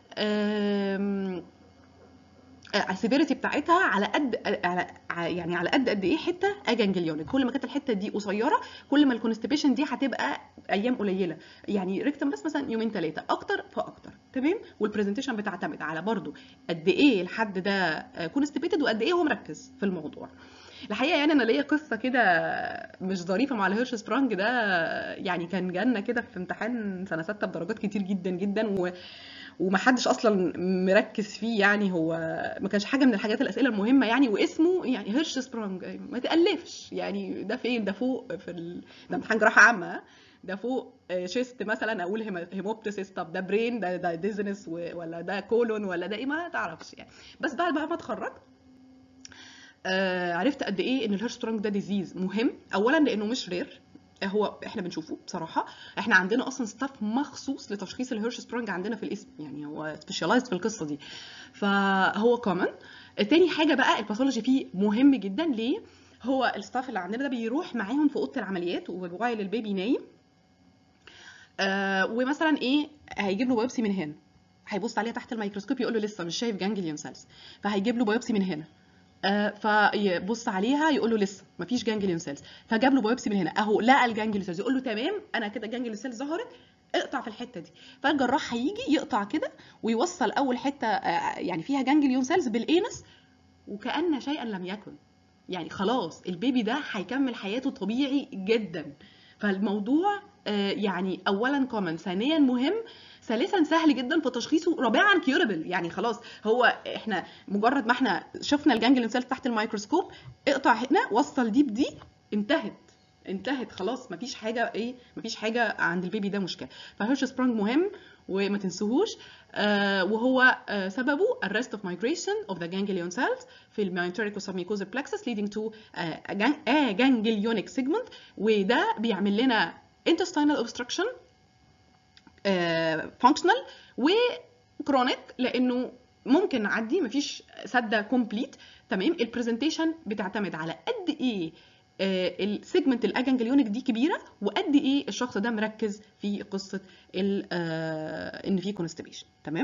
B: السيفيريتي بتاعتها على قد على يعني على قد قد ايه حته اجانجليونيك كل ما كانت الحته دي قصيره كل ما الكونستيبيشن دي هتبقى ايام قليله يعني ريكتم بس مثلا يومين ثلاثه اكتر فاكتر تمام والبرزنتيشن بتعتمد على برضو قد ايه الحد ده كونستيبيتد وقد ايه هو مركز في الموضوع الحقيقه يعني انا ليا قصه كده مش ظريفه مع الهيرش سبرانج ده يعني كان جالنا كده في امتحان سنه سته بدرجات كتير جدا جدا و ومحدش اصلا مركز فيه يعني هو ما كانش حاجه من الحاجات الاسئله المهمه يعني واسمه يعني هيرش سبرونج ما تالفش يعني ده فين ده فوق في ال... ده امتحان جراحه عامه ده فوق شيست مثلا اقول هيموبتسيس طب ده برين ده ده ديزنس ولا ده كولون ولا ده ايه ما تعرفش يعني بس بعد بقى ما اتخرجت آه عرفت قد ايه ان الهيرش سبرونج ده ديزيز مهم اولا لانه مش رير هو احنا بنشوفه بصراحه احنا عندنا اصلا ستاف مخصوص لتشخيص الهيرش سبرونج عندنا في الاسم يعني هو سبيشاليزد في القصه دي فهو كومن تاني حاجه بقى الباثولوجي فيه مهم جدا ليه هو الستاف اللي عندنا ده بيروح معاهم في اوضه العمليات ووايل البيبي نايم آه ومثلا ايه هيجيب له بايوبسي من هنا هيبص عليها تحت الميكروسكوب يقول له لسه مش شايف جانجليون سيلز فهيجيب له بايوبسي من هنا آه فيبص عليها يقول له لسه مفيش جانجليون سيلز فجاب له بايوبسي من هنا اهو لقى الجانجليون سيلز يقول له تمام انا كده جانجليون سيلز ظهرت اقطع في الحته دي فالجراح هيجي يقطع كده ويوصل اول حته آه يعني فيها جانجليون سيلز بالانس وكأن شيئا لم يكن يعني خلاص البيبي ده هيكمل حياته طبيعي جدا فالموضوع آه يعني اولا كومن ثانيا مهم ثالثا سهل جدا في تشخيصه رابعا كيوربل يعني خلاص هو احنا مجرد ما احنا شفنا الجانجليون سيلز تحت الميكروسكوب اقطع هنا وصل دي بدي انتهت انتهت خلاص مفيش حاجه ايه مفيش حاجه عند البيبي ده مشكله فهيرش سبرانج مهم وما تنسوهوش آه وهو آه سببه arrest of migration of the ganglion cells في الميونتريك وسبميكوزا plexus leading to uh, a ganglionic segment وده بيعمل لنا intestinal obstruction uh, functional وكرونيك لانه ممكن نعدي مفيش سده كومبليت تمام البرزنتيشن بتعتمد على قد ايه السيجمنت الاجانجليونيك دي كبيره وقد ايه الشخص ده مركز في قصه ان في كونستيبيشن تمام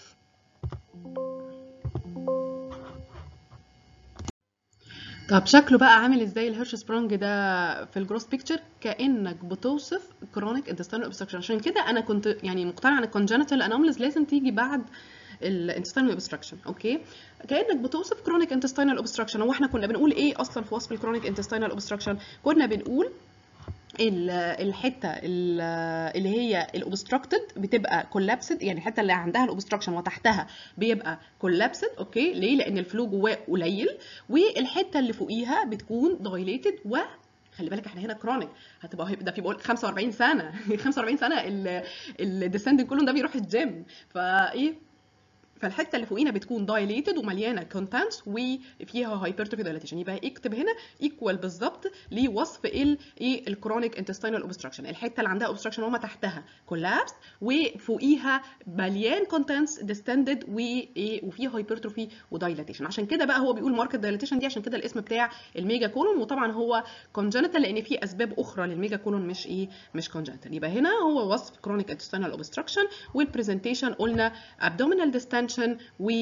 B: طب شكله بقى عامل ازاي الهيرش سبرونج ده في الجروس بيكتشر كانك بتوصف كرونيك انتستينال اوبستراكشن عشان كده انا كنت يعني مقتنعه ان الكونجنتال انوماليز لازم تيجي بعد الانتستينال اوبستراكشن اوكي كانك بتوصف كرونيك انتستينال اوبستراكشن هو احنا كنا بنقول ايه اصلا في وصف الكرونيك انتستينال اوبستراكشن كنا بنقول الحته اللي هي الاوبستراكتد بتبقى كولابسد يعني الحته اللي عندها الاوبستراكشن وتحتها بيبقى كولابسد اوكي ليه لان الفلو جواه قليل والحته اللي فوقيها بتكون دايليتد و خلي بالك احنا هنا كرونيك هتبقى ده في بقول 45 سنه 45 سنه الديسندنج كلهم ده بيروح الجيم فايه فالحته اللي فوقينا بتكون دايليتد ومليانه كونتنتس وفيها هايبرتروفي دايليتيشن يبقى اكتب هنا ايكوال بالظبط لوصف ال ايه الكرونيك انتستينال اوبستراكشن الحته اللي عندها اوبستراكشن وما تحتها كولابس وفوقيها مليان كونتنتس ديستندد وايه وفيها هايبرتروفي ودايليتيشن عشان كده بقى هو بيقول ماركت دايليتيشن دي عشان كده الاسم بتاع الميجا كولون وطبعا هو كونجنتال لان في اسباب اخرى للميجا كولون مش ايه مش كونجنتال يبقى هنا هو وصف كرونيك انتستينال اوبستراكشن والبرزنتيشن قلنا ابدومينال ديستنشن و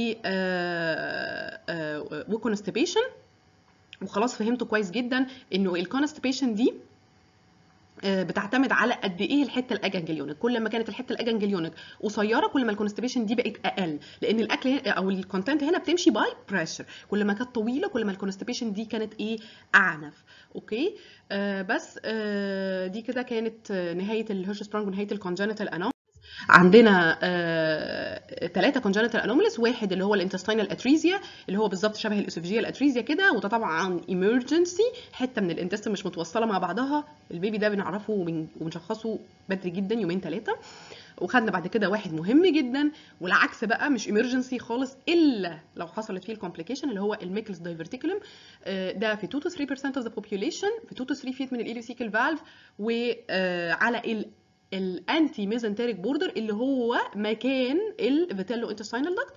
B: وكونستيبيشن وخلاص فهمتوا كويس جدا انه الكونستيبيشن دي بتعتمد على قد ايه الحته الاجانجليونيك كل ما كانت الحته الاجانجليونيك قصيره كل ما الكونستيبيشن دي بقت اقل لان الاكل او الكونتنت هنا بتمشي باي بريشر كل ما كانت طويله كل ما الكونستيبيشن دي كانت ايه اعنف اوكي آه بس آه دي كده كانت نهايه الهيرش سبرانج ونهايه الكونجنتال انوم عندنا ثلاثه كونجنتال انوماليز واحد اللي هو الانتستينال اتريزيا اللي هو بالظبط شبه الاسوفيجيال اتريزيا كده وده طبعا ايمرجنسي حته من الانتستين مش متوصله مع بعضها البيبي ده بنعرفه وبنشخصه بدري جدا يومين ثلاثه وخدنا بعد كده واحد مهم جدا والعكس بقى مش ايمرجنسي خالص الا لو حصلت فيه الكومبليكيشن اللي هو الميكلز دايفرتيكولم ده في 2 to 3% of the population في 2 to 3 feet من الاليوسيكال فالف وعلى ال الانتي ميزنتريك بوردر اللي هو مكان الفيتيلو انتستينال داكت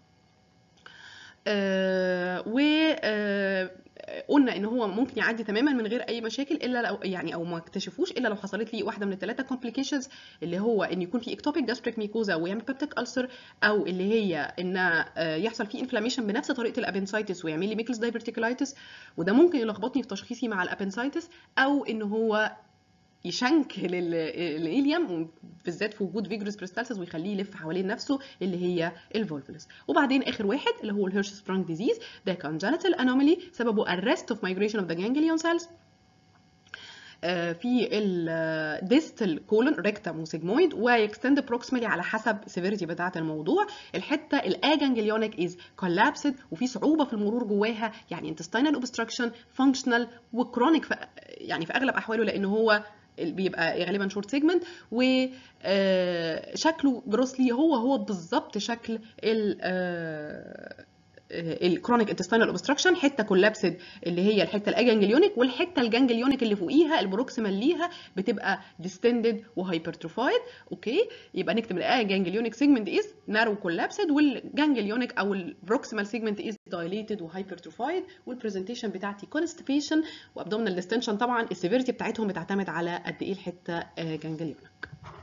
B: آه و آه قلنا ان هو ممكن يعدي تماما من غير اي مشاكل الا لو يعني او ما اكتشفوش الا لو حصلت لي واحده من الثلاثه كومبليكيشنز اللي هو ان يكون في اكتوبيك جاستريك ميكوزا ويعمل بيبتيك ألسر او اللي هي ان يحصل فيه انفلاميشن بنفس طريقه الابنسايتس ويعمل لي ميكلز دايفرتيكولايتس وده ممكن يلخبطني في تشخيصي مع الابنسايتس او ان هو يشنك للإيليوم بالذات في وجود فيجروس بريستالسيس ويخليه يلف حوالين نفسه اللي هي الفولفلس وبعدين اخر واحد اللي هو الهيرش سبرانج ديزيز ده congenital anomaly سببه arrest of migration of the ganglion cells في الديستال كولون ريكتم وسيجمويد ويكستند بروكسيمالي على حسب سيفيريتي بتاعه الموضوع الحته الاجانجليونيك از كولابسد وفي صعوبه في المرور جواها يعني انتستينال اوبستراكشن فانكشنال وكرونيك يعني في اغلب احواله لان هو بيبقى غالبا شورت سيجمنت وشكله جروسلي هو هو بالظبط شكل الكرونيك انتستينال اوبستراكشن حته كولابسد اللي هي الحته الاجانجليونيك والحته الجانجليونيك اللي فوقيها البروكسيمال ليها بتبقى ديستندد وهايبرتروفايد اوكي يبقى نكتب الاجانجليونيك سيجمنت از نارو كولابسد والجانجليونيك او البروكسيمال سيجمنت از دايليتد وهايبرتروفايد والبرزنتيشن بتاعتي كونستيبيشن وابدومينال ديستنشن طبعا السيفيريتي بتاعتهم بتعتمد على قد ايه الحته جانجليونيك